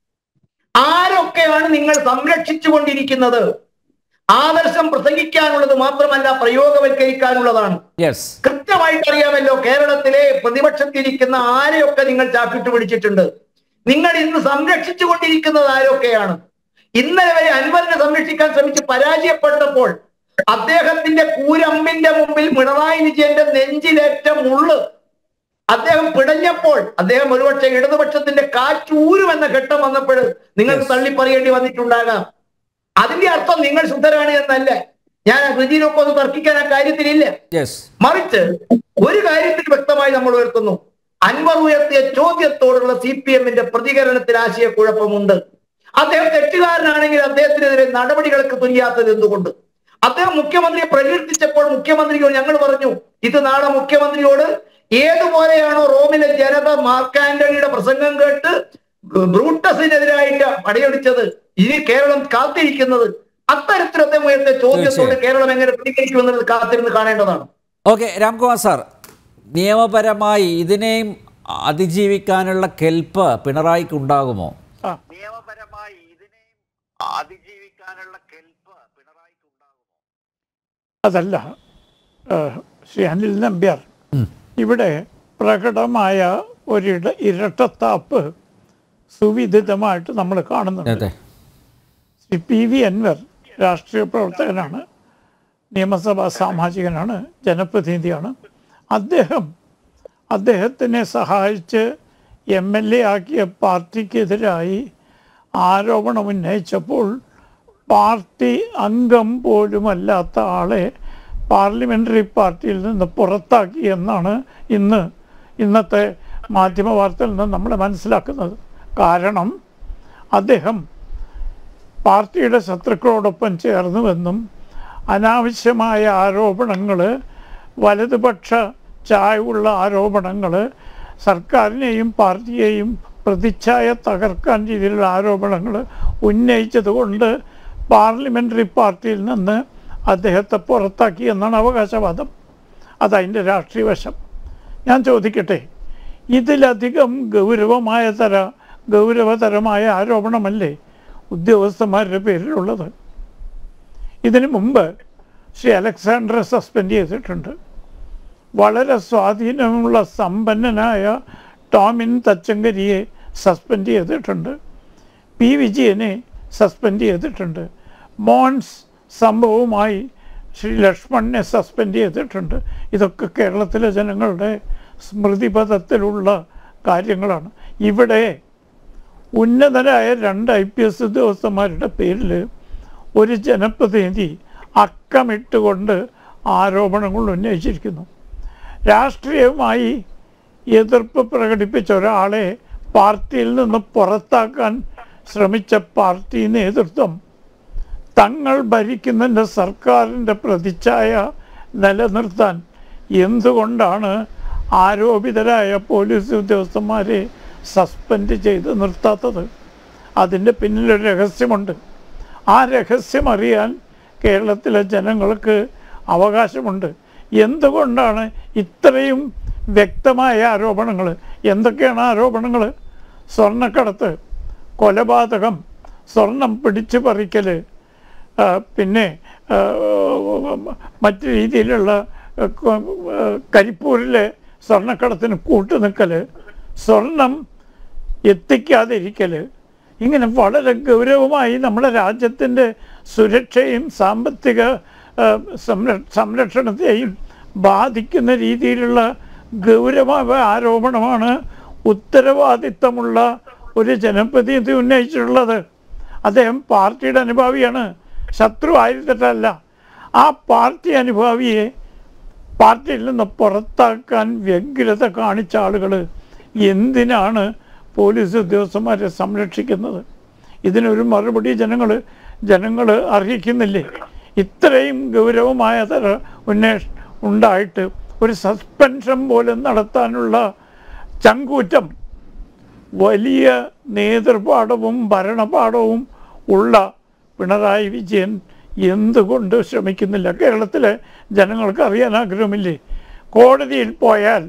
ആരൊക്കെയാണ് നിങ്ങൾ സംരക്ഷിച്ചു കൊണ്ടിരിക്കുന്നത് ആദർശം പ്രസംഗിക്കാനുള്ളത് മാത്രമല്ല പ്രയോഗവൽക്കരിക്കാനുള്ളതാണ് യെസ് കൃത്യമായിട്ട് അറിയാമല്ലോ കേരളത്തിലെ പ്രതിപക്ഷത്തിരിക്കുന്ന ആരെയൊക്കെ നിങ്ങൾ ചാപ്പിട്ട് പിടിച്ചിട്ടുണ്ട് നിങ്ങൾ ഇന്ന് സംരക്ഷിച്ചു കൊണ്ടിരിക്കുന്നത് ആരൊക്കെയാണ് ഇന്നലെ വരെ അൻവറിനെ സംരക്ഷിക്കാൻ ശ്രമിച്ച് പരാജയപ്പെട്ടപ്പോൾ അദ്ദേഹത്തിന്റെ കൂരമ്പിന്റെ മുമ്പിൽ പിണറായി വിജയന്റെ നെഞ്ചിലേറ്റ മുള്ള് അദ്ദേഹം പിടഞ്ഞപ്പോൾ അദ്ദേഹം ഒരുപക്ഷെ ഇടതുപക്ഷത്തിന്റെ കാറ്റൂരുമെന്ന ഘട്ടം വന്നപ്പോൾ നിങ്ങൾക്ക് Yes. തള്ളിപ്പറയേണ്ടി വന്നിട്ടുണ്ടാകാം അതിന്റെ അർത്ഥം നിങ്ങൾ ശുദ്ധരാണ് എന്നല്ല ഞാൻ ഋതിയിലൊക്കെ ഒന്ന് തർക്കിക്കാൻ ആ കാര്യത്തിലില്ല യെസ് മറിച്ച് ഒരു കാര്യത്തിൽ വ്യക്തമായി നമ്മൾ ഉയർത്തുന്നു അൻവർ ഉയർത്തിയ ചോദ്യത്തോടുള്ള സി പി എമ്മിന്റെ പ്രതികരണത്തിൽ ആശയക്കുഴപ്പമുണ്ട് അദ്ദേഹം തെറ്റുകാരനാണെങ്കിൽ അദ്ദേഹത്തിനെതിരെ നടപടികൾക്ക് തുനിയാത്തത് എന്തുകൊണ്ട് അദ്ദേഹം മുഖ്യമന്ത്രിയെ പ്രകീർത്തിച്ചപ്പോൾ മുഖ്യമന്ത്രിയോട് ഞങ്ങൾ പറഞ്ഞു ഇത് നാളെ മുഖ്യമന്ത്രിയോട് ഏതുപോലെയാണോ റോമിലെ ജനത മാർക്ക് ആന്റണിയുടെ പ്രസംഗം കേട്ട് ബ്രൂട്ടസിനെതിരായിട്ട് പടയടിച്ചത് ഇനി കേരളം കാത്തിരിക്കുന്നത് അത്തരത്തിൽ അദ്ദേഹം ഉയർത്തിയ ചോദ്യത്തോട് തീർച്ചയായും. കേരളം എങ്ങനെ പ്രതികരിക്കുമെന്നത് കാത്തിരുന്ന് കാണേണ്ടതാണ് ഓക്കെ രാംകുമാർ സാർ നിയമപരമായി ഇതിനെയും അതിജീവിക്കാനുള്ള കെൽപ്പ് പിണറായിക്ക് ഉണ്ടാകുമോ നിയമപരമായി ഇതിനെ അതിജീവിക്കാനുള്ള കെൽപ്പ് പിണറായിക്ക് ഉണ്ടാകുമോ അതല്ല ഏഹ്, ശ്രീ അനിൽ നമ്പ്യാർ ഇവിടെ പ്രകടമായ ഒരിട ഇരട്ടത്താപ്പ് സുവിദിതമായിട്ട് നമ്മൾ കാണുന്നുണ്ട് അതെ ശ്രീ പി വി അൻവർ രാഷ്ട്രീയ പ്രവർത്തകനാണ് നിയമസഭാ സാമാജികനാണ് ജനപ്രതിനിധിയാണ് അദ്ദേഹം അദ്ദേഹത്തിനെ സഹായിച്ച് എം എൽ എ ആക്കിയ പാർട്ടിക്കെതിരായി ആരോപണം ഉന്നയിച്ചപ്പോൾ പാർട്ടി അംഗം പോലുമല്ലാത്ത ആളെ പാർലമെൻ്ററി പാർട്ടിയിൽ നിന്ന് പുറത്താക്കി എന്നാണ് ഇന്ന് ഇന്നത്തെ മാധ്യമ വാർത്തയിൽ നിന്ന് നമ്മൾ മനസ്സിലാക്കുന്നത് കാരണം അദ്ദേഹം പാർട്ടിയുടെ ശത്രുക്കളോടൊപ്പം ചേർന്നുവെന്നും അനാവശ്യമായ ആരോപണങ്ങൾ വലതുപക്ഷ ചായവുള്ള ആരോപണങ്ങൾ സർക്കാരിനെയും പാർട്ടിയെയും പ്രതിച്ഛായ തകർക്കാൻ രീതിയിലുള്ള ആരോപണങ്ങൾ ഉന്നയിച്ചതുകൊണ്ട് പാർലമെൻ്ററി പാർട്ടിയിൽ നിന്ന് അദ്ദേഹത്തെ പുറത്താക്കി എന്നാണ് അവകാശവാദം അതതിൻ്റെ രാഷ്ട്രീയ വശം ഞാൻ ചോദിക്കട്ടെ ഇതിലധികം ഗൗരവമായ തര ഗൗരവതരമായ ആരോപണമല്ലേ ഉദ്യോഗസ്ഥന്മാരുടെ പേരിലുള്ളത് ഇതിനു മുമ്പ് ശ്രീ അലക്സാണ്ടറെ സസ്പെൻഡ് ചെയ്തിട്ടുണ്ട് വളരെ സ്വാധീനമുള്ള സമ്പന്നനായ ടോമിൻ തച്ചങ്കരിയെ സസ്പെൻഡ് ചെയ്തിട്ടുണ്ട് പി വിജയനെ സസ്പെൻഡ് ചെയ്തിട്ടുണ്ട് മോൺസ് സംഭവവുമായി ശ്രീ ലക്ഷ്മണനെ സസ്പെൻഡ് ചെയ്തിട്ടുണ്ട് ഇതൊക്കെ കേരളത്തിലെ ജനങ്ങളുടെ സ്മൃതിപഥത്തിലുള്ള കാര്യങ്ങളാണ് ഇവിടെ ഉന്നതരായ രണ്ട് ഐ പി എസ് ഉദ്യോഗസ്ഥന്മാരുടെ പേരിൽ ഒരു ജനപ്രതിനിധി അക്കമിട്ടുകൊണ്ട് ആരോപണങ്ങൾ ഉന്നയിച്ചിരിക്കുന്നു രാഷ്ട്രീയമായി എതിർപ്പ് പ്രകടിപ്പിച്ച ഒരാളെ പാർട്ടിയിൽ നിന്ന് പുറത്താക്കാൻ ശ്രമിച്ച പാർട്ടി നേതൃത്വം തങ്ങൾ ഭരിക്കുന്നതിൻ്റെ സർക്കാരിൻ്റെ പ്രതിച്ഛായ നിലനിർത്താൻ എന്തുകൊണ്ടാണ് ആരോപിതരായ പോലീസ് ഉദ്യോഗസ്ഥന്മാരെ സസ്പെൻഡ് ചെയ്ത് നിർത്താത്തത് അതിൻ്റെ പിന്നിലൊരു രഹസ്യമുണ്ട് ആ രഹസ്യം അറിയാൻ കേരളത്തിലെ ജനങ്ങൾക്ക് അവകാശമുണ്ട് എന്തുകൊണ്ടാണ് ഇത്രയും വ്യക്തമായ ആരോപണങ്ങൾ എന്തൊക്കെയാണ് ആരോപണങ്ങൾ സ്വർണ്ണക്കടത്ത് കൊലപാതകം സ്വർണം പിടിച്ചു പറിക്കൽ ആ, പിന്നെ ആ, മറ്റു രീതിയിലുള്ള ആ, കൊ- ആ, കരിപ്പൂരിലെ സ്വർണ്ണക്കടത്തിന് കൂട്ടുനിൽക്കൽ സ്വർണം എത്തിക്കാതിരിക്കൽ ഇങ്ങനെ വളരെ ഗൗരവമായി നമ്മുടെ രാജ്യത്തിൻ്റെ സുരക്ഷയും സാമ്പത്തിക ആ, സംര- സംരക്ഷണത്തെയും ബാധിക്കുന്ന രീതിയിലുള്ള ഗൗരവമായ ആരോപണമാണ് ഉത്തരവാദിത്തമുള്ള ഒരു ജനപ്രതിനിധി ഉന്നയിച്ചിട്ടുള്ളത് അദ്ദേഹം പാർട്ടിയുടെ അനുഭാവിയാണ് ശത്രു ആയിരുന്നിട്ടല്ല ആ പാർട്ടി അനുഭാവിയെ പാർട്ടിയിൽ നിന്ന് പുറത്താക്കാൻ വ്യഗ്രത കാണിച്ച ആളുകൾ എന്തിനാണ് പോലീസ് ഉദ്യോഗസ്ഥന്മാരെ സംരക്ഷിക്കുന്നത് ഇതിനൊരു മറുപടി ജനങ്ങൾ ജനങ്ങൾ അർഹിക്കുന്നില്ലേ ഇത്രയും ഗൗരവമായ തര ഉന്മേഷ ഉണ്ടായിട്ട് ഒരു സസ്പെൻഷൻ പോലും നടത്താനുള്ള ചങ്കൂറ്റം വലിയ നേതൃപാഠവും ഭരണപാഠവും ഉള്ള പിണറായി വിജയൻ എന്തുകൊണ്ട് ശ്രമിക്കുന്നില്ല കേരളത്തിലെ ജനങ്ങൾക്ക് അറിയാൻ ആഗ്രഹമില്ലേ കോടതിയിൽ പോയാൽ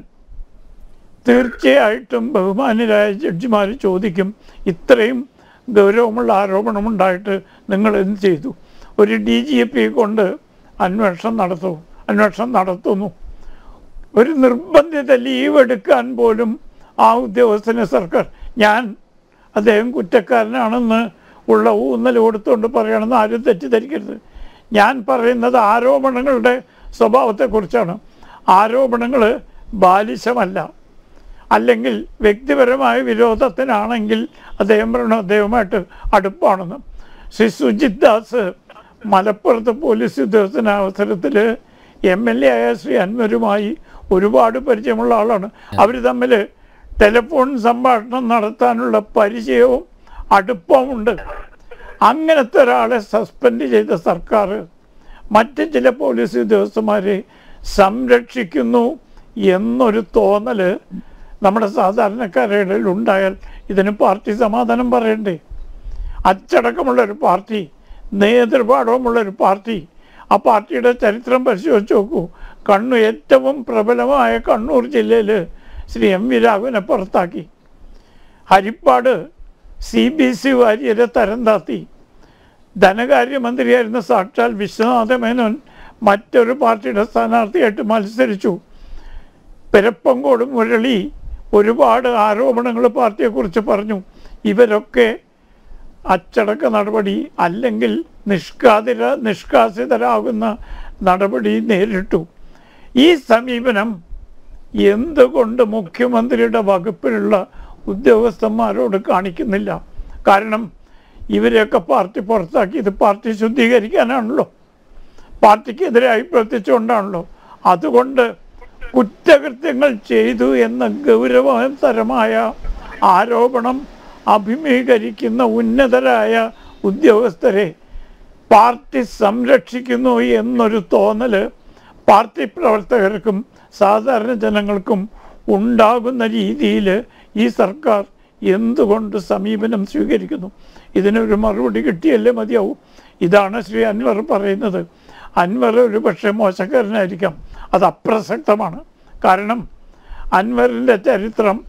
തീർച്ചയായിട്ടും ബഹുമാന്യരായ ജഡ്ജിമാർ ചോദിക്കും ഇത്രയും ഗൗരവമുള്ള ആരോപണമുണ്ടായിട്ട് നിങ്ങൾ എന്ത് ചെയ്തു ഒരു ഡി ജി പി കൊണ്ട് അന്വേഷണം നടത്തും അന്വേഷണം നടത്തുന്നു ഒരു നിർബന്ധിത ലീവ് എടുക്കാൻ പോലും ആ ഉദ്യോഗസ്ഥന് സർക്കാർ ഞാൻ അദ്ദേഹം കുറ്റക്കാരനാണെന്ന് ഉള്ള ഊന്നൽ കൊടുത്തുകൊണ്ട് പറയണമെന്ന് ആരും തെറ്റിദ്ധരിക്കരുത് ഞാൻ പറയുന്നത് ആരോപണങ്ങളുടെ സ്വഭാവത്തെക്കുറിച്ചാണ് ആരോപണങ്ങൾ ബാലിശമല്ല അല്ലെങ്കിൽ വ്യക്തിപരമായ വിരോധത്തിനാണെങ്കിൽ അദ്ദേഹം പറയണം അദ്ദേഹമായിട്ട് അടുപ്പാണെന്ന് ശ്രീ സുജിത് ദാസ് മലപ്പുറത്ത് പോലീസ് ഉദ്യോഗസ്ഥന അവസരത്തിൽ എം എൽ എ ആയ ശ്രീ അൻവരുമായി ഒരുപാട് പരിചയമുള്ള ആളാണ് അവർ തമ്മിൽ ടെലിഫോൺ സംഭാഷണം നടത്താനുള്ള പരിചയവും അടുപ്പമുണ്ട് അങ്ങനത്തെ ഒരാളെ സസ്പെൻഡ് ചെയ്ത സർക്കാർ മറ്റ് ചില പോലീസ് ഉദ്യോഗസ്ഥന്മാരെ സംരക്ഷിക്കുന്നു എന്നൊരു തോന്നൽ നമ്മുടെ സാധാരണക്കാരുടെ ഇടയിൽ ഉണ്ടായാൽ ഇതിന് പാർട്ടി സമാധാനം പറയണ്ടേ അച്ചടക്കമുള്ള ഒരു പാർട്ടി നേതൃപാഠവുമുള്ള ഒരു പാർട്ടി ആ പാർട്ടിയുടെ ചരിത്രം പരിശോധിച്ച് നോക്കൂ കണ്ണൂർ ഏറ്റവും പ്രബലമായ കണ്ണൂർ ജില്ലയിൽ ശ്രീ എം വി രാഘവനെ പുറത്താക്കി ഹരിപ്പാട് സി ബി സി വാര്യരെ തരം താത്തി ധനകാര്യമന്ത്രിയായിരുന്ന സാക്ഷാൽ വിശ്വനാഥ മേനോൻ മറ്റൊരു പാർട്ടിയുടെ സ്ഥാനാർത്ഥിയായിട്ട് മത്സരിച്ചു പെരപ്പങ്കോട് മുരളി ഒരുപാട് ആരോപണങ്ങൾ പാർട്ടിയെക്കുറിച്ച് പറഞ്ഞു ഇവരൊക്കെ അച്ചടക്ക നടപടി അല്ലെങ്കിൽ നിഷ്കാതിര നിഷ്കാസിതരാകുന്ന നടപടി നേരിട്ടു ഈ സമീപനം എന്തുകൊണ്ട് മുഖ്യമന്ത്രിയുടെ വകുപ്പിലുള്ള ഉദ്യോഗസ്ഥന്മാരോട് കാണിക്കുന്നില്ല കാരണം ഇവരെയൊക്കെ പാർട്ടി പുറത്താക്കിയത് പാർട്ടി ശുദ്ധീകരിക്കാനാണല്ലോ പാർട്ടിക്കെതിരായി പ്രവർത്തിച്ചുകൊണ്ടാണല്ലോ അതുകൊണ്ട് കുറ്റകൃത്യങ്ങൾ ചെയ്തു എന്ന ഗൗരവതരമായ ആരോപണം അഭിമുഖീകരിക്കുന്ന ഉന്നതരായ ഉദ്യോഗസ്ഥരെ പാർട്ടി സംരക്ഷിക്കുന്നു എന്നൊരു തോന്നൽ പാർട്ടി പ്രവർത്തകർക്കും സാധാരണ ജനങ്ങൾക്കും ഉണ്ടാകുന്ന രീതിയിൽ ഈ സർക്കാർ എന്തുകൊണ്ട് സമീപനം സ്വീകരിക്കുന്നു ഇതിനൊരു മറുപടി കിട്ടിയല്ലേ മതിയാവും ഇതാണ് ശ്രീ അൻവർ പറയുന്നത് അൻവർ ഒരു പക്ഷേ മോശക്കാരനായിരിക്കാം അത് അപ്രസക്തമാണ് കാരണം അൻവറിൻ്റെ ചരിത്രം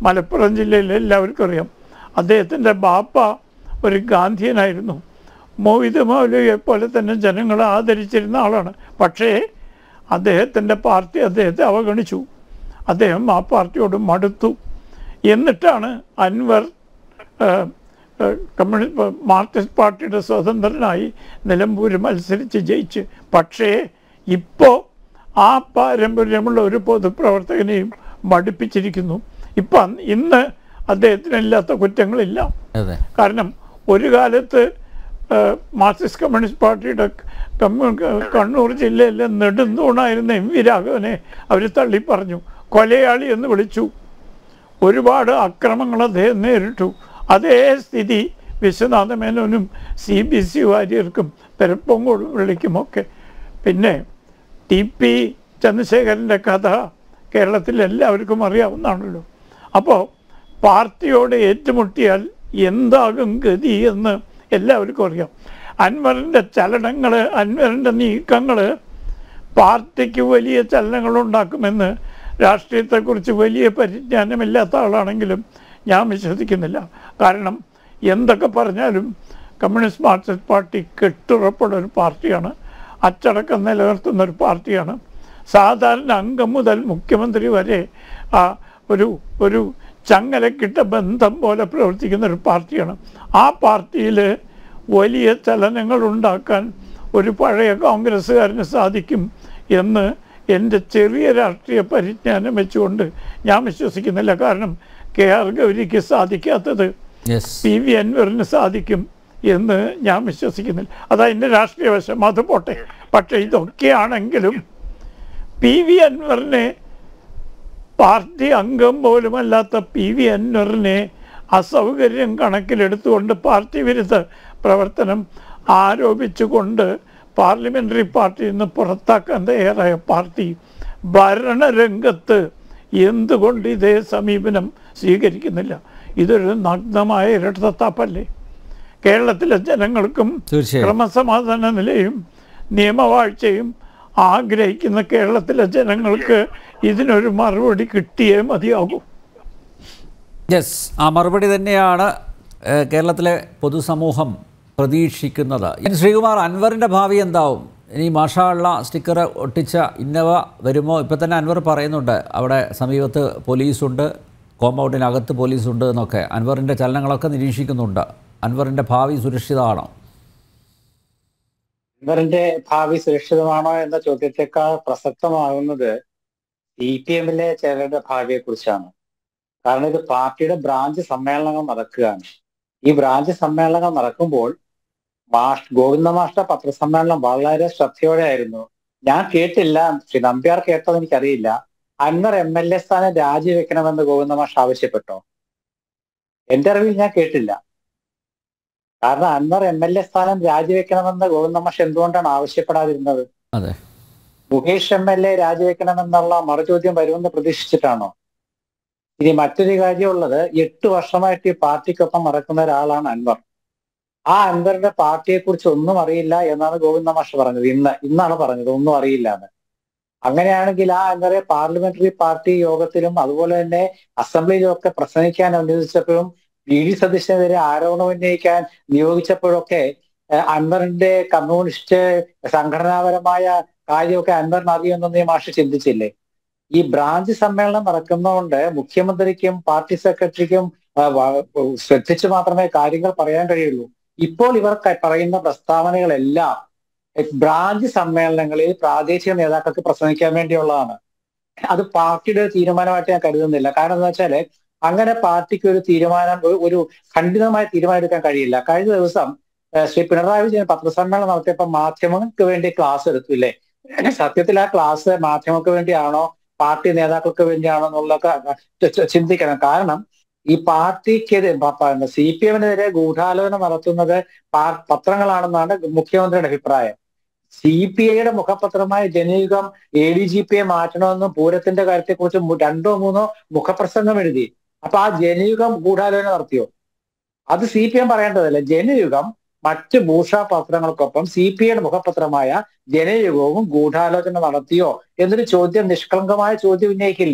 മലപ്പുറം ജില്ലയിലെ എല്ലാവർക്കും അറിയാം അദ്ദേഹത്തിൻ്റെ ബാപ്പ ഒരു ഗാന്ധിയനായിരുന്നു മോഹിത് മൗലവിയെ പോലെ തന്നെ ജനങ്ങൾ ആദരിച്ചിരുന്ന ആളാണ് പക്ഷേ അദ്ദേഹത്തിൻ്റെ പാർട്ടി അദ്ദേഹത്തെ അവഗണിച്ചു അദ്ദേഹം ആ പാർട്ടിയോട് മടുത്തു എന്നിട്ടാണ് അൻവർ ഏഹ്, ഏഹ്, കമ്മ്യൂണിസ്റ്റ് മാർക്സിസ്റ്റ് പാർട്ടിയുടെ സ്വതന്ത്രനായി നിലമ്പൂർ മത്സരിച്ച് ജയിച്ച് പക്ഷേ ഇപ്പോൾ ആ പാരമ്പര്യമുള്ള ഒരു പൊതുപ്രവർത്തകനെയും മടുപ്പിച്ചിരിക്കുന്നു ഇപ്പം ഇന്ന് അദ്ദേഹത്തിന് ഇല്ലാത്ത കുറ്റങ്ങളില്ല അതെ കാരണം ഒരു കാലത്ത് ഏഹ്, മാർക്സിസ്റ്റ് കമ്മ്യൂണിസ്റ്റ് പാർട്ടിയുടെ കമ്മ്യൂ കണ്ണൂർ ജില്ലയിലെ നെടുന്തൂണായിരുന്ന എം വി രാഘവനെ അവർ തള്ളി പറഞ്ഞു കൊലയാളി എന്ന് വിളിച്ചു ഒരുപാട് അക്രമങ്ങൾ അദ്ദേഹം നേരിട്ടു അതേ സ്ഥിതി വിശ്വനാഥ മേനോനും സി ബി സി വാര്യർക്കും പെരപ്പൊങ്കോട് വിളിക്കുമൊക്കെ പിന്നെ ടി പി ചന്ദ്രശേഖരൻ്റെ കഥ കേരളത്തിൽ എല്ലാവർക്കും അറിയാവുന്നതാണല്ലോ അപ്പോൾ പാർട്ടിയോട് ഏറ്റുമുട്ടിയാൽ എന്താകും ഗതി എന്ന് എല്ലാവർക്കും അറിയാം അൻവറിൻ്റെ ചലനങ്ങൾ അൻവറിൻ്റെ നീക്കങ്ങൾ പാർട്ടിക്ക് വലിയ ചലനങ്ങൾ ഉണ്ടാക്കുമെന്ന് രാഷ്ട്രീയത്തെക്കുറിച്ച് വലിയ പരിജ്ഞാനമില്ലാത്ത ആളാണെങ്കിലും ഞാൻ വിശ്വസിക്കുന്നില്ല കാരണം എന്തൊക്കെ പറഞ്ഞാലും കമ്മ്യൂണിസ്റ്റ് മാർക്സിസ്റ്റ് പാർട്ടി കെട്ടുറപ്പുള്ള ഒരു പാർട്ടിയാണ് അച്ചടക്കം നിലനിർത്തുന്ന ഒരു പാർട്ടിയാണ് സാധാരണ അംഗം മുതൽ മുഖ്യമന്ത്രി വരെ ആ ഒരു ഒരു ചങ്ങലക്കിട്ട ബന്ധം പോലെ പ്രവർത്തിക്കുന്ന ഒരു പാർട്ടിയാണ് ആ പാർട്ടിയിൽ വലിയ ചലനങ്ങൾ ഉണ്ടാക്കാൻ ഒരു പഴയ കോൺഗ്രസ്സുകാരന് സാധിക്കും എന്ന് എൻ്റെ ചെറിയ രാഷ്ട്രീയ പരിജ്ഞാനം വെച്ചുകൊണ്ട് ഞാൻ വിശ്വസിക്കുന്നില്ല കാരണം കെ ആർ ഗൗരിക്ക് സാധിക്കാത്തത് യെസ് പി വി അൻവറിന് സാധിക്കും എന്ന് ഞാൻ വിശ്വസിക്കുന്നില്ല അതാ എൻ്റെ രാഷ്ട്രീയ വശം അത് പോട്ടെ പക്ഷേ ഇതൊക്കെയാണെങ്കിലും പി വി അൻവറിനെ പാർട്ടി അംഗം പോലുമല്ലാത്ത പി വി അൻവറിനെ അസൗകര്യം കണക്കിലെടുത്തുകൊണ്ട് പാർട്ടി വിരുദ്ധ പ്രവർത്തനം ആരോപിച്ചുകൊണ്ട് പാർലമെന്ററി പാർട്ടിയിൽ നിന്ന് പുറത്താക്കാൻ തയ്യാറായ പാർട്ടി ഭരണരംഗത്ത് എന്തുകൊണ്ട് ഇതേ സമീപനം സ്വീകരിക്കുന്നില്ല ഇതൊരു നഗ്നമായ ഇരട്ടത്താപ്പല്ലേ കേരളത്തിലെ ജനങ്ങൾക്കും തീർച്ചയായും. ക്രമസമാധാന നിലയും നിയമവാഴ്ചയും ആഗ്രഹിക്കുന്ന കേരളത്തിലെ ജനങ്ങൾക്ക് ഇതിനൊരു മറുപടി കിട്ടിയേ മതിയാകൂ യെസ് ആ മറുപടി തന്നെയാണ് ഏഹ്, കേരളത്തിലെ പൊതുസമൂഹം പ്രതീക്ഷിക്കുന്നത് ഇനി ശ്രീകുമാർ അൻവറിൻ്റെ ഭാവി എന്താവും ഇനി മാഷാള്ള സ്റ്റിക്കർ ഒട്ടിച്ച ഇന്നവ വരുമോ ഇപ്പം തന്നെ അൻവർ പറയുന്നുണ്ട് അവിടെ സമീപത്ത് പോലീസുണ്ട് കോമ്പൗണ്ടിനകത്ത് പോലീസുണ്ട് എന്നൊക്കെ അൻവറിൻ്റെ ചലനങ്ങളൊക്കെ നിരീക്ഷിക്കുന്നുണ്ട് അൻവറിൻ്റെ ഭാവി സുരക്ഷിതമാണോ ഇവരുടെ ഭാവി സുരക്ഷിതമാണോ എന്ന ചോദ്യത്തെക്കാൾ പ്രസക്തമാകുന്നത് സി പി എമ്മിലെ ചിലരുടെ ഭാവിയെ കുറിച്ചാണ് കാരണം ഇത് പാർട്ടിയുടെ ബ്രാഞ്ച് സമ്മേളനങ്ങൾ നടക്കുകയാണ് ഈ ബ്രാഞ്ച് സമ്മേളനങ്ങൾ നടക്കുമ്പോൾ മാഷ് ഗോവിന്ദ മാഷ്ട പത്രസമ്മേളനം വളരെ ശ്രദ്ധയോടെ ആയിരുന്നു ഞാൻ കേട്ടില്ല ശ്രീ നമ്പ്യാർ കേട്ടത് എനിക്കറിയില്ല അൻവർ എം എൽ എ സ്ഥാനം രാജിവെക്കണമെന്ന് ഗോവിന്ദ മാഷ് ആവശ്യപ്പെട്ടോ എന്റെ അറിവിൽ ഞാൻ കേട്ടില്ല കാരണം അൻവർ എം എൽ എ സ്ഥാനം രാജിവെക്കണമെന്ന് ഗോവിന്ദ മാഷ് എന്തുകൊണ്ടാണ് ആവശ്യപ്പെടാതിരുന്നത് അതെ മുകേഷ് എം എൽ എ രാജിവെക്കണമെന്നുള്ള മറുചോദ്യം വരുമെന്ന് പ്രതീക്ഷിച്ചിട്ടാണോ ഇനി മറ്റൊരു കാര്യമുള്ളത് എട്ട് വർഷമായിട്ട് ഈ പാർട്ടിക്കൊപ്പം നടക്കുന്ന ഒരാളാണ് അൻവർ ആ അൻവറിന്റെ പാർട്ടിയെ കുറിച്ച് ഒന്നും അറിയില്ല എന്നാണ് ഗോവിന്ദ മാഷ് പറഞ്ഞത് ഇന്ന് ഇന്നാണ് പറഞ്ഞത് ഒന്നും അറിയില്ല എന്ന് അങ്ങനെയാണെങ്കിൽ ആ അൻവറെ പാർലമെന്ററി പാർട്ടി യോഗത്തിലും അതുപോലെ തന്നെ അസംബ്ലിയിലും ഒക്കെ പ്രസംഗിക്കാൻ അനുവദിച്ചപ്പോഴും വി ഡി സതീശനെതിരെ ആരോപണം ഉന്നയിക്കാൻ നിയോഗിച്ചപ്പോഴൊക്കെ ഏഹ്, അൻവറിന്റെ കമ്മ്യൂണിസ്റ്റ് സംഘടനാപരമായ കാര്യമൊക്കെ അൻവറിന് അറിയുമെന്നൊന്നും ഈ മാഷ് ചിന്തിച്ചില്ലേ ഈ ബ്രാഞ്ച് സമ്മേളനം നടക്കുന്നതുകൊണ്ട് മുഖ്യമന്ത്രിക്കും പാർട്ടി സെക്രട്ടറിക്കും ആ, വ- ശ്രദ്ധിച്ചു മാത്രമേ കാര്യങ്ങൾ പറയാൻ കഴിയുള്ളൂ ഇപ്പോൾ ഇവർ ക- പറയുന്ന പ്രസ്താവനകളെല്ലാം എ, ബ്രാഞ്ച് സമ്മേളനങ്ങളിൽ പ്രാദേശിക നേതാക്കൾക്ക് പ്രസംഗിക്കാൻ വേണ്ടിയുള്ളതാണ് അത് പാർട്ടിയുടെ ഒരു തീരുമാനമായിട്ട് ഞാൻ കരുതുന്നില്ല കാരണം എന്താ വെച്ചാല് അങ്ങനെ പാർട്ടിക്ക് ഒരു തീരുമാനം ഒരു- ഒരു ഖണ്ഡിതമായ തീരുമാനം എടുക്കാൻ കഴിയില്ല കഴിഞ്ഞ ദിവസം ഏഹ്, ശ്രീ പിണറായി വിജയൻ പത്രസമ്മേളനം നടത്തിയപ്പോൾ മാധ്യമങ്ങൾക്ക് വേണ്ടി ക്ലാസ് എടുത്തില്ലേ സത്യത്തിൽ ആ ക്ലാസ് മാധ്യമങ്ങൾക്ക് വേണ്ടിയാണോ പാർട്ടി നേതാക്കൾക്ക് വേണ്ടിയാണോ എന്നുള്ളതൊക്കെ ച- ച- ചിന്തിക്കണം കാരണം ഈ പാർട്ടിക്കെതിരെ സി പി എമ്മിനെതിരെ ഗൂഢാലോചന നടത്തുന്നത് പാർ- പത്രങ്ങളാണെന്നാണ് മുഖ്യമന്ത്രിയുടെ അഭിപ്രായം സി പി ഐയുടെ മുഖപത്രമായ ജനയുഗം എ ഡി ജി പിയെ മാറ്റണമെന്നും പൂരത്തിന്റെ കാര്യത്തെക്കുറിച്ച് മു- രണ്ടോ മൂന്നോ മുഖപ്രസംഗം എഴുതി അപ്പൊ ആ ജനയുഗം ഗൂഢാലോചന നടത്തിയോ അത് സി പി എം പറയേണ്ടതല്ല ജനയുഗം മറ്റ് ഭൂഷാ പത്രങ്ങൾക്കൊപ്പം സി പി ഐയുടെ മുഖപത്രമായ ജനയുഗവും ഗൂഢാലോചന നടത്തിയോ എന്നൊരു ചോദ്യം നിഷ്കളങ്കമായ ചോദ്യം ഉന്നയിക്കില്ലേ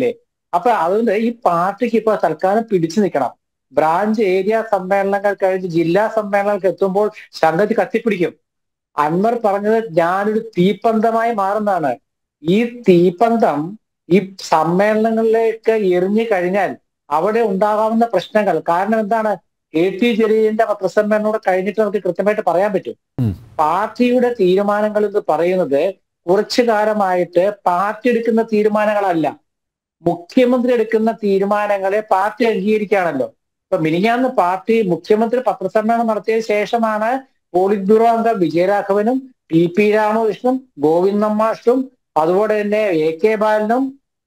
അപ്പൊ അതുകൊണ്ട് ഈ പാർട്ടിക്ക് ഇപ്പൊ തൽക്കാലം പിടിച്ചു നിൽക്കണം ബ്രാഞ്ച് ഏരിയ സമ്മേളനങ്ങൾ കഴിഞ്ഞ് ജില്ലാ സമ്മേളനങ്ങൾക്ക് എത്തുമ്പോൾ സംഗതി കത്തിപ്പിടിക്കും അൻവർ പറഞ്ഞത് ഞാനൊരു തീപ്പന്തമായി മാറുന്നതാണ് ഈ തീപ്പന്തം ഈ സമ്മേളനങ്ങളിലേക്ക് എറിഞ്ഞു കഴിഞ്ഞാൽ അവിടെ ഉണ്ടാകാവുന്ന പ്രശ്നങ്ങൾ കാരണം എന്താണ് കെ ടി ജലീലിന്റെ പത്രസമ്മേളനം കൂടെ കഴിഞ്ഞിട്ട് നമുക്ക് കൃത്യമായിട്ട് പറയാൻ പറ്റും ഉം. പാർട്ടിയുടെ തീരുമാനങ്ങൾ എന്ന് പറയുന്നത് കുറച്ചു കാലമായിട്ട് പാർട്ടി എടുക്കുന്ന തീരുമാനങ്ങളല്ല മുഖ്യമന്ത്രി എടുക്കുന്ന തീരുമാനങ്ങളെ പാർട്ടി അംഗീകരിക്കുകയാണല്ലോ ഇപ്പൊ മിനിഞ്ഞാന്ന് പാർട്ടി മുഖ്യമന്ത്രി പത്രസമ്മേളനം നടത്തിയ ശേഷമാണ് പോളിറ്റ് ബ്യൂറോ അംഗം വിജയരാഘവനും ടി പി രാമകൃഷ്ണനും ഗോവിന്ദൻ മാഷും അതുപോലെ തന്നെ എ കെ ബാലനും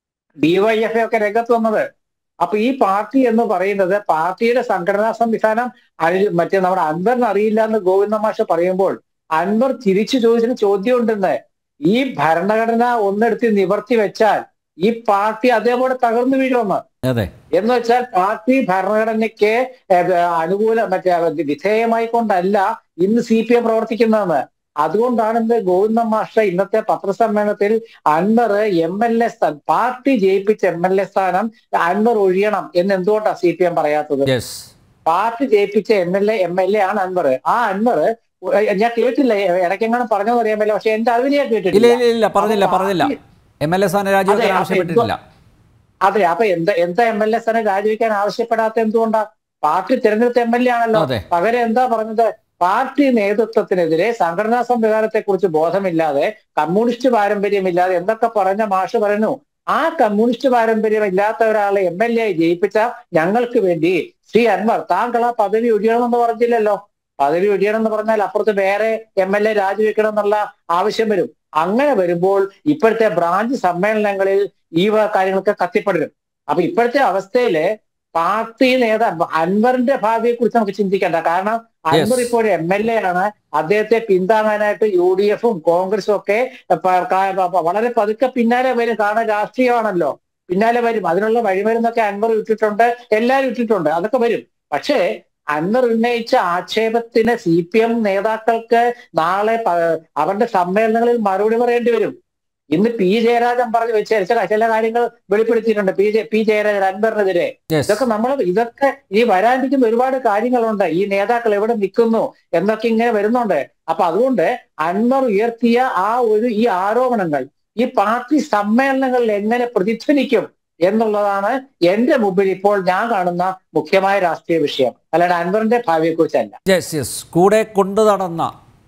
ഡിവൈഎഫ് ഒക്കെ രംഗത്ത് വന്നത് അപ്പൊ ഈ പാർട്ടി എന്ന് പറയുന്നത് പാർട്ടിയുടെ സംഘടനാ സംവിധാനം അനി- മറ്റേ നമ്മുടെ അൻവറിന് അറിയില്ല എന്ന് ഗോവിന്ദ മാഷ് പറയുമ്പോൾ അൻവർ തിരിച്ചു ചോദിച്ചൊരു ചോദ്യം ഉണ്ടെന്ന് ഈ ഭരണഘടന ഒന്നെടുത്ത് നിവർത്തി വെച്ചാൽ ഈ പാർട്ടി അതേപോലെ തകർന്നു വീഴുമെന്ന് അതെ എന്ന് വെച്ചാൽ പാർട്ടി ഭരണഘടനയ്ക്ക് ഏഹ്, അനുകൂല മറ്റേ വിധേയമായി കൊണ്ടല്ല ഇന്ന് സി പി എം പ്രവർത്തിക്കുന്നതെന്ന് അതുകൊണ്ടാണ് ഇന്ന് ഗോവിന്ദ മാഷ്ട ഇന്നത്തെ പത്രസമ്മേളനത്തിൽ അൻവർ എം എൽ എ സ്ഥാനം പാർട്ടി ജയിപ്പിച്ച എം എൽ എ സ്ഥാനം അൻവർ ഒഴിയണം എന്ന് എന്തുകൊണ്ടാണ് സി പി എം പറയാത്തത് യെസ് പാർട്ടി ജയിപ്പിച്ച M L A M L A ആണ് അൻവർ ആ അൻവർ ഞാൻ കേട്ടില്ല ഇടയ്ക്കെങ്ങനെ പറഞ്ഞോ അറിയാൻ പറ്റില്ല പക്ഷെ എന്റെ അറിവിൽ ഞാൻ ഇല്ല കേട്ടിട്ടില്ല ഇല്ല ഇല്ല പറഞ്ഞില്ല അപ്പൊ പറഞ്ഞില്ല പാർട്ടി- എം എൽ എ സ്ഥാനം രാജിവെക്കാൻ അതെ, അപ്പൊ ആവശ്യപ്പെട്ടിട്ടില്ല അതെ അപ്പൊ എന്താ എന്താ എം എൽ എ സ്ഥാനം രാജിവെക്കാൻ ആവശ്യപ്പെടാത്ത എന്തുകൊണ്ടാ പാർട്ടി തിരഞ്ഞെടുത്ത എം എൽ എ ആണല്ലോ അതെ. പകരം എന്താ പറഞ്ഞത് പാർട്ടി നേതൃത്വത്തിനെതിരെ സംഘടനാ സംവിധാനത്തെ കുറിച്ച് ബോധമില്ലാതെ കമ്മ്യൂണിസ്റ്റ് പാരമ്പര്യമില്ലാതെ എന്തൊക്കെ പറഞ്ഞ മാഷ് പറയുന്നു ആ കമ്മ്യൂണിസ്റ്റ് പാരമ്പര്യം ഇല്ലാത്ത ഒരാളെ എം എൽ എ ജയിപ്പിച്ച ഞങ്ങൾക്ക് വേണ്ടി ശ്രീ അൻവർ താങ്കൾ ആ പദവി ഒഴിയണമെന്ന് പറഞ്ഞില്ലല്ലോ പദവി ഒഴിയണമെന്ന് പറഞ്ഞാൽ അപ്പുറത്ത് വേറെ എം എൽ എ രാജിവെക്കണം എന്നുള്ള ആവശ്യം വരും അങ്ങനെ വരുമ്പോൾ ഇപ്പോഴത്തെ ബ്രാഞ്ച് സമ്മേളനങ്ങളിൽ ഈ വക കാര്യങ്ങളൊക്കെ കത്തിപ്പടരും അപ്പൊ ഇപ്പോഴത്തെ അവസ്ഥയില് പാർട്ടി നേതാവ് അൻവറിന്റെ ഭാവിയെ കുറിച്ച് നമുക്ക് ചിന്തിക്കണ്ട കാരണം അൻവർ Yes. ഇപ്പോൾ എം എൽ എ ആണ് അദ്ദേഹത്തെ പിന്താങ്ങാനായിട്ട് യു ഡി എഫും കോൺഗ്രസും ഒക്കെ പ- ക- പ- വളരെ പതുക്കെ പിന്നാലെ വരും കാരണം രാഷ്ട്രീയമാണല്ലോ പിന്നാലെ വരും അതിനുള്ള വഴിമരുന്നൊക്കെ അൻവർ ഇട്ടിട്ടുണ്ട് എല്ലാവരും ഇട്ടിട്ടുണ്ട് അതൊക്കെ വരും പക്ഷേ അൻവർ ഉന്നയിച്ച ആക്ഷേപത്തിന് സി പി എം നേതാക്കൾക്ക് നാളെ പ- അവരുടെ സമ്മേളനങ്ങളിൽ മറുപടി പറയേണ്ടി വരും ഇന്ന് പി ജയരാജൻ പറഞ്ഞു വെച്ച ചില ചില കാര്യങ്ങൾ വെളിപ്പെടുത്തിയിട്ടുണ്ട് പി ജെ പി ജയരാജൻ അൻവറിനെതിരെ യെസ് ഇതൊക്കെ നമ്മൾ ഇതൊക്കെ ഈ വരാനിരിക്കുന്ന ഒരുപാട് കാര്യങ്ങളുണ്ട് ഈ നേതാക്കൾ എവിടെ നിൽക്കുന്നു എന്നൊക്കെ ഇങ്ങനെ വരുന്നുണ്ട് അപ്പൊ അതുകൊണ്ട് അൻവർ ഉയർത്തിയ ആ ഒരു ഈ ആരോപണങ്ങൾ ഈ പാർട്ടി സമ്മേളനങ്ങളിൽ എങ്ങനെ പ്രതിധ്വനിക്കും എന്നുള്ളതാണ് എന്റെ മുമ്പിൽ ഇപ്പോൾ ഞാൻ കാണുന്ന മുഖ്യമായ രാഷ്ട്രീയ വിഷയം അല്ലാണ്ട് അൻവറിന്റെ ഭാവിയെക്കുറിച്ചല്ല യെസ് യെസ് കൂടെ കൊണ്ടു നടന്ന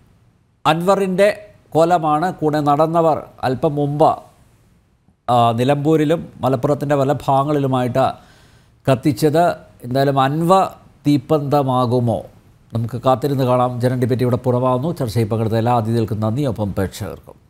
അൻവറിൻ്റെ കൊലമാണ് കൂടെ നടന്നവർ അല്പം മുമ്പ് ആ, നിലമ്പൂരിലും മലപ്പുറത്തിൻ്റെ പല ഭാഗങ്ങളിലുമായിട്ട് കത്തിച്ചത് എന്തായാലും അൻവ തീപ്പന്തമാകുമോ നമുക്ക് കാത്തിരുന്ന് കാണാം ജനൻ ഡിബേറ്റ് ഇവിടെ പുറമാകുന്നു ചർച്ചയിൽ പങ്കെടുത്ത എല്ലാ അതിഥികൾക്കും നന്ദി ഒപ്പം പ്രേക്ഷകർക്കും